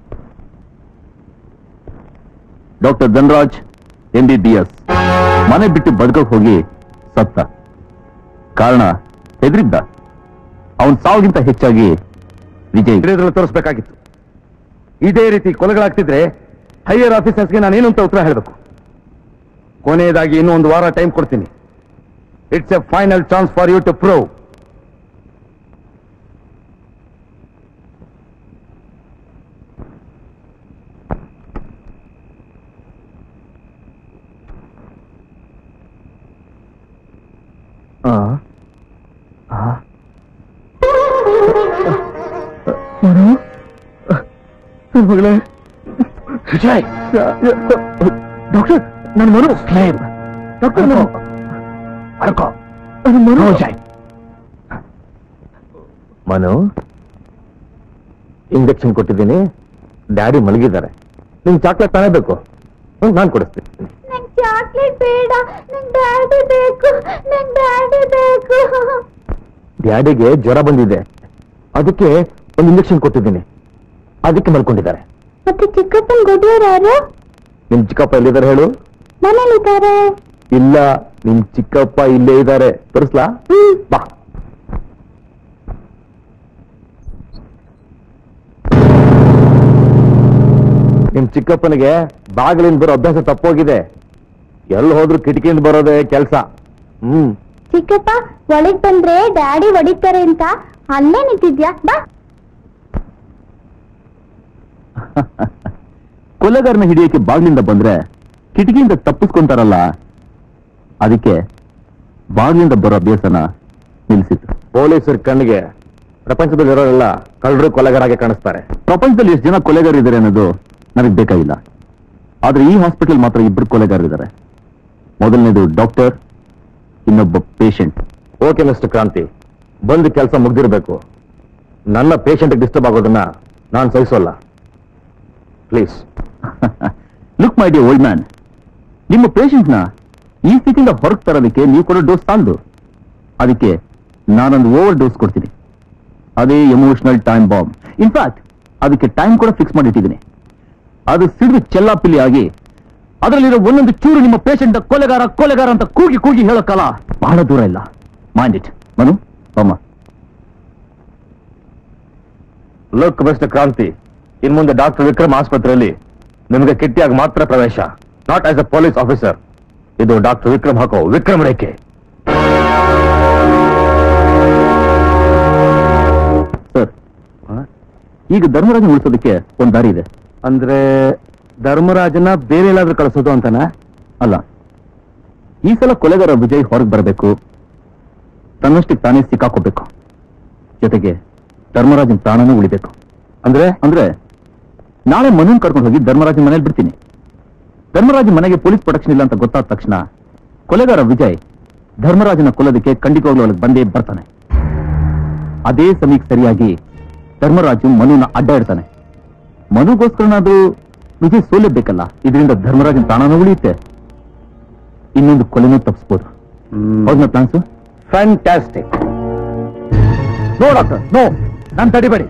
Doctor Dhanraj M B B S ಮನೆ ಬಿಟ್ಟು ಬದುಕಕ್ಕೆ ಹೋಗಿ ಸತ್ತ ಕಾರಣ ಹೆದರಿದ್ದ ಅವನ್ ಸಾವಿಗಿಂತ ಹೆಚ್ಚಾಗಿ ವಿಜಯ್ ಹಿಡಿದ್ರಲ್ಲಿ ತೋರಿಸ್ಬೇಕಾಗಿತ್ತು ಇದೇ ರೀತಿ ಕೊಲೆಗಳಾಗ್ತಿದ್ರೆ ಹೈಯರ್ ಆಫೀಸರ್ಸ್ಗೆ ನಾನು ಏನು ಅಂತ ಉತ್ತರ ಹೇಳಬೇಕು ಕೊನೆಯದಾಗಿ ಇನ್ನೂ ಒಂದು ವಾರ ಟೈಮ್ ಕೊಡ್ತೀನಿ it's a final chance for you to prove ಮಗಳೇ ವಿಜಯ್ ಡಾಕ್ಟರ್ ನನ್ನ ಮನು ಸ್ಲೇಮ್ ಡಾಕ್ಟರ್ ಅರ್ಕೋ ನನ್ನ ಮನು ವಿಜಯ್ ಮನು ಇಂಜೆಕ್ಷನ್ ಕೊಟ್ಟಿದ್ದೀನಿ ಡ್ಯಾಡಿ ಮಲಗಿದ್ದಾರೆ ನಿಂಗೆ ಚಾಕ್ಲೇಟ್ ತಾನೇ ಬೇಕು ನಾನು ಕೊಡಿಸ್ತೀನಿ ನಂಗೆ ಚಾಕ್ಲೇಟ್ ಬೇಡ ನಂಗೆ ಡ್ಯಾಡಿ ಬೇಕು ನಂಗೆ ಡ್ಯಾಡಿ ಬೇಕು ಡ್ಯಾಡಿಗೆ ಜ್ವರ ಬಂದಿದೆ ಅದಕ್ಕೆ ಒಂದು ಇಂಜೆಕ್ಷನ್ ಕೊಟ್ಟಿದ್ದೀನಿ ಅದಕ್ಕೆ ಮಲ್ಕೊಂಡಿದ್ದಾರೆ ಮತ್ತೆ ಚಿಕ್ಕಪ್ಪನ ಗೊಡ್ಡೋರು ಯಾರು ನಿಮ್ ಚಿಕ್ಕಪ್ಪ ಎಲ್ಲಿದ್ದಾರೆ ಹೇಳು ಮನೇಲಿದ್ದಾರೆ ಇಲ್ಲ ನಿಮ್ ಚಿಕ್ಕಪ್ಪ ಇಲ್ಲೇ ಇದ್ದಾರೆ ತೋರಿಸ್ಲಾ ಬಾ ನಿಮ್ ಚಿಕ್ಕಪ್ಪನಿಗೆ ಬಾಗಿಲಿಂದ ಬರೋ ಅಭ್ಯಾಸ ತಪ್ಪೋಗಿದೆ ಎಲ್ಲಿ ಹೋದ್ರು ಕಿಟಕಿಯಿಂದ ಬರೋದೇ ಕೆಲಸ ಹ್ಮ್ ಚಿಕ್ಕಪ್ಪ ಒಳಗ್ ಬಂದ್ರೆ ಡ್ಯಾಡಿ ಹೊಡಿತಾರೆ ಅಂತ ಅಲ್ಲೇ ನಿಂತಿದ್ಯಾ ಬಾ ಕೊಲೆಗಾರನ ಹಿಡಿಯಕ್ಕೆ ಬಾಗಿಲಿಂದ ಬಂದ್ರೆ ಕಿಟಕಿಯಿಂದ ತಪ್ಪಿಸ್ಕೊಂತಾರಲ್ಲ ಅದಕ್ಕೆ ಬಾಗಿಲಿಂದ ಬರೋ ಅಭ್ಯಾಸನ ನಿಲ್ಲಿಸಿತ್ತು ಪೊಲೀಸರ ಕಣ್ಣಿಗೆ ಪ್ರಪಂಚದಲ್ಲಿರೋರೆಲ್ಲ ಕಳ್ಳರು ಕೊಲೆಗಾರಾಗೆ ಕಾಣಿಸ್ತಾರೆ ಪ್ರಪಂಚದಲ್ಲಿ ಎಷ್ಟು ಜನ ಕೊಲೆಗಾರಿದ್ದಾರೆ ಅನ್ನೋದು ನನಗೆ ಬೇಕಾಗಿಲ್ಲ ಆದ್ರೆ ಈ ಹಾಸ್ಪಿಟಲ್ ಮಾತ್ರ ಇಬ್ಬರು ಕೊಲೆಗಾರರಿದ್ದಾರೆ ಮೊದಲನೇದು ಡಾಕ್ಟರ್ ಇನ್ನೊಬ್ಬ ಪೇಷಂಟ್ ಓಕೆ ಮಿಸ್ಟರ್ ಕ್ರಾಂತಿ ಬಂದು ಕೆಲಸ ಮುಗ್ದಿರ್ಬೇಕು ನನ್ನ ಪೇಷಂಟ್ ಡಿಸ್ಟರ್ಬ್ ಆಗೋದನ್ನ ನಾನು ಸಹಿಸೋಲ್ಲ please look my dear old man ನಿಮ್ಮ ಪೇಷಂಟ್ನ ಈ ಸ್ಥಿತಿಯಿಂದ ಹೊರಗೆ ತರೋದಕ್ಕೆ ನೀವು ಕೊಡೋ ಡೋಸ್ ಸಾಲದು ಅದಕ್ಕೆ ನಾನೊಂದು ಓವರ್ ಡೋಸ್ ಕೊಡ್ತೀನಿ ಅದೇ ಎಮೋಷನಲ್ ಟೈಮ್ ಬಾಂಬ್ ಇನ್ಫ್ಯಾಕ್ಟ್ ಅದಕ್ಕೆ ಟೈಮ್ ಕೂಡ ಫಿಕ್ಸ್ ಮಾಡಿಟ್ಟಿದ್ದೀನಿ ಅದು ಸಿಡಿದು ಚೆಲ್ಲಾಪಿಲ್ಲಿ ಆಗಿ ಅದರಲ್ಲಿರೋ ಒಂದೊಂದು ಚೂರು ನಿಮ್ಮ ಪೇಷಂಟ್ ಕೊಲೆಗಾರ ಕೊಲೆಗಾರ ಅಂತ ಕೂಗಿ ಕೂಗಿ ಹೇಳೋ ಕಾಲ ಬಹಳ ದೂರ ಇಲ್ಲ ಮೈಂಡ್ ಇಟ್ ಮನು ಅಮ್ಮ ಲೋಕ್ ಮಿಸ್ಟರ್ ಕ್ರಾಂತಿ ಇನ್ ಮುಂದೆ ಡಾಕ್ಟರ್ ವಿಕ್ರಮ್ ಆಸ್ಪತ್ರೆಯಲ್ಲಿ ನಿಮಗೆ ಕಿಟ್ಟಿಯಾಗಿ ಮಾತ್ರ ಪ್ರವೇಶ not as a police officer ಇದು ಡಾಕ್ಟರ್ ವಿಕ್ರಮ್ ಹಾಕೋ ವಿಕ್ರಮ್ ರೇಖೆ ಸರ್ ಈಗ ಧರ್ಮರಾಜನ ಉಳಿಸೋದಕ್ಕೆ ಒಂದು ದಾರಿ ಇದೆ ಅಂದ್ರೆ ಧರ್ಮರಾಜನ ಬೇರೆ ಎಲ್ಲಾದ್ರೂ ಕಳಿಸೋದು ಅಂತನಾ ಅಲ್ಲ ಈ ಸಲ ಕೊಲೆಗಾರ ವಿಜಯ್ ಹೊರಗೆ ಬರಬೇಕು ತನ್ನಷ್ಟಕ್ಕೆ ತಾನೇ ಸಿಕ್ಕಾಕೋಬೇಕು ಜೊತೆಗೆ ಧರ್ಮರಾಜನ್ ಪ್ರಾಣನೂ ಉಳಿಬೇಕು ಅಂದ್ರೆ ಅಂದ್ರೆ ನಾಳೆ ಮನುನ್ ಕರ್ಕೊಂಡು ಹೋಗಿ ಧರ್ಮರಾಜನ್ ಮನೇಲಿ ಬಿಡ್ತೀನಿ ಧರ್ಮರಾಜನ್ ಮನೆಗೆ ಪೊಲೀಸ್ ಪ್ರೊಟೆಕ್ಷನ್ ಇಲ್ಲ ಅಂತ ಗೊತ್ತಾದ ತಕ್ಷಣ ಕೊಲೆಗಾರ ವಿಜಯ್ ಧರ್ಮರಾಜನ ಕೊಲ್ಲೋದಕ್ಕೆ ಖಂಡಿತವಾಗ್ಲೂ ಒಳಗೆ ಬಂದೇ ಬರ್ತಾನೆ ಅದೇ ಸಮಯಕ್ಕೆ ಸರಿಯಾಗಿ ಧರ್ಮರಾಜು ಮನುನ ಅಡ್ಡ ಇಡ್ತಾನೆ ಮನುಗೋಸ್ಕರನಾದ್ರೂ ವಿಜಯ್ ಸೋಲೇಬೇಕಲ್ಲ ಇದರಿಂದ ಧರ್ಮರಾಜನ್ ಪ್ರಾಣನೂ ಉಳಿಯುತ್ತೆ ಇನ್ನೊಂದು ಕೊಲೆನೂ ತಪ್ಪಿಸ್ಬೋದು ಹೌದಾ plans fantastic no doctor no ನನ್ ತಡಿಬೇಡಿ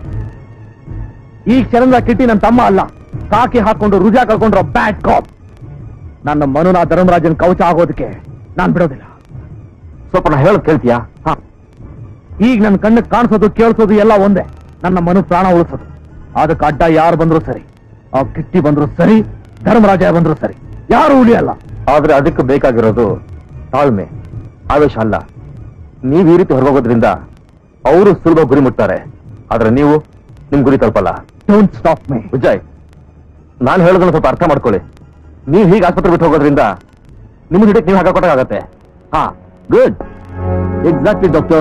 ಈ ಕ್ಷಣದ ಕಿಟ್ಟಿ ನನ್ನ ತಮ್ಮ ಅಲ್ಲ ಕಾಕಿ ಹಾಕೊಂಡು ರುಜಾ ಕಳ್ಕೊಂಡ್ರೋ ಬ್ಯಾಡ್ ಕಾಪ್ ನನ್ನ ಮನುನ ಧರ್ಮರಾಜನ್ ಕವಚ ಆಗೋದಕ್ಕೆ ನಾನ್ ಬಿಡೋದಿಲ್ಲ ಸ್ವಲ್ಪ ನಾ ಹೇಳೋದು ಕೇಳ್ತೀಯಾ ಹಾ ಈಗ ನನ್ನ ಕಣ್ಣಿಗೆ ಕಾಣಿಸೋದು ಕೇಳಿಸೋದು ಎಲ್ಲ ಒಂದೇ ನನ್ನ ಮನು ಪ್ರಾಣ ಉಳಿಸೋದು ಅದಕ್ಕೆ ಅಡ್ಡ ಯಾರು ಬಂದ್ರು ಸರಿ ಆ ಕಿಟ್ಟಿ ಬಂದ್ರು ಸರಿ ಧರ್ಮರಾಜ ಬಂದ್ರು ಸರಿ ಯಾರು ಉಳಿಯಲ್ಲ ಆದ್ರೆ ಅದಕ್ಕೆ ಬೇಕಾಗಿರೋದು ತಾಳ್ಮೆ ಆವೇಶ ಅಲ್ಲ ನೀವು ಈ ರೀತಿ ಹೊರಗೋಗೋದ್ರಿಂದ ಅವರು ಸುಲಭ ಗುರಿ ಮುಟ್ತಾರೆ ಆದ್ರೆ ನೀವು ನಿಮ್ ಗುರಿ ತಲುಪಲ್ಲ ಡೋಂಟ್ ಸ್ಟಾಪ್ ಮೀ ವಿಜಯ್ ನಾನು ಹೇಳೋದನ್ನ ಸ್ವಲ್ಪ ಅರ್ಥ ಮಾಡ್ಕೊಳ್ಳಿ ನೀವು ಹೀಗೆ ಆಸ್ಪತ್ರೆ ಬಿಟ್ಟು ಹೋಗೋದ್ರಿಂದ ನಿಮ್ಮ ಹಿಡಿಕ್ ನೀವು ಹಾಕೊಟ್ಟಾಗತ್ತೆ ಹಾ ಗುಡ್ ಎಕ್ಸಾಕ್ಟ್ಲಿ ಡಾಕ್ಟರ್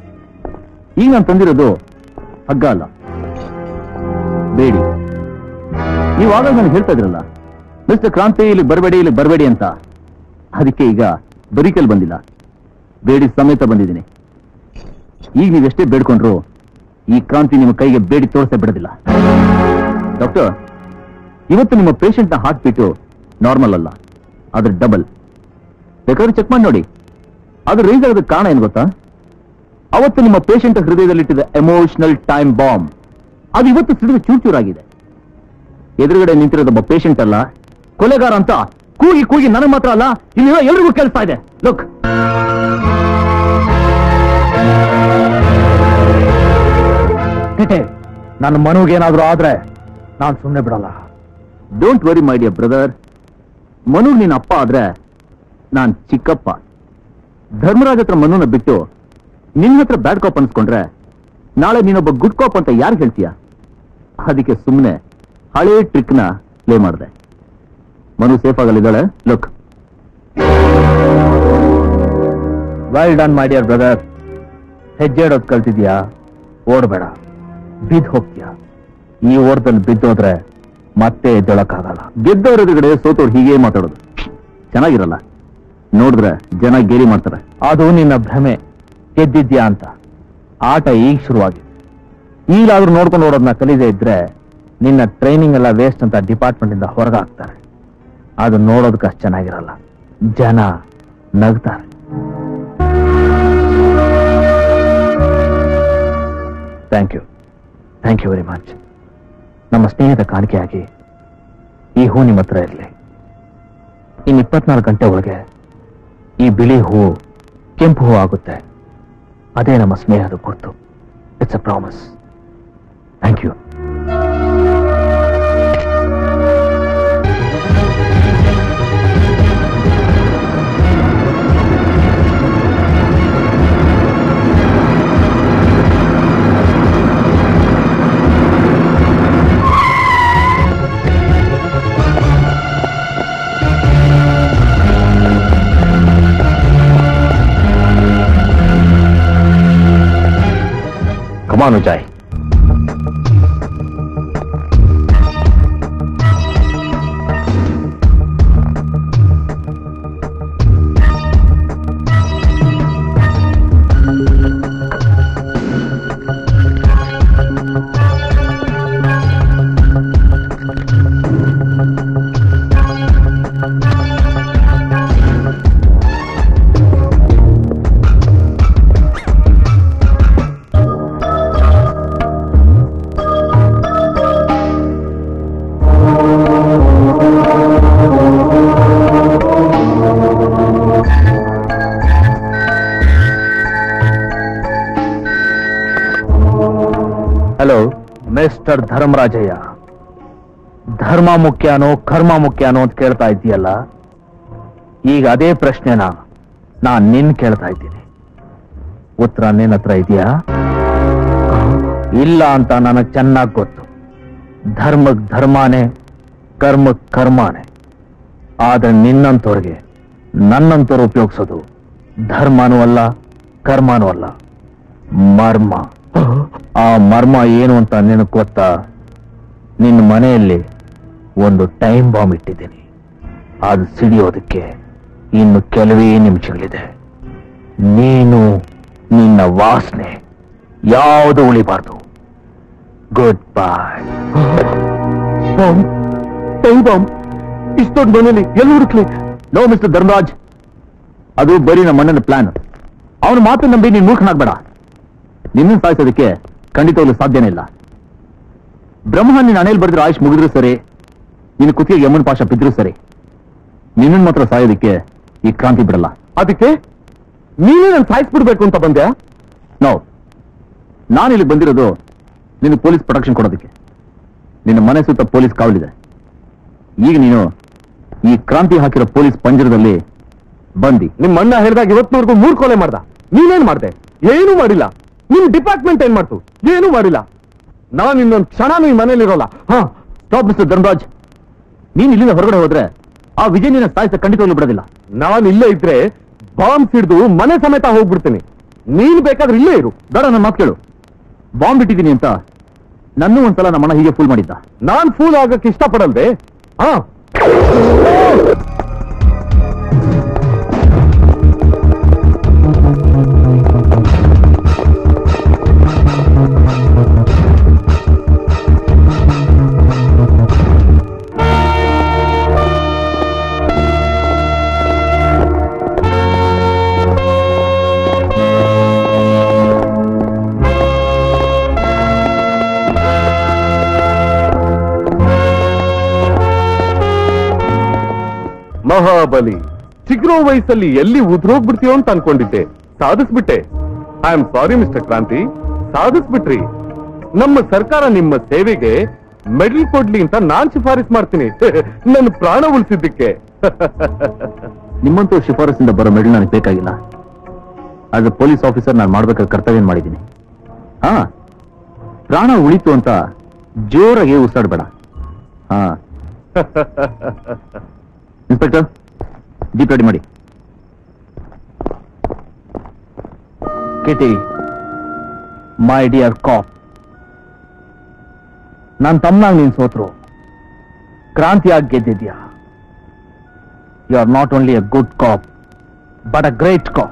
ಈಗ ನಾನು ತಂದಿರೋದು ಹಗ್ಗ ಅಲ್ಲ ಬೇಡಿ ನೀವು ಆಗ ನನಗೆ ಹೇಳ್ತಾ ಇದ್ರಲ್ಲ ಮಿಸ್ಟರ್ ಕ್ರಾಂತಿ ಇಲ್ಲಿ ಬರಬೇಡಿ ಇಲ್ಲಿ ಬರಬೇಡಿ ಅಂತ ಅದಕ್ಕೆ ಈಗ ಬರಿಕಲ್ ಬಂದಿಲ್ಲ ಬೇಡಿ ಸಮೇತ ಬಂದಿದ್ದೀನಿ ಈಗ ನೀವು ಎಷ್ಟೇ ಬೇಡ್ಕೊಂಡ್ರು ಈ ಕ್ರಾಂತಿ ನಿಮ್ಮ ಕೈಗೆ ಬೇಡಿ ತೋರಿಸೇ ಬಿಡೋದಿಲ್ಲ ಡಾಕ್ಟರ್ ಇವತ್ತು ನಿಮ್ಮ ಪೇಷಂಟ್ನ ಹಾರ್ಟ್ ಬೀಟು ನಾರ್ಮಲ್ ಅಲ್ಲ ಆದ್ರೆ ಡಬಲ್ ಬೇಕಾದ್ರೆ ಚೆಕ್ ಮಾಡಿ ನೋಡಿ ಅದು ರೈಸ್ ಆಗೋದಕ್ಕೆ ಕಾರಣ ಏನು ಗೊತ್ತಾ ಅವತ್ತು ನಿಮ್ಮ ಪೇಷಂಟ್ ಹೃದಯದಲ್ಲಿಟ್ಟಿದ್ದ ಎಮೋಷನಲ್ ಟೈಮ್ ಬಾಂಬ್ ಅದು ಇವತ್ತು ಸಿಡಿದು ಚೂರ್ ಚೂರಾಗಿದೆ ಎದುರುಗಡೆ ನಿಂತಿರೋದೊಬ್ಬ ಪೇಷಂಟ್ ಅಲ್ಲ ಕೊಲೆಗಾರ ಅಂತ ಕೂಗಿ ಕೂಗಿ ನನಗೆ ಮಾತ್ರ ಅಲ್ಲ ಇಲ್ಲಿರೋ ಎಲ್ರಿಗೂ ಕೇಳಿಸ್ತಾ ಇದೆ ಲುಕ್ ನನ್ನ ಮನುಗೇನಾದ್ರೂ ಆದ್ರೆ ನಾನ್ ಸುಮ್ಮನೆ ಬಿಡಲ್ಲ don't worry my dear brother Manu ನಿನ್ನ ಅಪ್ಪ ಆದ್ರೆ ನಾನ್ ಚಿಕ್ಕಪ್ಪ ಧರ್ಮರಾಜ್ ಹತ್ರ ಮನುನ ಬಿಟ್ಟು ನಿನ್ನ ಹತ್ರ ಬ್ಯಾಡ್ ಕಾಪ್ ಅನ್ಸ್ಕೊಂಡ್ರೆ ನಾಳೆ ನೀನೊಬ್ಬ ಗುಡ್ ಕಾಪ್ ಅಂತ ಯಾರು ಹೇಳ್ತೀಯ ಅದಕ್ಕೆ ಸುಮ್ಮನೆ ಹಳೇ ಟ್ರಿಕ್ ನ ಪ್ಲೇ ಮಾಡಿದೆ ಮನು ಸೇಫ್ ಆಗಲಿದ್ದಾಳೆ look well done my dear brother ಹೆಜ್ಜೆ ಇಡೋದ್ ಕಲ್ತಿದ್ಯಾ ಓಡ್ಬೇಡ ಬಿದ್ದು ಹೋಗ್ತೀಯ ಈ ಓಟದಲ್ಲಿ ಬಿದ್ದೋದ್ರೆ ಮತ್ತೆ ಎದ್ದೊಳಕ್ಕಾಗಲ್ಲ ಗೆದ್ದವ್ರ ಎದುರುಗಡೆ ಸೋತವ್ರು ಹೀಗೆ ಮಾತಾಡೋದು ಚೆನ್ನಾಗಿರಲ್ಲ ನೋಡಿದ್ರೆ ಜನ ಗೇಲಿ ಮಾಡ್ತಾರೆ ಅದು ನಿನ್ನ ಭ್ರಮೆ ಗೆದ್ದಿದ್ಯಾ ಅಂತ ಆಟ ಈಗ ಶುರುವಾಗಿದೆ ಈಗಲಾದ್ರೂ ನೋಡ್ಕೊಂಡು ಓಡೋದನ್ನ ಕಲಿದೇ ಇದ್ರೆ ನಿನ್ನ ಟ್ರೈನಿಂಗ್ ಎಲ್ಲ ವೇಸ್ಟ್ ಅಂತ ಡಿಪಾರ್ಟ್ಮೆಂಟ್ ಇಂದ ಹೊರಗೆ ಹಾಕ್ತಾರೆ ಅದು ನೋಡೋದಕ್ಕೆ ಅಷ್ಟು ಚೆನ್ನಾಗಿರಲ್ಲ ಜನ ನಗ್ತಾರೆ thank you thank you very much ನಮ್ಮ ಸ್ನೇಹದ ಕಾಣಿಕೆಯಾಗಿ ಈ ಹೂ ನಿಮ್ಮ ಹತ್ರ ಇರಲಿ ಇನ್ನು ಇಪ್ಪತ್ನಾಲ್ಕು ಗಂಟೆ ಒಳಗೆ ಈ ಬಿಳಿ ಹೂ ಕೆಂಪು ಹೂ ಆಗುತ್ತೆ ಅದೇ ನಮ್ಮ ಸ್ನೇಹದ ಗುರ್ತು it's a promise thank you come on Joy hello mister ಧರ್ಮರಾಜಯ್ಯ ಧರ್ಮ ಮುಖ್ಯನೋ ಕರ್ಮ ಮುಖ್ಯನೋ ಅಂತ ಕೇಳ್ತಾ ಇದ್ದೀಯಲ್ಲ ಈಗ ಅದೇ ಪ್ರಶ್ನೆನ ನಾನ್ ನಿನ್ ಕೇಳ್ತಾ ಇದ್ದೀನಿ ಉತ್ತರ ನಿನ್ನ ಹತ್ರ ಇದೆಯಾ ಇಲ್ಲ ಅಂತ ನನಗೆ ಚೆನ್ನಾಗಿ ಗೊತ್ತು ಧರ್ಮಕ್ ಧರ್ಮಾನೇ ಕರ್ಮಕ್ ಕರ್ಮಾನೇ ಆದ್ರೆ ನಿನ್ನಂತವ್ರಿಗೆ ನನ್ನಂತವ್ರು ಉಪಯೋಗಿಸೋದು ಧರ್ಮನೂ ಅಲ್ಲ ಕರ್ಮನೂ ಅಲ್ಲ ಮರ್ಮ ಆ ಮರ್ಮ ಏನು ಅಂತ ನಿನಗೆ ಗೊತ್ತಾ ನಿನ್ನ ಮನೆಯಲ್ಲಿ ಒಂದು ಟೈಮ್ ಬಾಂಬ್ ಇಟ್ಟಿದ್ದೀನಿ ಅದು ಸಿಡಿಯೋದಕ್ಕೆ ಇನ್ನು ಕೆಲವೇ ನಿಮಿಷಗಳಿದೆ ನೀನು ನಿನ್ನ ವಾಸನೆ ಯಾವುದು ಉಳಿಬಾರ್ದು good boy bomb time bomb ಇಷ್ಟೊಂದು ಮನೇಲಿ ಎಲ್ಲಿ ಹುಡುಕ್ಲಿ ನೋ ಮಿಸ್ಟರ್ ಧರ್ಮರಾಜ್ ಅದು ಬರೀ ನಮ್ಮ ಮಣ್ಣನ ಪ್ಲಾನ್ ಅವನ ಮಾತು ನಂಬಿ ನೀನು ಮೂರ್ಖನಾಗ್ಬೇಡ ನಿನ್ನ ಸಾಯಿಸೋದಕ್ಕೆ ಖಂಡಿತವಾಗ್ಲೂ ಸಾಧ್ಯನೇ ಇಲ್ಲ ಬ್ರಹ್ಮ ನಿನ್ನ ಹಣೆಯಲ್ಲಿ ಬರೆದ್ರೆ ಆಯುಷ್ ಮುಗಿದ್ರು ಸರಿ ನಿನ್ನ ಕುತ್ತಿಗೆ ಯಮನ್ ಪಾಶ ಬಿದ್ರು ಸರಿ ನಿನ್ನನ್ ಮಾತ್ರ ಸಾಯೋದಕ್ಕೆ ಈ ಕ್ರಾಂತಿ ಬಿಡಲ್ಲ ಅದಕ್ಕೆ ನೀನೇ ನಾನು ಸಾಯಿಸ್ಬಿಡ್ಬೇಕು ಅಂತ ಬಂದ್ಯಾ ನೋ ನಾನು ಇಲ್ಲಿ ಬಂದಿರೋದು ನಿನ್ನ ಪೊಲೀಸ್ ಪ್ರೊಟೆಕ್ಷನ್ ಕೊಡೋದಕ್ಕೆ ನಿನ್ನ ಮನೆ ಸುತ್ತ ಪೊಲೀಸ್ ಕಾವಲಿದೆ ಈಗ ನೀನು ಈ ಕ್ರಾಂತಿ ಹಾಕಿರೋ ಪೊಲೀಸ್ ಪಂಜರದಲ್ಲಿ ಬಂದಿ ನಿಮ್ಮ ಅಣ್ಣ ಹೇಳಿದಾಗ ಇವತ್ತಿನವರೆಗೂ ಮೂರ್ ಕೊಲೆ ಮಾಡ್ದ ನೀನೇನ್ ಮಾಡ್ದೆ ಏನೂ ಮಾಡಿಲ್ಲ ನಿಮ್ ಡಿಪಾರ್ಟ್ಮೆಂಟ್ ಏನ್ ಮಾಡ್ತು ಏನೂ ಮಾಡಿಲ್ಲ ನಾನು ಇನ್ನೊಂದು ಕ್ಷಣನೂ ಈ ಮನೇಲಿ ಇರೋಲ್ಲ ಹಾ ಸ್ಟಾಪ್ ಮಿಸ್ಟರ್ ಧರ್ಮರಾಜ್ ನೀನ್ ಇಲ್ಲಿಂದ ಹೊರಗಡೆ ಹೋದ್ರೆ ಆ ವಿಜಯ್ ನಿನ್ನ ಸಾಯಿಸ ಖಂಡಿತವಾಗ್ಲೂ ಬಿಡೋದಿಲ್ಲ ನಾನು ಇಲ್ಲೇ ಇದ್ರೆ ಬಾಂಬ್ ಸಿಡ್ದು ಮನೆ ಸಮೇತ ಹೋಗ್ಬಿಡ್ತೀನಿ ನೀನ್ ಬೇಕಾದ್ರೆ ಇಲ್ಲೇ ಇರು ಬೇಡ ನನ್ನ ಮಾತು ಕೇಳು ಬಾಂಬ್ ಇಟ್ಟಿದ್ದೀನಿ ಅಂತ ನನ್ನೂ ಒಂದ್ಸಲ ನಮ್ಮಣ್ಣ ಹೀಗೆ ಫುಲ್ ಮಾಡಿದ್ದ ನಾನ್ ಫೂಲ್ ಆಗಕ್ಕೆ ಇಷ್ಟಪಡಲ್ವೇ ಹಾ ಮಹಾಬಲಿ ಚಿಗ್ರೋ ವಯಸ್ಸಲ್ಲಿ ಎಲ್ಲಿ ಉದ್ರೋಗ್ಬಿಡ್ತೀಯೋ ಅಂತ ಅನ್ಕೊಂಡಿದ್ದೆ ಸಾಧಿಸ್ಬಿಟ್ಟೆ I am sorry mister Kranti ಸಾಧಿಸ್ಬಿಟ್ರಿ ನಮ್ಮ ಸರ್ಕಾರ ನಿಮ್ಮ ಸೇವೆಗೆ ಮೆಡಲ್ ಕೊಡ್ಲಿ ಅಂತ ನಾನ್ ಶಿಫಾರಸ್ ಮಾಡ್ತೀನಿ ನನ್ನ ಪ್ರಾಣ ಉಳಿಸಿದ್ದಕ್ಕೆ ನಿಮ್ಮಂತೂ ಶಿಫಾರಸ್ಸಿಂದ ಬರೋ ಮೆಡಲ್ ನನಗೆ ಬೇಕಾಗಿಲ್ಲ ಆಸ್ ಅ ಪೊಲೀಸ್ ಆಫೀಸರ್ ನಾನು ಮಾಡ್ಬೇಕಾದ ಕರ್ತವ್ಯ ಮಾಡಿದ್ದೀನಿ ಹಾ ಪ್ರಾಣ ಉಳಿತು ಅಂತ ಜೋರಾಗಿ ಉಸಿರಾಡ್ಬೇಡ ಹಾ ಇನ್ಸ್ಪೆಕ್ಟರ್ ಜೀಪ್ ರೆಡಿ ಮಾಡಿ ಕಿಟಿ ಮೈ ಡಿಯರ್ ಕಾಪ್ ನನ್ನ ತಮ್ಮನಾಗ ನೀನ್ ಸೋತ್ರು ಕ್ರಾಂತಿಯಾಗಿ ಗೆದ್ದಿದ್ಯಾ you are not only a good cop but a great cop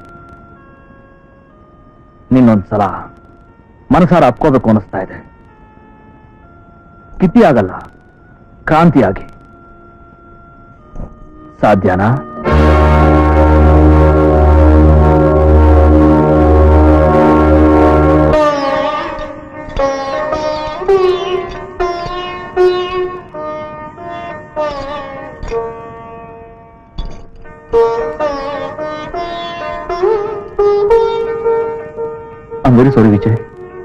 ನಿನ್ನೊಂದ್ಸಲ ಮನಸಾರ ಅಪ್ಕೋಬೇಕು ಅನಿಸ್ತಾ ಇದೆ ಕಿತಿ ಆಗಲ್ಲ ಕ್ರಾಂತಿಯಾಗಿ ಸಾಧ್ಯನಾ I'm very sorry, Vijay.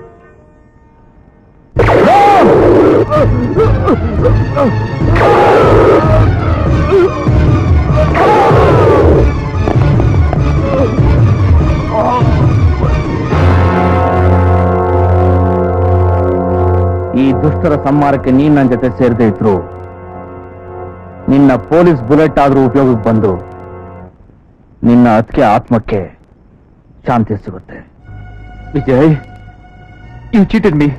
ಈ ದುಷ್ಟರ ಸಂಹಾರಕ್ಕೆ ನೀನ್ ನನ್ನ ಜೊತೆ ಸೇರದೆ ಇದ್ರು ನಿನ್ನ ಪೊಲೀಸ್ ಬುಲೆಟ್ ಆದ್ರೂ ಉಪಯೋಗಕ್ಕೆ ಬಂದು ನಿನ್ನ ಅತ್ತಿಗೆ ಆತ್ಮಕ್ಕೆ ಶಾಂತಿ ಸಿಗುತ್ತೆ Vijay you cheated me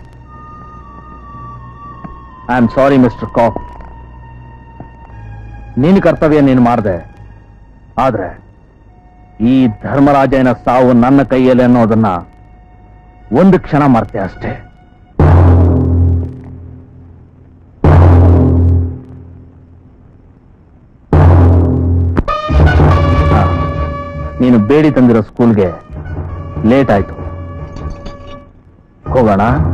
I am sorry mister cop ನಿನ್ನ ಕರ್ತವ್ಯ ನೀನು ಮಾಡಿದೆ ಆದ್ರೆ ಈ ಧರ್ಮರಾಜನ ಸಾವು ನನ್ನ ಕೈಯಲ್ಲಿ ಅನ್ನೋದನ್ನ ಒಂದು ಕ್ಷಣ ಮರ್ತೆ ಅಷ್ಟೇ ಹಾ, ನೀನು ಬೇಡಿ ತಂದಿರೋ ಸ್ಕೂಲ್ಗೆ ಲೇಟ್ ಆಯ್ತು ಹೋಗೋಣ